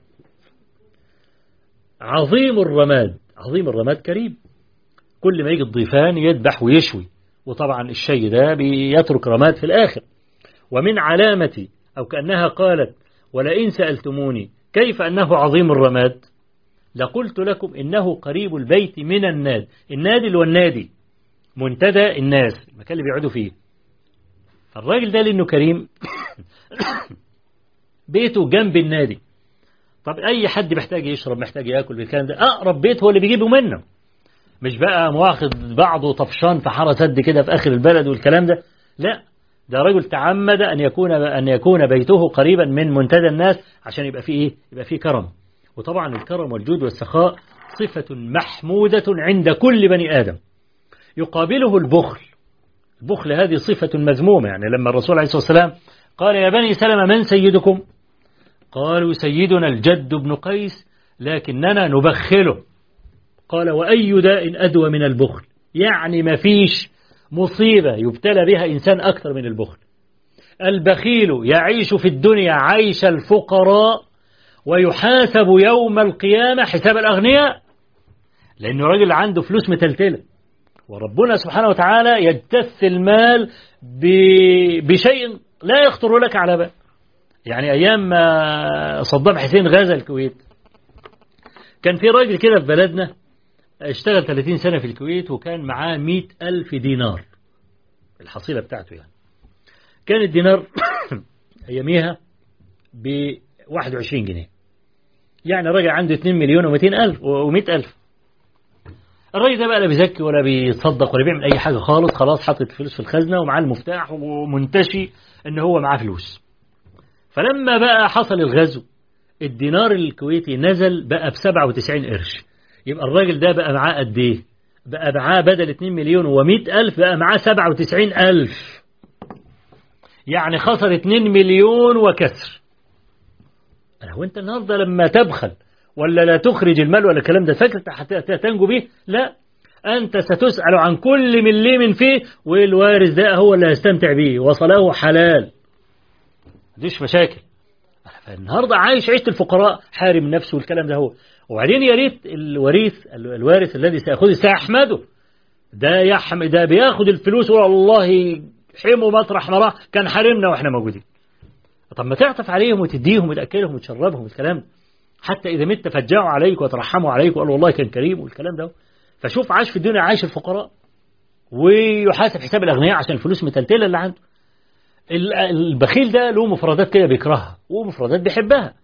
S1: عظيم الرماد عظيم الرماد كريم كل ما يجي الضيفان يذبح ويشوي وطبعا الشيء ده بيترك رماد في الآخر ومن علامة أو كأنها قالت ولئن سألتموني كيف أنه عظيم الرماد لقلت لكم إنه قريب البيت من الناد النادي اللي هو النادي منتدى الناس المكان اللي بيقعدوا فيه فالراجل ده لأنه كريم بيته جنب النادي طب أي حد محتاج يشرب محتاج يأكل بالكلام ده أقرب بيت هو اللي بيجيبه منه مش بقى مواخذ بعضه طفشان في حارة سد كده في آخر البلد والكلام ده لا ده رجل تعمد أن يكون أن يكون بيته قريبا من منتدى الناس عشان يبقى فيه إيه؟ يبقى فيه كرم وطبعا الكرم والجود والسخاء صفة محمودة عند كل بني آدم يقابله البخل البخل هذه صفة مذمومة يعني لما الرسول عليه الصلاة والسلام قال يا بني سلمة من سيدكم قالوا سيدنا الجد بن قيس لكننا نبخله قال وأي داء أدوى من البخل يعني ما فيش مصيبة يبتلى بها إنسان أكثر من البخل البخيل يعيش في الدنيا عيش الفقراء ويحاسب يوم القيامة حساب الأغنياء لأنه راجل عنده فلوس متلتلة وربنا سبحانه وتعالى يجتث المال بشيء لا يخطر لك على بال يعني أيام ما صدام حسين غزا الكويت كان في راجل كده في بلدنا اشتغل 30 سنة في الكويت وكان معاه 100 ألف دينار الحصيلة بتاعته يعني كان الدينار أياميها ب 21 جنيه يعني راجل عنده 2 مليون و200 ألف و100 ألف الراجل ده بقى لا بيزكي ولا بيتصدق ولا بيعمل أي حاجة خالص خلاص حاطط فلوس في الخزنة ومعاه المفتاح ومنتشي إن هو معاه فلوس فلما بقى حصل الغزو الدينار الكويتي نزل بقى ب 97 قرش يبقى الراجل ده بقى معاه قد ايه بقى معاه بدل 2 مليون و100 ألف بقى معاه 97 ألف يعني خسر 2 مليون وكسر هو انت النهارده لما تبخل ولا لا تخرج المال ولا الكلام ده فاكر تنجو به لا أنت ستسأل عن كل مليم فيه والوارث ده هو اللي هيستمتع به وصله حلال مفيش مشاكل النهارده عايش عيشة الفقراء حارم نفسه والكلام ده هو وبعدين يا ريت الوريث الوارث الذي سيأخذه سيحمده ده يحم ده بياخد الفلوس والله حموا مطرح ما راح كان حارمنا واحنا موجودين طب ما تعطف عليهم وتديهم وتأكلهم وتشربهم الكلام ده حتى إذا مت فجعوا عليك وترحموا عليك وقالوا والله كان كريم والكلام ده فشوف عاش في الدنيا عايش الفقراء ويحاسب حساب الأغنياء عشان الفلوس متلتلة اللي عنده البخيل ده له مفردات كده بيكرهها ومفردات بيحبها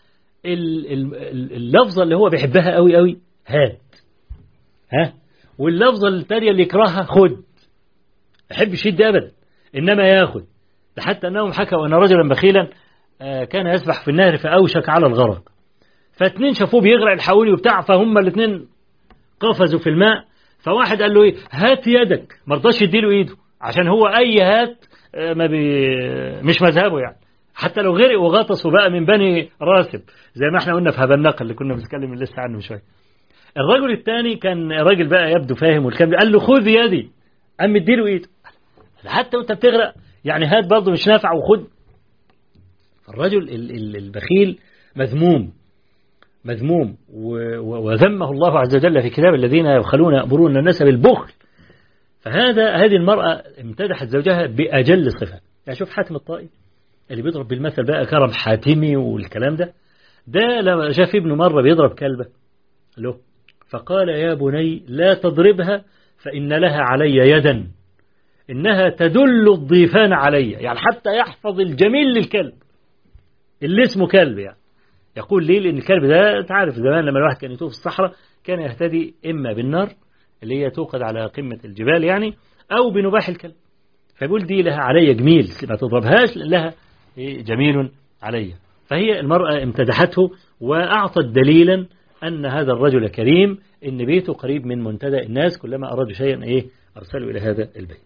S1: اللفظة اللي هو بيحبها قوي قوي هات ها واللفظة التانية اللي يكرهها خد ما يحبش يدي أبدا إنما ياخد حتى أنهم حكوا أن رجلا بخيلا كان يسبح في النهر فأوشك على الغرق فاتنين شافوه بيغرق الحولي وبتاع فهم الاثنين قفزوا في الماء فواحد قال له ايه هات يدك ما رضاش يديله ايده عشان هو اي هات ما بي مش مذهبه يعني حتى لو غرق وغطس وبقى من بني راسب زي ما احنا قلنا في هذا النقل اللي كنا بنتكلم لسه عنه من شويه الرجل الثاني كان راجل بقى يبدو فاهم والكلام قال له خذ يدي قام مديله ايده حتى وانت بتغرق يعني هات برضه مش نافع وخد الرجل البخيل مذموم مذموم وذمه الله عز وجل في كتاب الذين يبخلون يأمرون الناس بالبخل فهذا هذه المرأة امتدحت زوجها بأجل صفة يعني شوف حاتم الطائي اللي بيضرب بالمثل بقى كرم حاتمي والكلام ده ده لما شاف ابنه مرة بيضرب كلبة له فقال يا بني لا تضربها فإن لها علي يدا إنها تدل الضيفان علي يعني حتى يحفظ الجميل للكلب اللي اسمه كلب يعني يقول ليه لأن الكلب ده تعرف زمان لما الواحد كان يطوف في الصحراء كان يهتدي إما بالنار اللي هي توقد على قمة الجبال يعني أو بنباح الكلب فيقول دي لها علي جميل ما تضربهاش لها جميل علي فهي المرأة امتدحته وأعطت دليلا أن هذا الرجل كريم إن بيته قريب من منتدى الناس كلما أرادوا شيئا إيه أرسلوا إلى هذا البيت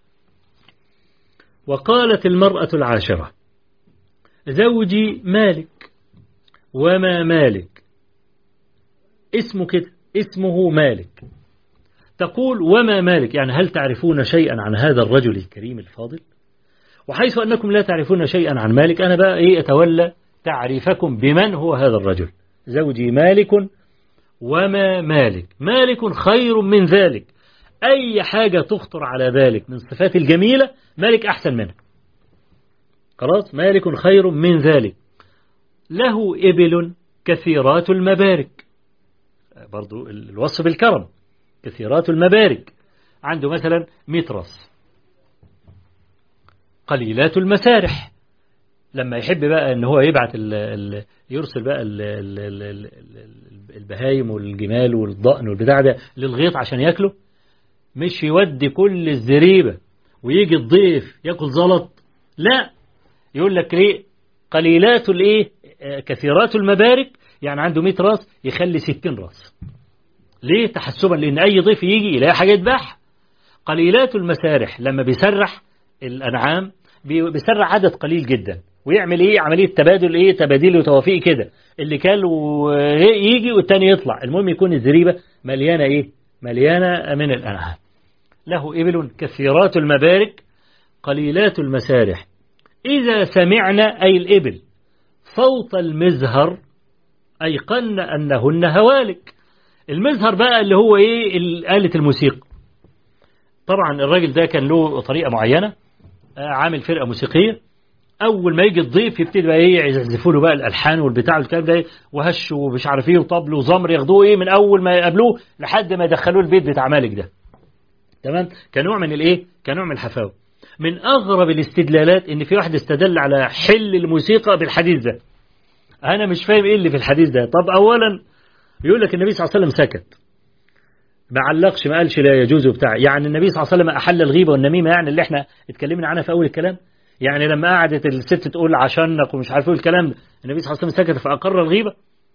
S1: وقالت المرأة العاشرة زوجي مالك وما مالك اسمه كده اسمه مالك تقول وما مالك يعني هل تعرفون شيئا عن هذا الرجل الكريم الفاضل وحيث أنكم لا تعرفون شيئا عن مالك أنا بقى إيه أتولى تعريفكم بمن هو هذا الرجل زوجي مالك وما مالك مالك خير من ذلك أي حاجة تخطر على بالك من صفات الجميلة مالك أحسن منها خلاص مالك خير من ذلك له إبل كثيرات المبارك برضو الوصف بالكرم كثيرات المبارك عنده مثلا مترس قليلات المسارح لما يحب بقى ان هو يبعت ال ال يرسل بقى ال ال ال ال البهايم والجمال والضأن والبتاع ده للغيط عشان ياكله مش يودي كل الزريبة ويجي الضيف ياكل زلط لا يقول لك ليه قليلات الايه آه، كثيرات المبارك يعني عنده 100 راس يخلي 60 راس ليه تحسبا لان اي ضيف يجي يلاقي حاجه يذبح قليلات المسارح لما بيسرح الانعام بي- بيسرح عدد قليل جدا ويعمل ايه عمليه تبادل ايه تباديل وتوافيق كده اللي كان يجي والتاني يطلع المهم يكون الزريبه مليانه ايه مليانه من الانعام له ابل كثيرات المبارك قليلات المسارح إذا سمعنا أي الإبل صوت المزهر أيقن أنهن هوالك المزهر بقى اللي هو إيه آلة الموسيقى طبعا الراجل ده كان له طريقة معينة آه، عامل فرقة موسيقية أول ما يجي الضيف يبتدي بقى إيه يعزفوا له بقى الألحان والبتاع والكلام ده إيه، وهش ومش عارف إيه وطبل وزمر ياخدوه إيه من أول ما يقابلوه لحد ما يدخلوه البيت بتاع مالك ده تمام كنوع من الإيه كنوع من الحفاوة من أغرب الاستدلالات إن في واحد استدل على حل الموسيقى بالحديث ده أنا مش فاهم إيه اللي في الحديث ده طب أولا يقول لك النبي صلى الله عليه وسلم سكت ما علقش ما قالش لا يجوز وبتاع يعني النبي صلى الله عليه وسلم أحل الغيبة والنميمة يعني اللي احنا اتكلمنا عنها في أول الكلام يعني لما قعدت الست تقول عشانك ومش عارف ايه الكلام ده النبي صلى الله عليه وسلم سكت فأقر الغيبة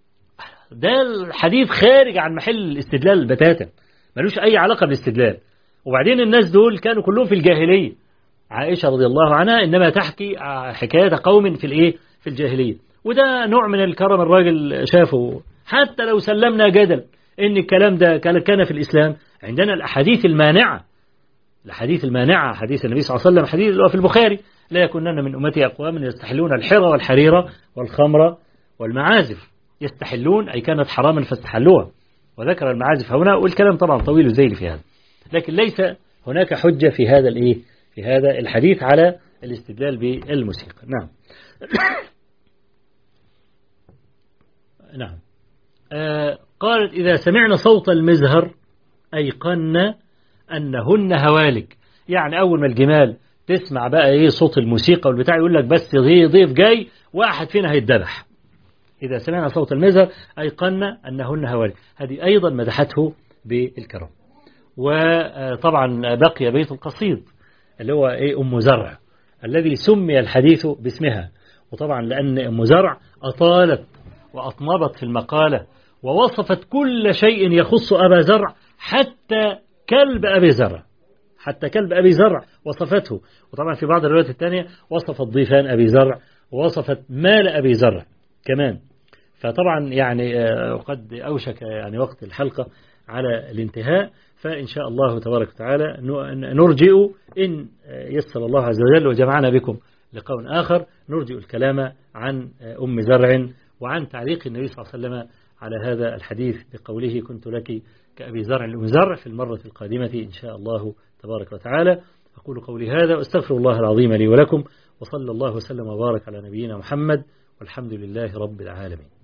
S1: ده الحديث خارج عن محل الاستدلال بتاتا ملوش أي علاقة بالاستدلال وبعدين الناس دول كانوا كلهم في الجاهلية عائشة رضي الله عنها إنما تحكي حكاية قوم في الإيه في الجاهلية وده نوع من الكرم الراجل شافه حتى لو سلمنا جدل إن الكلام ده كان كان في الإسلام عندنا الأحاديث المانعة الحديث المانعة حديث النبي صلى الله عليه وسلم حديث اللي هو في البخاري لا يكونن من أمتي أقوام يستحلون الحرى والحريرة والخمر والمعازف يستحلون أي كانت حراما فاستحلوها وذكر المعازف هنا والكلام طبعا طويل زي في هذا لكن ليس هناك حجة في هذا الإيه في هذا الحديث على الاستدلال بالموسيقى نعم نعم آه قالت إذا سمعنا صوت المزهر أيقنا أنهن هوالك يعني أول ما الجمال تسمع بقى إيه صوت الموسيقى والبتاع يقول لك بس ضيف جاي واحد فينا هيتذبح إذا سمعنا صوت المزهر أيقنا أنهن هوالك هذه أيضا مدحته بالكرم وطبعا بقي بيت القصيد اللي هو إيه أم زرع الذي سمي الحديث باسمها وطبعا لأن أم زرع أطالت وأطنبت في المقالة ووصفت كل شيء يخص أبا زرع حتى كلب أبي زرع حتى كلب أبي زرع وصفته وطبعا في بعض الروايات الثانية وصفت ضيفان أبي زرع ووصفت مال أبي زرع كمان فطبعا يعني قد أوشك يعني وقت الحلقة على الانتهاء فإن شاء الله تبارك وتعالى نرجئ إن يسر الله عز وجل وجمعنا بكم لقاء آخر نرجئ الكلام عن أم زرع وعن تعليق النبي صلى الله عليه وسلم على هذا الحديث بقوله كنت لك كأبي زرع لأم زرع في المرة القادمة إن شاء الله تبارك وتعالى أقول قولي هذا واستغفر الله العظيم لي ولكم وصلى الله وسلم وبارك على نبينا محمد والحمد لله رب العالمين